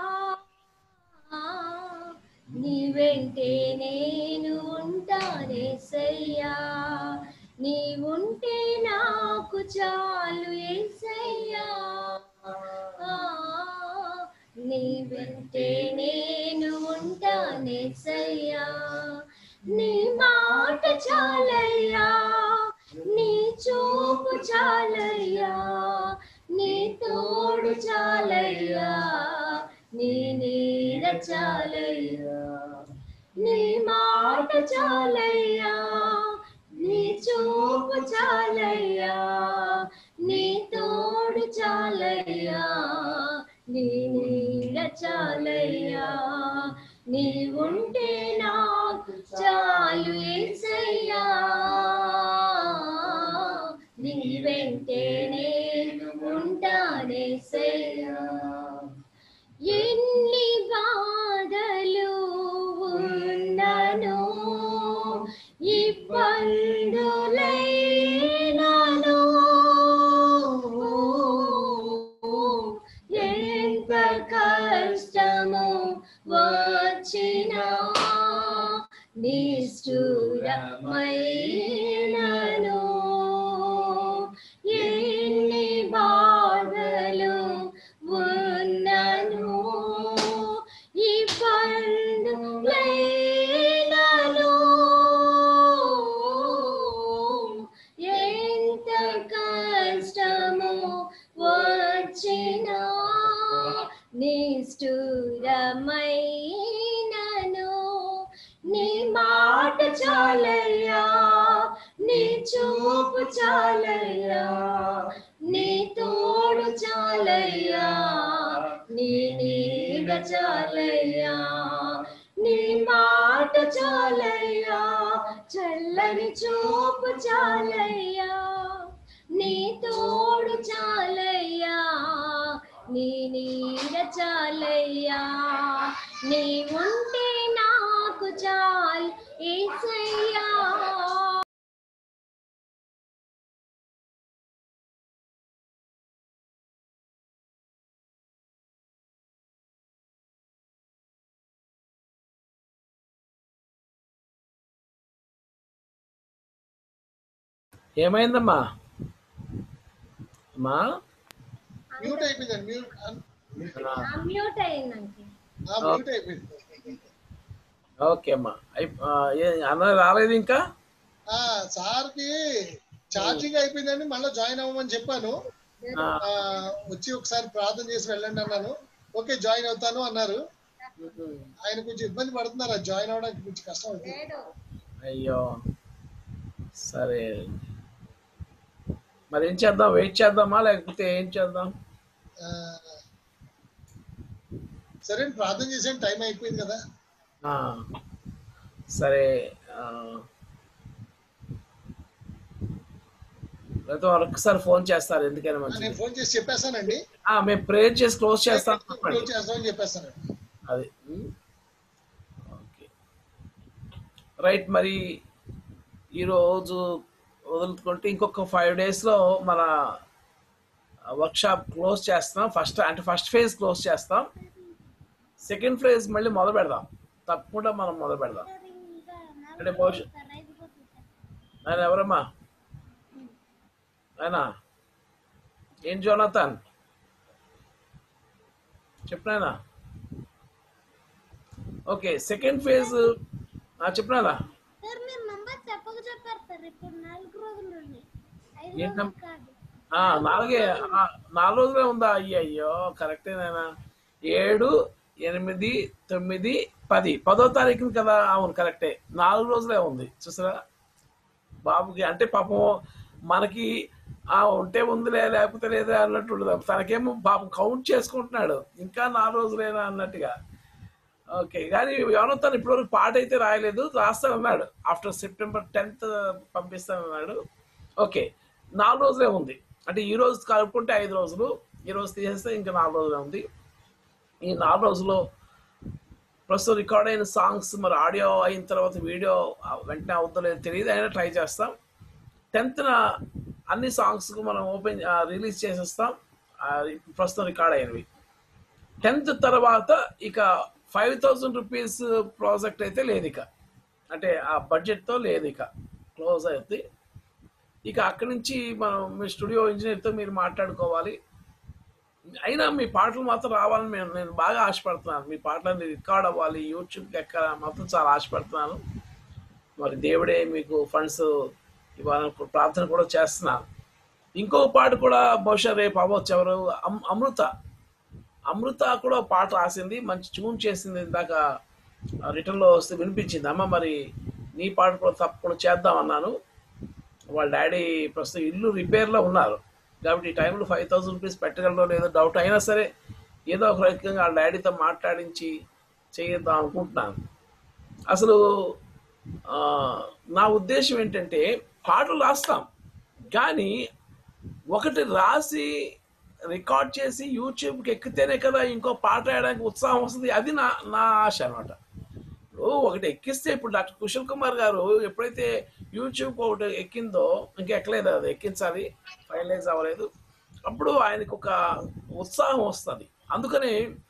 నీ వెంటే నేను ఉంటానేసయ్యా నీవుంటే నాకు చాలు ఏసయ్యా నీ వెంటే నేను ఉంటానేసయ్యా నీ మాట చాలయ్యా నీ చూపు చాలయ్యా నీ తోడు చాలయ్యా నీ నీడ చాలయ్యా నీ మాట చాలయ్యా నీ చూపు చాలయ్యా నీ తోడు చాలయ్యా నీ నీడ చాలయ్యా నీ ఉంటే నాకు చాలు ఏసయ్యా నీ వెంటే నేను ఉంటానేసయ్యా ఎన్ని బాధలు ఉన్నను ఇబ్బందులైనను ఎంత కష్టము వచ్చినా నిష్ఠురమైనను ఎన్ని బాధలు ఉన్నను ఇబ్బందులైనను ఎంత కష్టము వచ్చినా నిష్ఠురమైనను నీ మాట చాలయ్యా నీ చూపు చాలయ్యా నీ తోడు చాలయ్యా నీ నీడ చాలయ్యా నీ మాట చాలయ్యా చల్లని చూపు చాలయ్యా నీ తోడు నీ నీడ చాలయ్యా నీ ఉంటే నాకు చాలు ఏసయ్యా ఏమైందమ్మా అమ్మా మ్యూట్ అయిపోయిందండి మ్యూట్ మ్యూట్ అయిందండి మ్యూట్ అయిపోయింది ఓకే అమ్మా అయి- ఆ, ఏ- అన్న రాలేదు ఇంకా ఆ సార్కి ఛార్జింగ్ అయిపోయిందండి మళ్ళీ జాయిన్ అవ్వమని చెప్పాను ఆ. ఆ, వచ్చి ఒకసారి ప్రార్థన చేసి వెళ్ళండి అన్నాను ఓకే జాయిన్ అవుతాను అన్నారు ఆయన కొంచెం ఇబ్బంది పడుతున్నారు జాయిన్ అవ్వడానికి కొంచెం కష్టం అవుతుంది అయ్యో సరే మరి ఏం చేద్దాం వెయిట్ చేద్దామా లేకపోతే ఏం చేద్దాం ఆ, సరే అండి, ప్రార్థన చేసాను టైం అయిపోయింది కదా ఆ, సరే ఆ, లేకపోతే ఒకసారి ఫోన్ చేస్తారు ఎందుకైనా మంచిది నేను ఫోన్ చేసి చెప్పేస్తానండి ఆ, మేము ప్రేయర్ చేసి క్లోజ్ చేస్తాం క్లోజ్ చేస్తామని చెప్పేస్తానండి అది ఉమ్. ఓకే రైట్ మరి ఈరోజు వదులుకుంటే ఇంకొక ఫైవ్ డేస్లో మన వర్క్షాప్ క్లోజ్ చేస్తాం ఫస్ట్ అంటే ఫస్ట్ ఫేజ్ క్లోజ్ చేస్తాం సెకండ్ ఫేజ్ మళ్ళీ మొదలు పెడదాం తప్పకుండా మనం మొదలు పెడదాం అంటే భవిష్యత్ ఆయన ఎవరమ్మా ఆయన ఏం జోనాథన్ చెప్పినాయనా ఓకే సెకండ్ ఫేజ్ చెప్పినారా సార్ మీరు నంబర్ చెప్పక చెప్పారు సార్ ఇప్పుడు నాలుగు రోజుల నుండి ఐదు ఏంటి రోజులు నం- కాదు ఆ, నాలుగే ఆ, నాలుగు రోజులే ఉందా అయ్యో అయ్యో కరెక్టేనా ఏడు ఎనిమిది తొమ్మిది పది పదో తారీఖున కదా అవును కరెక్టే నాలుగు రోజులే ఉంది చూసారా బాబుకి అంటే పాపం మనకి ఆ ఉంటే ఉందిలే లేకపోతే లేదా అన్నట్టు ఉండదు తనకేమో పాపం కౌంట్ చేసుకుంటున్నాడు ఇంకా నాలుగు రోజులేనా అన్నట్టుగా ఓకే కానీ ఎవరో తను ఇప్పటివరకు పాట అయితే రాయలేదు రాస్తానన్నాడు ఆఫ్టర్ సెప్టెంబర్ టెన్త్ పంపిస్తానన్నాడు ఓకే నాలుగు రోజులే ఉంది అంటే ఈ రోజు కలుపుకుంటే ఐదు రోజులు ఈ రోజు తీసేస్తే ఇంకా నాలుగు రోజులే ఉంది ఈ నాలుగు రోజుల్లో ప్రస్తుతం రికార్డ్ అయిన సాంగ్స్ మరి ఆడియో అయిన తర్వాత వీడియో వెంటనే అవుతుందో లేదో తెలియదు అయినా ట్రై చేస్తాం టెన్త్న అన్ని సాంగ్స్ మనం ఓపెన్ రిలీజ్ చేసేస్తాం ఆ, ప్రస్తుతం రికార్డ్ అయినవి టెన్త్ తర్వాత ఇక ఫైవ్ థౌజండ్ రూపీస్ ప్రాజెక్ట్ అయితే లేదు ఇక అంటే ఆ బడ్జెట్తో లేదు ఇక క్లోజ్ అవుతుంది ఇక అక్కడి నుంచి మనం మీ స్టూడియో ఇంజనీర్తో మీరు మాట్లాడుకోవాలి అయినా మీ పాటలు మాత్రం రావాలని మేము నేను బాగా ఆశపడుతున్నాను మీ పాటలన్నీ రికార్డ్ అవ్వాలి యూట్యూబ్కి ఎక్కడ మాత్రం చాలా ఆశపడుతున్నాను మరి దేవుడే మీకు ఫండ్స్ ఇవ్వాలని ప్రార్థన కూడా చేస్తున్నాను ఇంకో పాట కూడా బహుశా రేపు అవ్వచ్చు ఎవరు అమ్- అమృత అమృత కూడా పాట రాసింది మంచి ట్యూన్ చేసింది ఇందాక రిటర్న్లో వస్తే వినిపించింది అమ్మ మరి నీ పాట కూడా తప్పకుండా చేద్దాం అన్నాను వాళ్ళ డాడీ ప్రస్తుతం ఇల్లు రిపేర్లో ఉన్నారు కాబట్టి ఈ టైంలో ఫైవ్ థౌసండ్ రూపీస్ పెట్టగలరో లేదో డౌట్ అయినా సరే ఏదో ఒక రకంగా వాళ్ళ డాడీతో మాట్లాడించి చేద్దాం అనుకుంటున్నాను అసలు ఆ, నా ఉద్దేశం ఏంటంటే పాటలు రాస్తాం కానీ ఒకటి రాసి రికార్డ్ చేసి యూట్యూబ్కి ఎక్కితేనే కదా ఇంకో పాట వేయడానికి ఉత్సాహం వస్తుంది అది నా నా ఆశ అనమాట ఇప్పుడు ఒకటి ఎక్కిస్తే ఇప్పుడు డాక్టర్ కుశల్ కుమార్ గారు ఎప్పుడైతే యూట్యూబ్ ఒకటి ఎక్కిందో ఇంకా ఎక్కలేదు అది ఎక్కించాలి ఫైనలైజ్ అవ్వలేదు అప్పుడు ఆయనకు ఒక ఉత్సాహం వస్తుంది అందుకని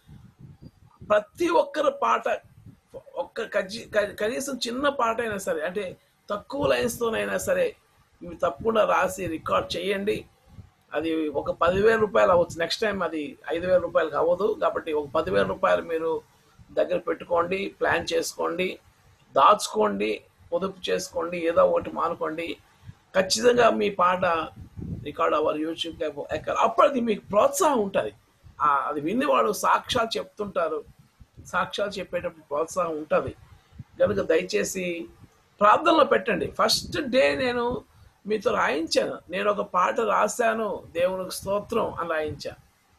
ప్రతి ఒక్కరి పాట ఒక్క కజి- క- కనీసం చిన్న పాట అయినా సరే అంటే తక్కువ లైన్స్తోనైనా సరే మీరు తప్పకుండా రాసి రికార్డ్ చేయండి అది ఒక పదివేల రూపాయలు అవ్వచ్చు నెక్స్ట్ టైం అది ఐదు వేల రూపాయలకు అవ్వదు కాబట్టి ఒక పదివేల రూపాయలు మీరు దగ్గర పెట్టుకోండి ప్లాన్ చేసుకోండి దాచుకోండి పొదుపు చేసుకోండి ఏదో ఒకటి మానుకోండి ఖచ్చితంగా మీ పాట రికార్డ్ అవ్వాలి యూట్యూబ్ ఎక్కడ అప్పుడు అది మీకు ప్రోత్సాహం ఉంటుంది అది విని వాడు సాక్ష్యాలు చెప్తుంటారు సాక్ష్యాలు చెప్పేటప్పుడు ప్రోత్సాహం ఉంటుంది కనుక దయచేసి ప్రార్థనలో పెట్టండి ఫస్ట్ డే నేను మీతో రాయించాను నేను ఒక పాట రాశాను దేవునికి స్తోత్రం అని రాయించాను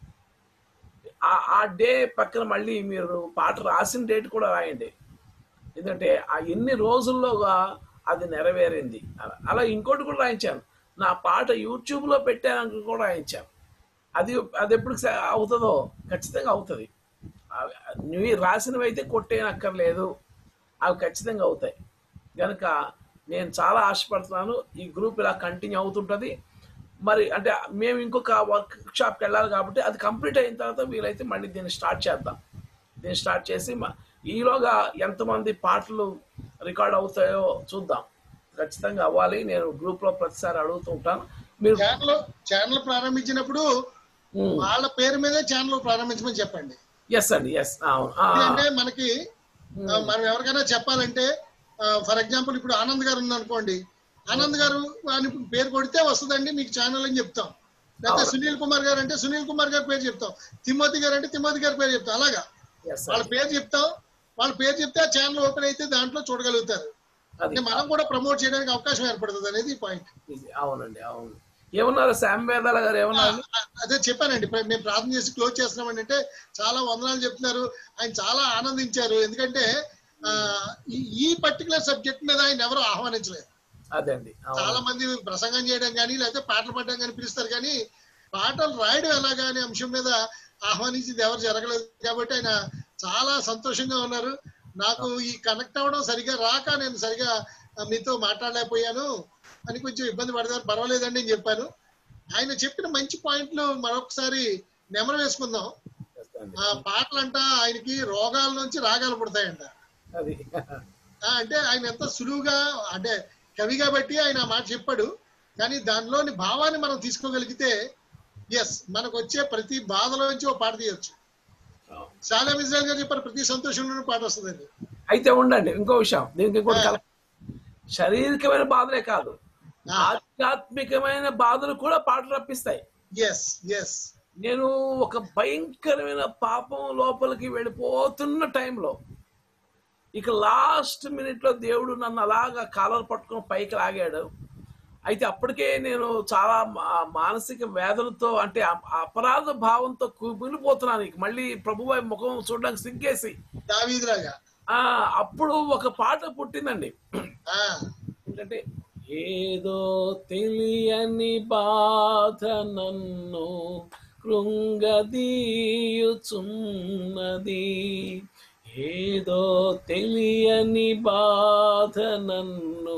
ఆ- ఆ డే పక్కన మళ్ళీ మీరు పాట రాసిన డేట్ కూడా రాయండి ఎందుకంటే ఆ ఎన్ని రోజుల్లోగా అది నెరవేరింది అలా అలా ఇంకోటి కూడా రాయించాను నా పాట యూట్యూబ్లో పెట్టానని కూడా రాయించాను అది అది ఎప్పుడు స- అవుతుందో ఖచ్చితంగా అవుతుంది అవి- నువ్వు రాసినవి అయితే కొట్టేయనక్కర్లేదు అవి ఖచ్చితంగా అవుతాయి కనుక నేను చాలా ఆశపడుతున్నాను ఈ గ్రూప్ ఇలా కంటిన్యూ అవుతుంటుంది మరి అంటే మేము ఇంకొక వర్క్ షాప్కి వెళ్ళాలి కాబట్టి అది కంప్లీట్ అయిన తర్వాత వీలైతే మళ్ళీ దీన్ని స్టార్ట్ చేద్దాం దీన్ని స్టార్ట్ చేసి మ- ఈలోగా ఎంతమంది పాటలు రికార్డ్ అవుతాయో చూద్దాం ఖచ్చితంగా అవ్వాలి నేను గ్రూప్లో ప్రతిసారి అడుగుతూ ఉంటాను మీరు ఛానల్ ఛానల్ ప్రారంభించినప్పుడు వాళ్ళ పేరు మీదే ఛానల్ ప్రారంభించమని చెప్పండి ఎస్ అండి ఎస్ అవును ఆ, ఎందుకంటే మనకి ఆ, మనం ఎవరికైనా చెప్పాలంటే ఫర్ ఎగ్జాంపుల్ ఇప్పుడు ఆనంద్ గారు ఉందనుకోండి ఆనంద్ గారు అని పేరు కొడితే వస్తుందండి మీకు ఛానల్ అని చెప్తాం లేకపోతే అవును. సునీల్ కుమార్ గారు అంటే సునీల్ కుమార్ గారి పేరు చెప్తాం తిమ్మతి గారు అంటే తిమ్మతి గారి పేరు చెప్తాం అలాగా yes వాళ్ళ అండి. పేరు చెప్తాం వాళ్ళ పేరు చెప్తే ఆ ఛానల్ ఓపెన్ అయితే దాంట్లో చూడగలుగుతారు అది అంటే మనం కూడా ప్రమోట్ చేయడానికి అవకాశం ఏర్పడుతుంది అనేది పాయింట్ ఇది అవునండి అవును ఏమన్నారు శామ్ వేదాల గారు ఏమన్నారు అదే చెప్పానండి ఇప్పుడు మేము ప్రార్థన చేసి క్లోజ్ చేస్తున్నామని అంటే చాలా వందనాలు చెప్తున్నారు ఆయన చాలా ఆనందించారు ఎందుకంటే ఆ, ఈ- ఈ పర్టికులర్ సబ్జెక్ట్ మీద ఆయన ఎవరు ఆహ్వానించలేదు అదే అండి చాలా అవును మంది ప్రసంగం చేయడం కానీ లేకపోతే పాటలు పాడడం కానీ పిలుస్తారు కానీ పాటలు రాయడం ఎలాగా అనే అంశం మీద ఆహ్వానించింది ఎవరు జరగలేదు కాబట్టి ఆయన చాలా సంతోషంగా ఉన్నారు నాకు ఈ కనెక్ట్ అవ్వడం సరిగా రాక నేను సరిగా ఆ, మీతో మాట్లాడలేకపోయాను అని కొంచెం ఇబ్బంది పడతారు పర్వాలేదండి అని చెప్పాను ఆయన చెప్పిన మంచి పాయింట్లు మరొకసారి నెమరు వేసుకుందాం Yes అండి. ఆ పాటలంట ఆయనకి రోగాల నుంచి రాగాలు పుడతాయంట అది ఆ, అంటే ఆయన ఎంత సులువుగా అంటే కవి కాబట్టి ఆయన ఆ మాట చెప్పాడు కానీ దానిలోని భావాన్ని మనం తీసుకోగలిగితే ఎస్ మనకు వచ్చే ప్రతి బాధలో నుంచి ఒక పాట తీయొచ్చు అవును. చాలా ఇజ్రాయల్ గారు చెప్పారు ప్రతి సంతోషంలోనూ పాట వస్తుందండి అయితే ఉండండి ఇంకో విషయం దీనికి ఇంకోటి కల శారీరకమైన బాధలే కాదు ఆధ్యాత్మికమైన బాధలు కూడా పాటలు రప్పిస్తాయి ఎస్ ఎస్ నేను ఒక భయంకరమైన పాపం లోపలికి వెళ్ళిపోతున్న టైంలో ఇక లాస్ట్ మినిట్ లో దేవుడు నన్ను అలాగా కాలర్ పట్టుకొని పైకి లాగాడు అయితే అప్పటికే నేను చాలా మా- మానసిక వేదనతో అంటే అ- అపరాధ భావంతో కుమిలిపోతున్నాను ఇక మళ్ళీ ప్రభు ముఖం చూడడానికి సింకేసి దావీదులాగా ఆ అప్పుడు ఒక పాట పుట్టిందండి ఆ, ఏంటంటే ఏదో తెలియని బాధ నన్ను కృంగదీయుచున్నది ఏదో తెలియని బాధ నన్ను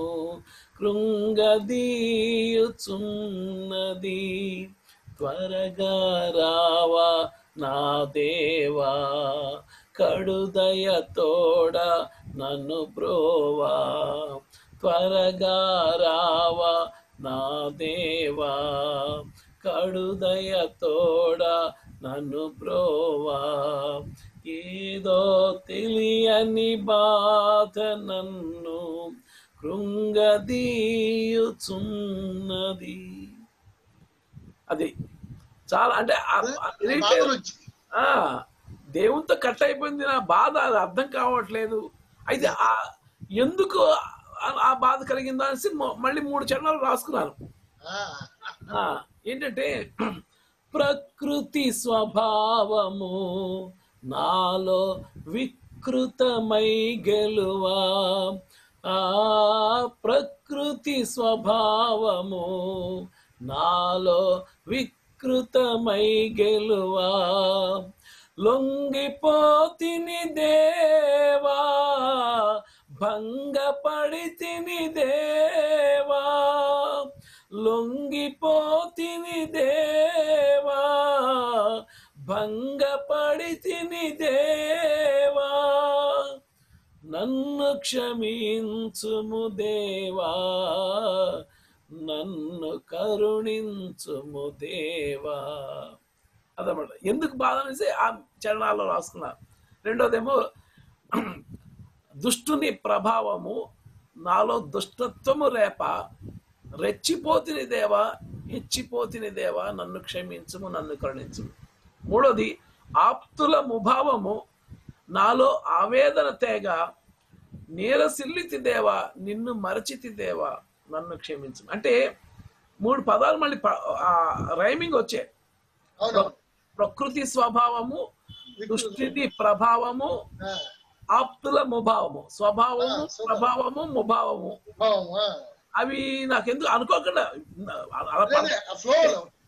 కృంగదీయుచున్నది త్వరగా రావా నా దేవా కడుదయ తోడ నన్ను బ్రోవా త్వరగా రావా నా దేవా కడుదయ తోడ నన్ను బ్రోవా ఏదో తెలియని బాధ నన్ను కృంగదీయుచున్నది అది చాలా అంటే ఆ- ఆ lyric- బాధలు వచ్చి ఆ దేవునితో కట్ అయిపోయింది నా బాధ అది అర్థం కావట్లేదు అయితే ఆ ఎందుకు ఆ- ఆ బాధ కలిగిందా అనేసి మొ- మళ్ళీ మూడు చరణాలు రాసుకున్నాను ఆ, ఆ, ఏంటంటే ప్రకృతి స్వభావము నాలో వికృతమై గెలువా ఆ ప్రకృతి స్వభావము నాలో వికృతమై గెలువా లొంగిపోతిని దేవా భంగపడి తిని దేవా లొంగిపోతిని దేవా భంగపడి తిని దేవా నన్ను క్షమించుము దేవా నన్ను కరుణించుము దేవా అదనమాట ఎందుకు బాధ అనేసి ఆ చరణాల్లో రాసుకున్నారు రెండోదేమో దుష్టుని ప్రభావము నాలో దుష్టత్వము రేప రెచ్చిపోతిని దేవా హెచ్చిపోతిని దేవా నన్ను క్షమించుము నన్ను కరుణించుము మూడోది ఆప్తుల ముభావము నాలో ఆవేదన తేగ నీరసిల్లితి దేవా నిన్ను మరచితి దేవా నన్ను క్షమించు అంటే మూడు పదాలు మళ్ళీ రైమింగ్ వచ్చాయి అవును ప్రకృతి స్వభావము దుష్టిది ప్రభావము ఆ, ఆప్తుల ముభావము స్వభావము ఆ, స్వభావం. ప్రభావము ముభావము భావం, ఆ. అవి నాకెందుకు అనుకోకుండా అలా అదే, పడ- ఆ ఫ్లోలో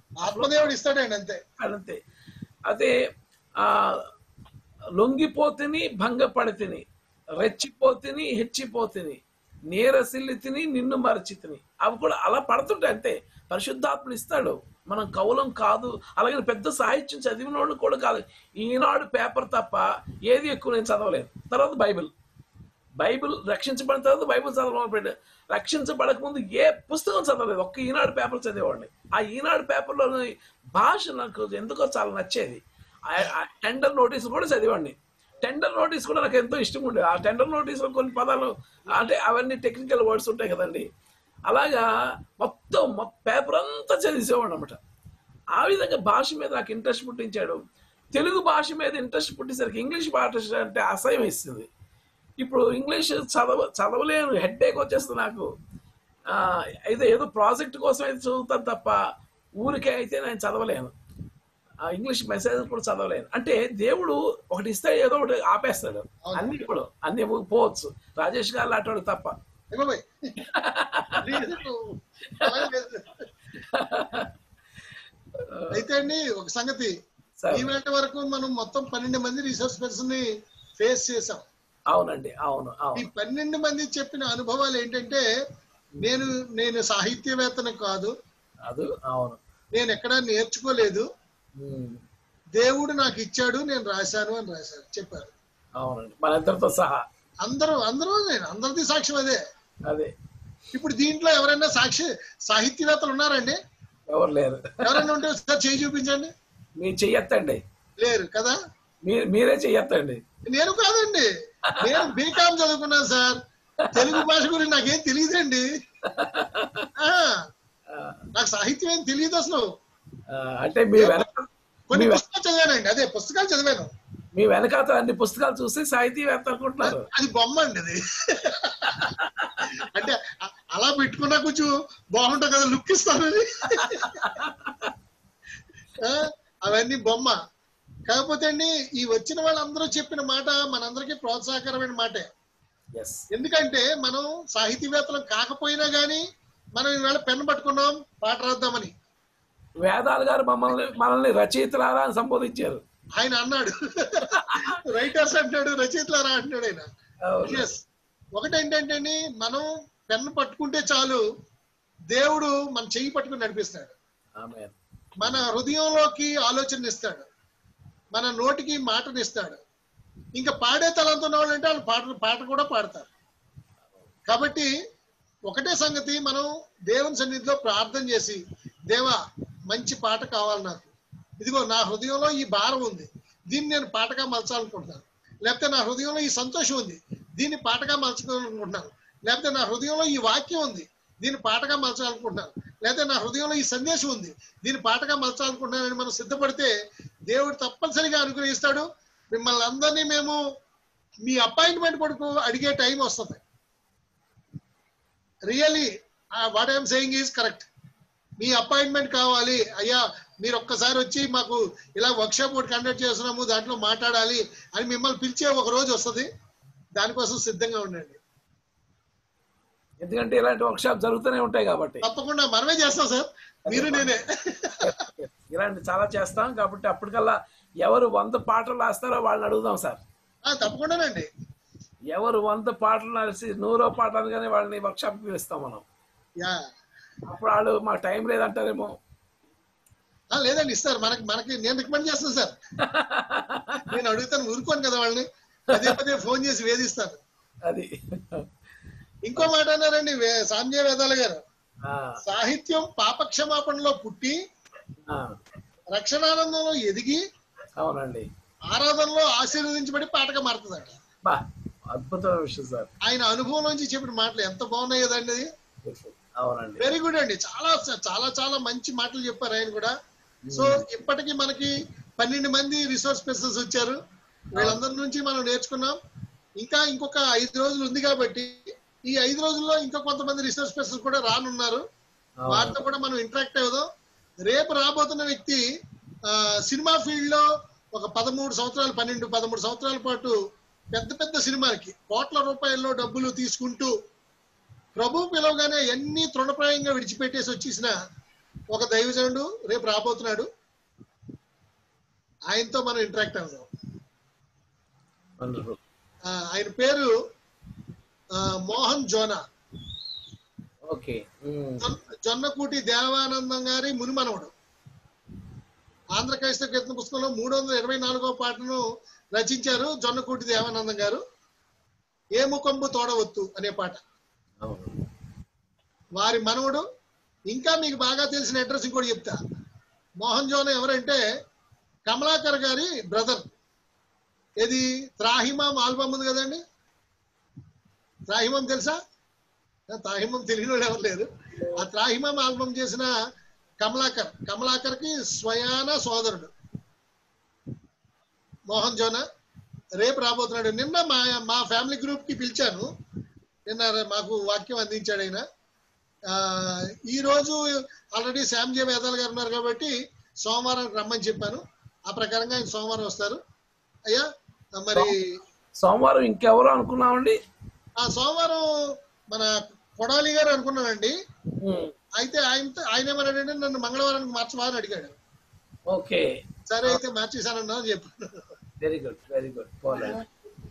ఆత్మదేవుడు ఇస్తాడండి అంతే అంతే అదే ఆ లొంగిపోతిని భంగపడితిని రెచ్చిపోతిని హెచ్చిపోతిని నీరసిల్లితిని నిన్ను మరచితిని అవి కూడా అలా పడుతుంటాయి అంతే పరిశుద్ధాత్ముడు ఇస్తాడు మనం కవులం కాదు అలాగే పెద్ద సాహిత్యం చదివిన వాళ్ళు కూడా కాదు ఈనాడు పేపర్ తప్ప ఏది ఎక్కువ నేను చదవలేను తర్వాత బైబిల్ బైబిల్ రక్షించబడిన తర్వాత బైబిల్ చదవడం పెట్టాడు రక్షించబడక ముందు ఏ పుస్తకం చదవలేదు ఒక్క ఈనాడు పేపర్ చదివేవాడిని ఆ ఈనాడు పేపర్లోని భాష నాకు ఎందుకో చాలా నచ్చేది టెండర్ నోటీస్ కూడా చదివాడిని టెండర్ నోటీస్ కూడా నాకు ఎంతో ఇష్టం ఉండేది ఆ టెండర్ నోటీస్లో కొన్ని పదాలు అంటే అవన్నీ టెక్నికల్ వర్డ్స్ ఉంటాయి కదండి అలాగా మొత్తం పేపర్ అంతా చదివేసేవాడు అనమాట ఆ విధంగా భాష మీద నాకు ఇంట్రెస్ట్ పుట్టించాడు తెలుగు భాష మీద ఇంట్రెస్ట్ పుట్టించరికి ఇంగ్లీష్ భాష అంటే అసహ్యం ఇస్తుంది ఇప్పుడు ఇంగ్లీష్ చదవ చదవలేను హెడ్ ఏక్ వచ్చేస్తుంది నాకు ఆ, అయితే ఏదో ప్రాజెక్ట్ కోసం అయితే చదువుతాను తప్ప ఊరికే అయితే నేను చదవలేను ఆ ఇంగ్లీష్ మెసేజ్ కూడా చదవలేను అంటే దేవుడు ఒకటి ఇస్తే ఏదో ఒకటి ఆపేస్తాడు అన్ని ఇప్పుడు అన్ని పోవచ్చు రాజేష్ గారు లాంటి తప్ప ఏమో భయ్. లేదు. అలాగే లేదు. అయితే అండి ఒక సంగతి సరే. ఈవేళ వరకు మనం మొత్తం పన్నెండు మంది రీసెర్చ్ పర్సన్ ని ఫేస్ చేసాం అవునండి అవును ఈ అవును పన్నెండు మంది చెప్పిన అనుభవాలు ఏంటంటే నేను నేను సాహిత్యవేత్తను కాదు అది అవును నేను ఎక్కడా నేర్చుకోలేదు ఉమ్, దేవుడు నాకు ఇచ్చాడు నేను రాశాను అని రాశారు చెప్పారు అవునండి మనందరితో సహా అందరూ అందరూ నేను అందరిది సాక్ష్యం అదే అదే ఇప్పుడు దీంట్లో ఎవరైనా సాక్షి సాహిత్యవేత్తలు ఉన్నారండి ఎవరు లేరు ఎవరైనా ఉంటే ఒకసారి చేయి చూపించండి మీరు చెయ్యొద్దండి లేరు కదా మీరు మీరే చెయ్యొద్దండి నేను కాదండి నేను బీకామ్ చదువుకున్నాను సార్ తెలుగు భాష గురించి నాకేం తెలియదండి ఆ, నాకు సాహిత్యం ఏం తెలియదు అసలు ఆ, అంటే మీ వెనక కొన్ని మీ వె- పుస్తకాలు చదివానండి అదే పుస్తకాలు చదివాను మీ వెనకాత అన్ని పుస్తకాలు చూసి సాహితీవేత్త అనుకుంటున్నారు అది బొమ్మ అండి అది అంటే అ- అలా పెట్టుకున్నా కొంచెం బాగుంటుంది కదా లుక్ ఇస్తానని ఆ, అవన్నీ బొమ్మ కాకపోతే అండి ఈ వచ్చిన వాళ్ళందరూ చెప్పిన మాట మనందరికీ ప్రోత్సాహకరమైన మాటే ఎస్ ఎందుకంటే మనం సాహితీవేత్తలం కాకపోయినా గానీ మనం ఈవేళ పెన్ను పట్టుకున్నాం పాట రాద్దామని వేదాలు గారు మమ్మల్ని మనల్ని రచయితలారా అని సంబోధించారు ఆయన అన్నాడు రైటర్స్ అంటాడు రచయితలారా అంటాడు ఆయన అవును. ఎస్ ఒకటేంటంటే అండి, మనం పెన్ను పట్టుకుంటే చాలు దేవుడు మన చెయ్యి పట్టుకుని నడిపిస్తాడు ఆమేన్. మన హృదయంలోకి ఆలోచన ఇస్తాడు మన నోటికి మాటనిస్తాడు ఇంకా పాడే తలంతో ఉన్న వాళ్ళు అంటే వాళ్ళు పాట పాట కూడా పాడతారు కాబట్టి ఒకటే సంగతి మనం దేవుని సన్నిధిలో ప్రార్థన చేసి దేవా మంచి పాట కావాలి నాకు ఇదిగో నా హృదయంలో ఈ భారం ఉంది దీన్ని నేను పాటగా మలచాలనుకుంటున్నాను లేకపోతే నా హృదయంలో ఈ సంతోషం ఉంది దీన్ని పాటగా మలచుకోవాలనుకుంటున్నాను లేకపోతే నా హృదయంలో ఈ వాక్యం ఉంది దీన్ని పాటగా మలచాలనుకుంటున్నాను లేకపోతే నా హృదయంలో ఈ సందేశం ఉంది దీన్ని పాటగా మలచాలనుకుంటున్నానని మనం సిద్ధపడితే దేవుడు తప్పనిసరిగా అనుగ్రహిస్తాడు మిమ్మల్ని అందరినీ మేము మీ అపాయింట్మెంట్ కొడుకు అడిగే టైం వస్తుంది really what I'm saying is correct మీ అపాయింట్మెంట్ కావాలి అయ్యా మీరు ఒక్కసారి వచ్చి మాకు ఇలా వర్క్షాప్ ఒకటి కండక్ట్ చేస్తున్నాము దాంట్లో మాట్లాడాలి అని మిమ్మల్ని పిలిచే ఒక రోజు వస్తుంది దానికోసం సిద్ధంగా ఉండండి ఎందుకంటే ఇలాంటి వర్క్ షాప్ జరుగుతూనే ఉంటాయి కాబట్టి తప్పకుండా మనమే చేస్తాం సార్ మీరు నేనే ఇలాంటి చాలా చేస్తాం కాబట్టి అప్పటికల్లా ఎవరు వంద పాటలు రాస్తారో వాళ్ళని అడుగుదాం సార్ ఆ, తప్పకుండానండి ఎవరు వంద పాటలు రాసి నూరో పాట అనగానే వాళ్ళని వర్క్ షాప్ పిలుస్తాం మనం యా అప్పుడు వాళ్ళు మాకు టైం లేదంటారేమో ఆ, లేదండి ఇస్తారు మనకి మనకి నేను రికమెండ్ చేస్తాను సార్ నేను అడుగుతాను ఊరుకోను కదా వాళ్ళని పదే పదే ఫోన్ చేసి వేధిస్తాను అది ఇంకో మాట అన్నారండి వే- సాంజయ వేదాల గారు ఆ, సాహిత్యం పాపక్షమాపణలో పుట్టి ఆ, రక్షణానందంలో ఎదిగి అవునండి ఆరాధనలో ఆశీర్వదించబడి పాటగా మారుతుందట బా అద్భుతమైన విషయం సార్ ఆయన అనుభవంలోంచి చెప్పిన మాటలు ఎంత బాగున్నాయి కదండి అది అవునండి వెరీ గుడ్ అండి చాలా చాలా చాలా మంచి మాటలు చెప్పారు ఆయన కూడా సో ఇప్పటికి మనకి పన్నెండు మంది రిసోర్స్ పర్సన్స్ వచ్చారు వీళ్ళందరి నుంచి మనం నేర్చుకున్నాం ఇంకా ఇంకొక ఐదు రోజులు ఉంది కాబట్టి ఈ ఐదు రోజుల్లో ఇంకా కొంతమంది రిసోర్స్ పర్సన్స్ కూడా రానున్నారు అవును. వారితో కూడా మనం ఇంటరాక్ట్ అవుదాం రేపు రాబోతున్న వ్యక్తి ఆ, సినిమా ఫీల్డ్ లో ఒక పదమూడు సంవత్సరాలు పన్నెండు పదమూడు సంవత్సరాల పాటు పెద్ద పెద్ద సినిమాలకి కోట్ల రూపాయల్లో డబ్బులు తీసుకుంటూ ప్రభు పిలవగానే ఎన్ని తృణప్రాయంగా విడిచిపెట్టేసి వచ్చేసిన ఒక దైవజనుడు రేపు రాబోతున్నాడు ఆయనతో మనం ఇంటరాక్ట్ అవుదాం వండర్ఫుల్ ఆ, ఆయన పేరు ఆ, మోహన్ జోనా ఓకే జొన్- జొన్నకూటి దేవానందం గారి మునిమనవడు ఆంధ్ర క్రైస్తవ కీర్తన పుస్తకంలో మూడు వందల ఇరవై నాలుగో పాటను రచించారు జొన్నకూటి దేవానందం గారు ఏ ముఖంబు తోడవత్తు అనే పాట వారి మనవడు ఇంకా మీకు బాగా తెలిసిన అడ్రస్ ఇంకోటి చెప్తా మోహన్ జోన ఎవరంటే కమలాకర్ గారి బ్రదర్ ఇది త్రాహిమాం ఆల్బమ్ ఉంది కదండి త్రాహిమం తెలుసా త్రాహిమం తెలియని వాళ్ళు ఎవరు లేరు ఆ త్రాహిమం ఆల్బమ్ చేసిన కమలాకర్ కమలాకర్ కి స్వయాన సోదరుడు మోహన్ జోన రేపు రాబోతున్నాడు నిన్న మా మా ఫ్యామిలీ గ్రూప్ కి పిలిచాను నిన్న మాకు వాక్యం అందించాడు ఆయన ఆ, ఈ రోజు ఆల్రెడీ శ్యామ్ జే వేదాల్ గారు ఉన్నారు కాబట్టి సోమవారం రమ్మని చెప్పాను ఆ ప్రకారంగా ఆయన సోమవారం వస్తారు అయ్యా మరి సోమవారం ఇంకెవరు అనుకున్నామండి ఆ సోమవారం మన కొడాలి గారు అనుకున్నానండి అయితే ఆయన ఆయన ఏమన్నాడంటే నన్ను మంగళవారానికి మార్చవా అని అడిగాడు ఓకే సరే అయితే మార్చేశానన్నా అని చెప్పాను వెరీ గుడ్ వెరీ గుడ్ పోలేదు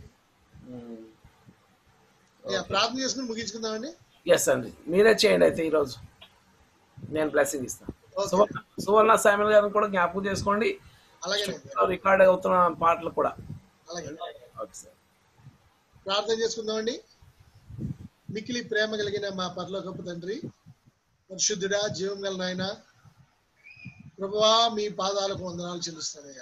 ఇక ప్రార్థన చేసుకుని ముగించుకుందామండి ఎస్ అండి మీరే చేయండి అయితే ఈరోజు నేను బ్లెస్సింగ్ ఇస్తాను సువర్ణ సువర్ణ సామిల్ గారిని కూడా జ్ఞాపకం చేసుకోండి అలాగేనండి రికార్డ్ అవుతున్న పాటలు కూడా అలాగే ఓకే సార్ ప్రార్థన చేసుకుందామండి మిక్కిలి ప్రేమ కలిగిన మా పరలోకపు తండ్రి పరిశుద్ధుడా జీవం గల నాయన ప్రభువా మీ పాదాలకు వందనాలు చెల్లిస్తానయ్యా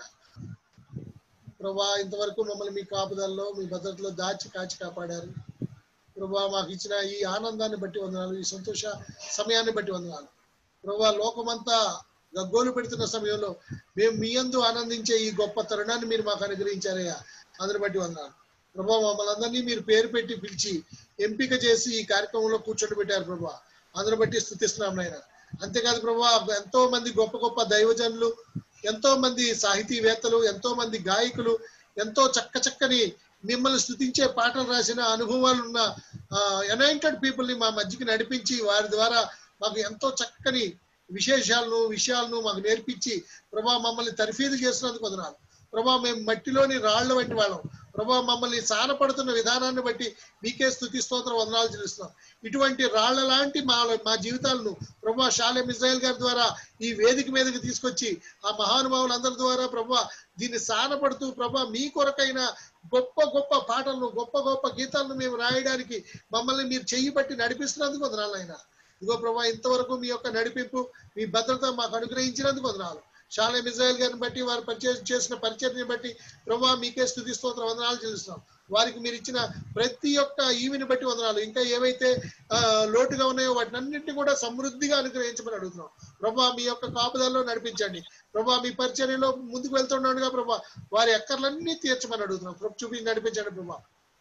ప్రభా ఇంతవరకు మమ్మల్ని మీ కాపుదల్లో మీ భద్రతలో దాచి కాచి కాపాడారు ప్రభా మాకు ఇచ్చిన ఈ ఆనందాన్ని బట్టి వందనాలు ఈ సంతోష సమయాన్ని బట్టి వందనాలు ప్రభా లోకమంతా గగ్గోలు పెడుతున్న సమయంలో మేము మీ యందు ఆనందించే ఈ గొప్ప తరుణాన్ని మీరు మాకు అనుగ్రహించారయ్యా అందుని బట్టి వందనాలు ప్రభా మమ్మల్ని అందరినీ మీరు పేరు పెట్టి పిలిచి ఎంపిక చేసి ఈ కార్యక్రమంలో కూర్చొని పెట్టారు ప్రభా అందుని బట్టి స్థుతిస్తున్నాం నాయన అంతేకాదు ప్రభా ఎంతో మంది గొప్ప గొప్ప దైవజనులు ఎంతో మంది సాహితీవేత్తలు ఎంతో మంది గాయకులు ఎంతో చక్క చక్కని మిమ్మల్ని స్థుతించే పాటలు రాసిన అనుభవాలు ఉన్న ఎనైంటెడ్ పీపుల్ ని మా మధ్యకి నడిపించి వారి ద్వారా మాకు ఎంతో చక్కని విశేషాలను విషయాలను మాకు నేర్పించి ప్రభా మమ్మల్ని తర్ఫీదు చేసినందుకు వదనాలు ప్రభా మేము మట్టిలోని రాళ్ల వంటి వాళ్ళం ప్రభా మమ్మల్ని సానపడుతున్న విధానాన్ని బట్టి మీకే స్థుతి స్తోత్ర వందనాలు చెల్లిస్తున్నాం ఇటువంటి రాళ్ల లాంటి మా మా జీవితాలను ప్రభా షాలెం ఇజ్రాయల్ గారి ద్వారా ఈ వేదిక మీదకి తీసుకొచ్చి ఆ మహానుభావులందరి ద్వారా ప్రభా దీన్ని సానపడుతూ ప్రభా మీ కొరకైన గొప్ప గొప్ప పాటలను గొప్ప గొప్ప గీతాలను మేము రాయడానికి మమ్మల్ని మీరు చెయ్యి పట్టి నడిపిస్తున్నందుకు వదనాలు ఆయన ఇదిగో ప్రభా ఇంతవరకు మీ యొక్క నడిపింపు మీ భద్రత మాకు అనుగ్రహించినందుకు వదనాలు షాలెం ఇజ్రాయల్ గారిని బట్టి వారు పరిచయం చేసిన పరిచర్ని బట్టి ప్రభా మీకే స్థుతి స్తోత్ర వందనాలు చెల్లిస్తున్నాం వారికి మీరు ఇచ్చిన ప్రతి ఒక్క ఈవిని బట్టి వందనాలు ఇంకా ఏవైతే ఆ, లోటుగా ఉన్నాయో వాటిని అన్నింటినీ కూడా సమృద్ధిగా అనుగ్రహించమని అడుగుతున్నాం ప్రభా మీ యొక్క కాపుదల్లో నడిపించండి ప్రభా మీ పరిచర్యలో ముందుకు వెళ్తుండగా ప్రభా వారి అక్కర్లన్నీ తీర్చమని అడుగుతున్నాం ప్రభు చూపించి నడిపించండి ప్రభా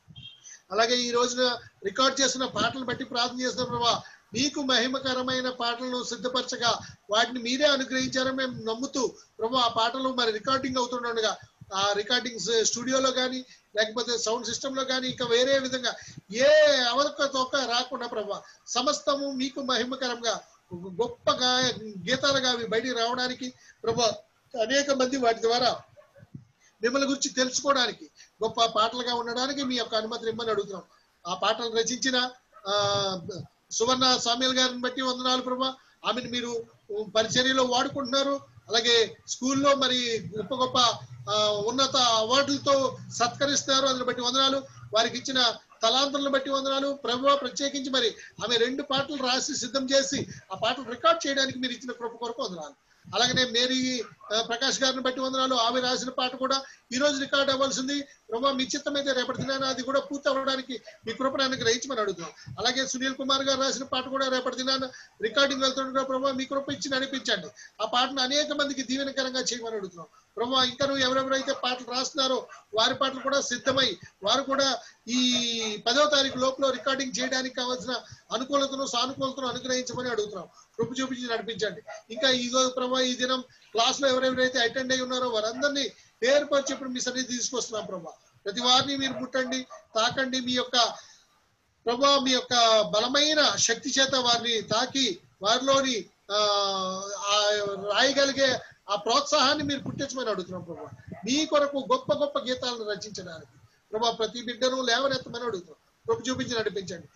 అలాగే ఈ రోజున రికార్డ్ చేసిన పాటలు బట్టి ప్రార్థన చేసిన ప్రభా మీకు మహిమకరమైన పాటలను సిద్ధపరచగా వాటిని మీరే అనుగ్రహించారని మేము నమ్ముతూ ప్రభు ఆ పాటలు మరి రికార్డింగ్ అవుతుండగా ఆ రికార్డింగ్ స్టూడియోలో కానీ లేకపోతే సౌండ్ సిస్టమ్ లో కానీ ఇంకా వేరే విధంగా ఏ అవక తోక రాకుండా ప్రభా సమస్తము మీకు మహిమకరంగా ఒక గొప్ప గాయ గీతాలుగా అవి బయటికి రావడానికి ప్రభా అనేక మంది వాటి ద్వారా మిమ్మల్ని గురించి తెలుసుకోవడానికి గొప్ప పాటలుగా ఉండడానికి మీ యొక్క అనుమతిని ఇమ్మని అడుగుతున్నాం ఆ పాటలు రచించిన ఆ సువర్ణ సామ్యుల్ గారిని బట్టి వందనాలు ప్రభా ఆమెను మీరు పరిచర్యలో వాడుకుంటున్నారు అలాగే స్కూల్లో మరి గొప్ప గొప్ప ఆ, ఉన్నత అవార్డులతో సత్కరిస్తారు అందుని బట్టి వందనాలు వారికి ఇచ్చిన తలాంతలను బట్టి వందనాలు ప్రభు ప్రత్యేకించి మరి ఆమె రెండు పాటలు రాసి సిద్ధం చేసి ఆ పాటలు రికార్డ్ చేయడానికి మీరు ఇచ్చిన కృప కొరకు వందనాలు అలాగనే మేరీ ఆ, ప్రకాష్ గారిని బట్టి వందనాలు ఆమె రాసిన పాట కూడా ఈ రోజు రికార్డ్ అవ్వాల్సింది ప్రభా మీ చిత్తమైతే రేపటి దినాన అది కూడా పూర్తి అవ్వడానికి మీ కృపను అనుగ్రహించమని అడుగుతున్నాం అలాగే సునీల్ కుమార్ గారు రాసిన పాట కూడా రేపటి దినాన రికార్డింగ్ వెళ్తుండగా ప్రభా మీ కృప ఇచ్చి నడిపించండి ఆ పాటను అనేక మందికి దీవెనకరంగా చేయమని అడుగుతున్నాం ప్రభా ఇంకా నువ్వు ఎవరెవరైతే పాటలు రాస్తున్నారో వారి పాటలు కూడా సిద్ధమై వారు కూడా ఈ పదో తారీఖు లోపల రికార్డింగ్ చేయడానికి కావాల్సిన అనుకూలతను సానుకూలతను అనుగ్రహించమని అడుగుతున్నాం కృప చూపించి నడిపించండి ఇంకా ఈ రోజు ప్రభా ఈ దినం క్లాస్ లో ఎవరెవరైతే అటెండ్ అయి ఉన్నారో వారందరినీ పేరు పరిచి ఇప్పుడు మీ సన్నిధి తీసుకొస్తున్నాం ప్రభా ప్రతి వారిని మీరు ముట్టండి తాకండి మీ యొక్క ప్రభా మీ యొక్క బలమైన శక్తి చేత వారిని తాకి వారిలోని ఆ, ఆ రాయగలిగే ఆ ప్రోత్సాహాన్ని మీరు పుట్టించమని అడుగుతున్నాం ప్రభా మీ కొరకు గొప్ప గొప్ప గీతాలను రచించడానికి ప్రభా ప్రతి బిడ్డను లేవనెత్తమని అడుగుతున్నాం ప్రభు చూపించి నడిపించండి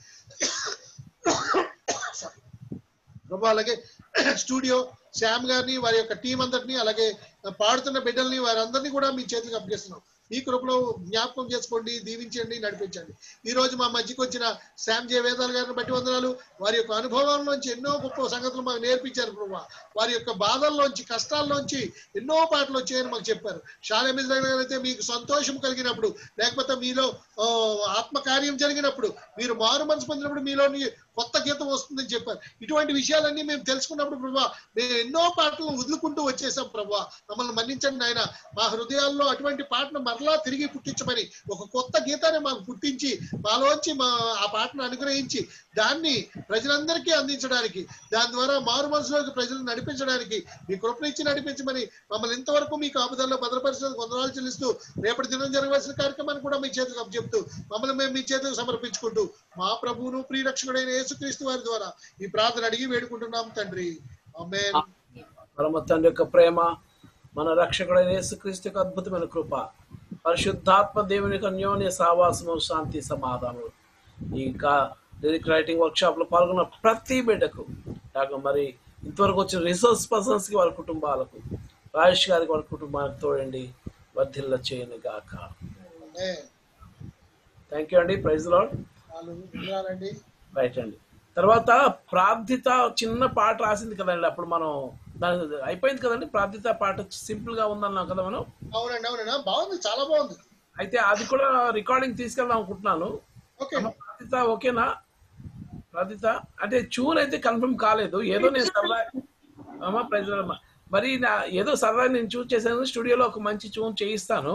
ప్రభా అలాగే స్టూడియో శ్యామ్ గారిని వారి యొక్క టీం అందరినీ అలాగే పాడుతున్న బిడ్డల్ని వారందరినీ కూడా మీ చేతికి అప్పగిస్తున్నాం మీ కృపలో జ్ఞాపకం చేసుకోండి దీవించండి నడిపించండి ఈ రోజు మా మధ్యకి వచ్చిన శ్యామ్ జే వేదాల్ గారిని బట్టి వందనాలు వారి యొక్క అనుభవాల్లోంచి ఎన్నో గొప్ప సంగతులు మాకు నేర్పించారు ప్రభా వారి యొక్క బాధల్లోంచి కష్టాల్లోంచి ఎన్నో పాటలు వచ్చాయని మాకు చెప్పారు శాలే గారు అయితే మీకు సంతోషం కలిగినప్పుడు లేకపోతే మీలో ఆ, ఆత్మకార్యం జరిగినప్పుడు మీరు మారు మనసు పొందినప్పుడు మీలోని కొత్త గీతం వస్తుందని చెప్పారు ఇటువంటి విషయాలన్నీ మేము తెలుసుకున్నప్పుడు ప్రభా మేము ఎన్నో పాటలను వదులుకుంటూ వచ్చేసాం ప్రభా మమ్మల్ని మన్నించండి నాయన మా హృదయాల్లో అటువంటి పాటను మరలా తిరిగి పుట్టించమని ఒక కొత్త గీతాన్ని మాకు పుట్టించి మాలోంచి మా ఆ పాటను అనుగ్రహించి దాన్ని ప్రజలందరికీ అందించడానికి దాని ద్వారా మారు మనసులోకి ప్రజలను నడిపించడానికి మీ కృపనిచ్చి నడిపించమని మమ్మల్ని ఇంతవరకు మీ కాపుదల్లో భద్రపరిచిన కొందరాలు చెల్లిస్తూ రేపటి దినం జరగవలసిన కార్యక్రమాన్ని కూడా మీ చేతికి అప్పచెప్తూ మమ్మల్ని మేము మీ చేతికి సమర్పించుకుంటూ మా ప్రభువును ప్రియరక్షకుడైన యేసుక్రీస్తు వారి ద్వారా ఈ ప్రార్థన అడిగి వేడుకుంటున్నాం తండ్రి ఆమేన్ పరమ తండ్రి యొక్క ప్రేమ మన రక్షకుడైన యేసుక్రీస్తు యొక్క అద్భుతమైన కృప పరిశుద్ధాత్మ దేవుని యొక్క అన్యోన్య సావాసము శాంతి సమాధానం ఈ లిరిక్ రైటింగ్ వర్క్ షాప్ లో పాల్గొన్న ప్రతి బిడ్డకు కాక మరి ఇంతవరకు వచ్చిన రిసోర్స్ పర్సన్స్ కి వాళ్ళ కుటుంబాలకు రాజేష్ గారికి వాళ్ళ కుటుంబానికి తోడండి వర్ధిల్ల చేయను గాక ఆమేన్. థ్యాంక్ యూ అండి ప్రైజ్ లాడ్ నాలుగు వివరాలండి రైట్ అండి తర్వాత ప్రార్థిత చిన్న పాట రాసింది కదండి అప్పుడు మనం దాని అయిపోయింది కదండి ప్రార్థిత పాట సింపుల్ గా ఉందన్నాం కదా మనం అవునండి అవునండి ఆ, బాగుంది చాలా బాగుంది అయితే అది కూడా రికార్డింగ్ తీసుకెళ్దాం అనుకుంటున్నాను ఓకే అమ్మ, ప్రార్థిత ఓకేనా ప్రార్థిత అంటే ట్యూన్ అయితే కన్ఫర్మ్ కాలేదు ఏదో నేను సరదా అమ్మ ప్రజలమ్మ మరి నా ఏదో సరదా నేను చూస్ చేశాను స్టూడియోలో ఒక మంచి ట్యూన్ చేయిస్తాను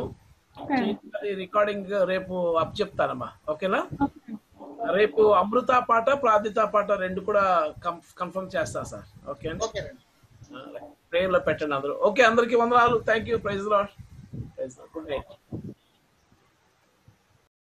రికార్డింగ్ రేపు అప్ చెప్తానమ్మా ఓకేనా రేపు అమృత పాట ప్రార్థిత పాట రెండు కూడా కన్ఫర్మ్ చేస్తా సార్ ఓకే అండి ఓకేనండి ప్రేయర్ లో పెట్టండి అందరూ ఓకే అందరికి వందనాలు thank you praise lord praise good night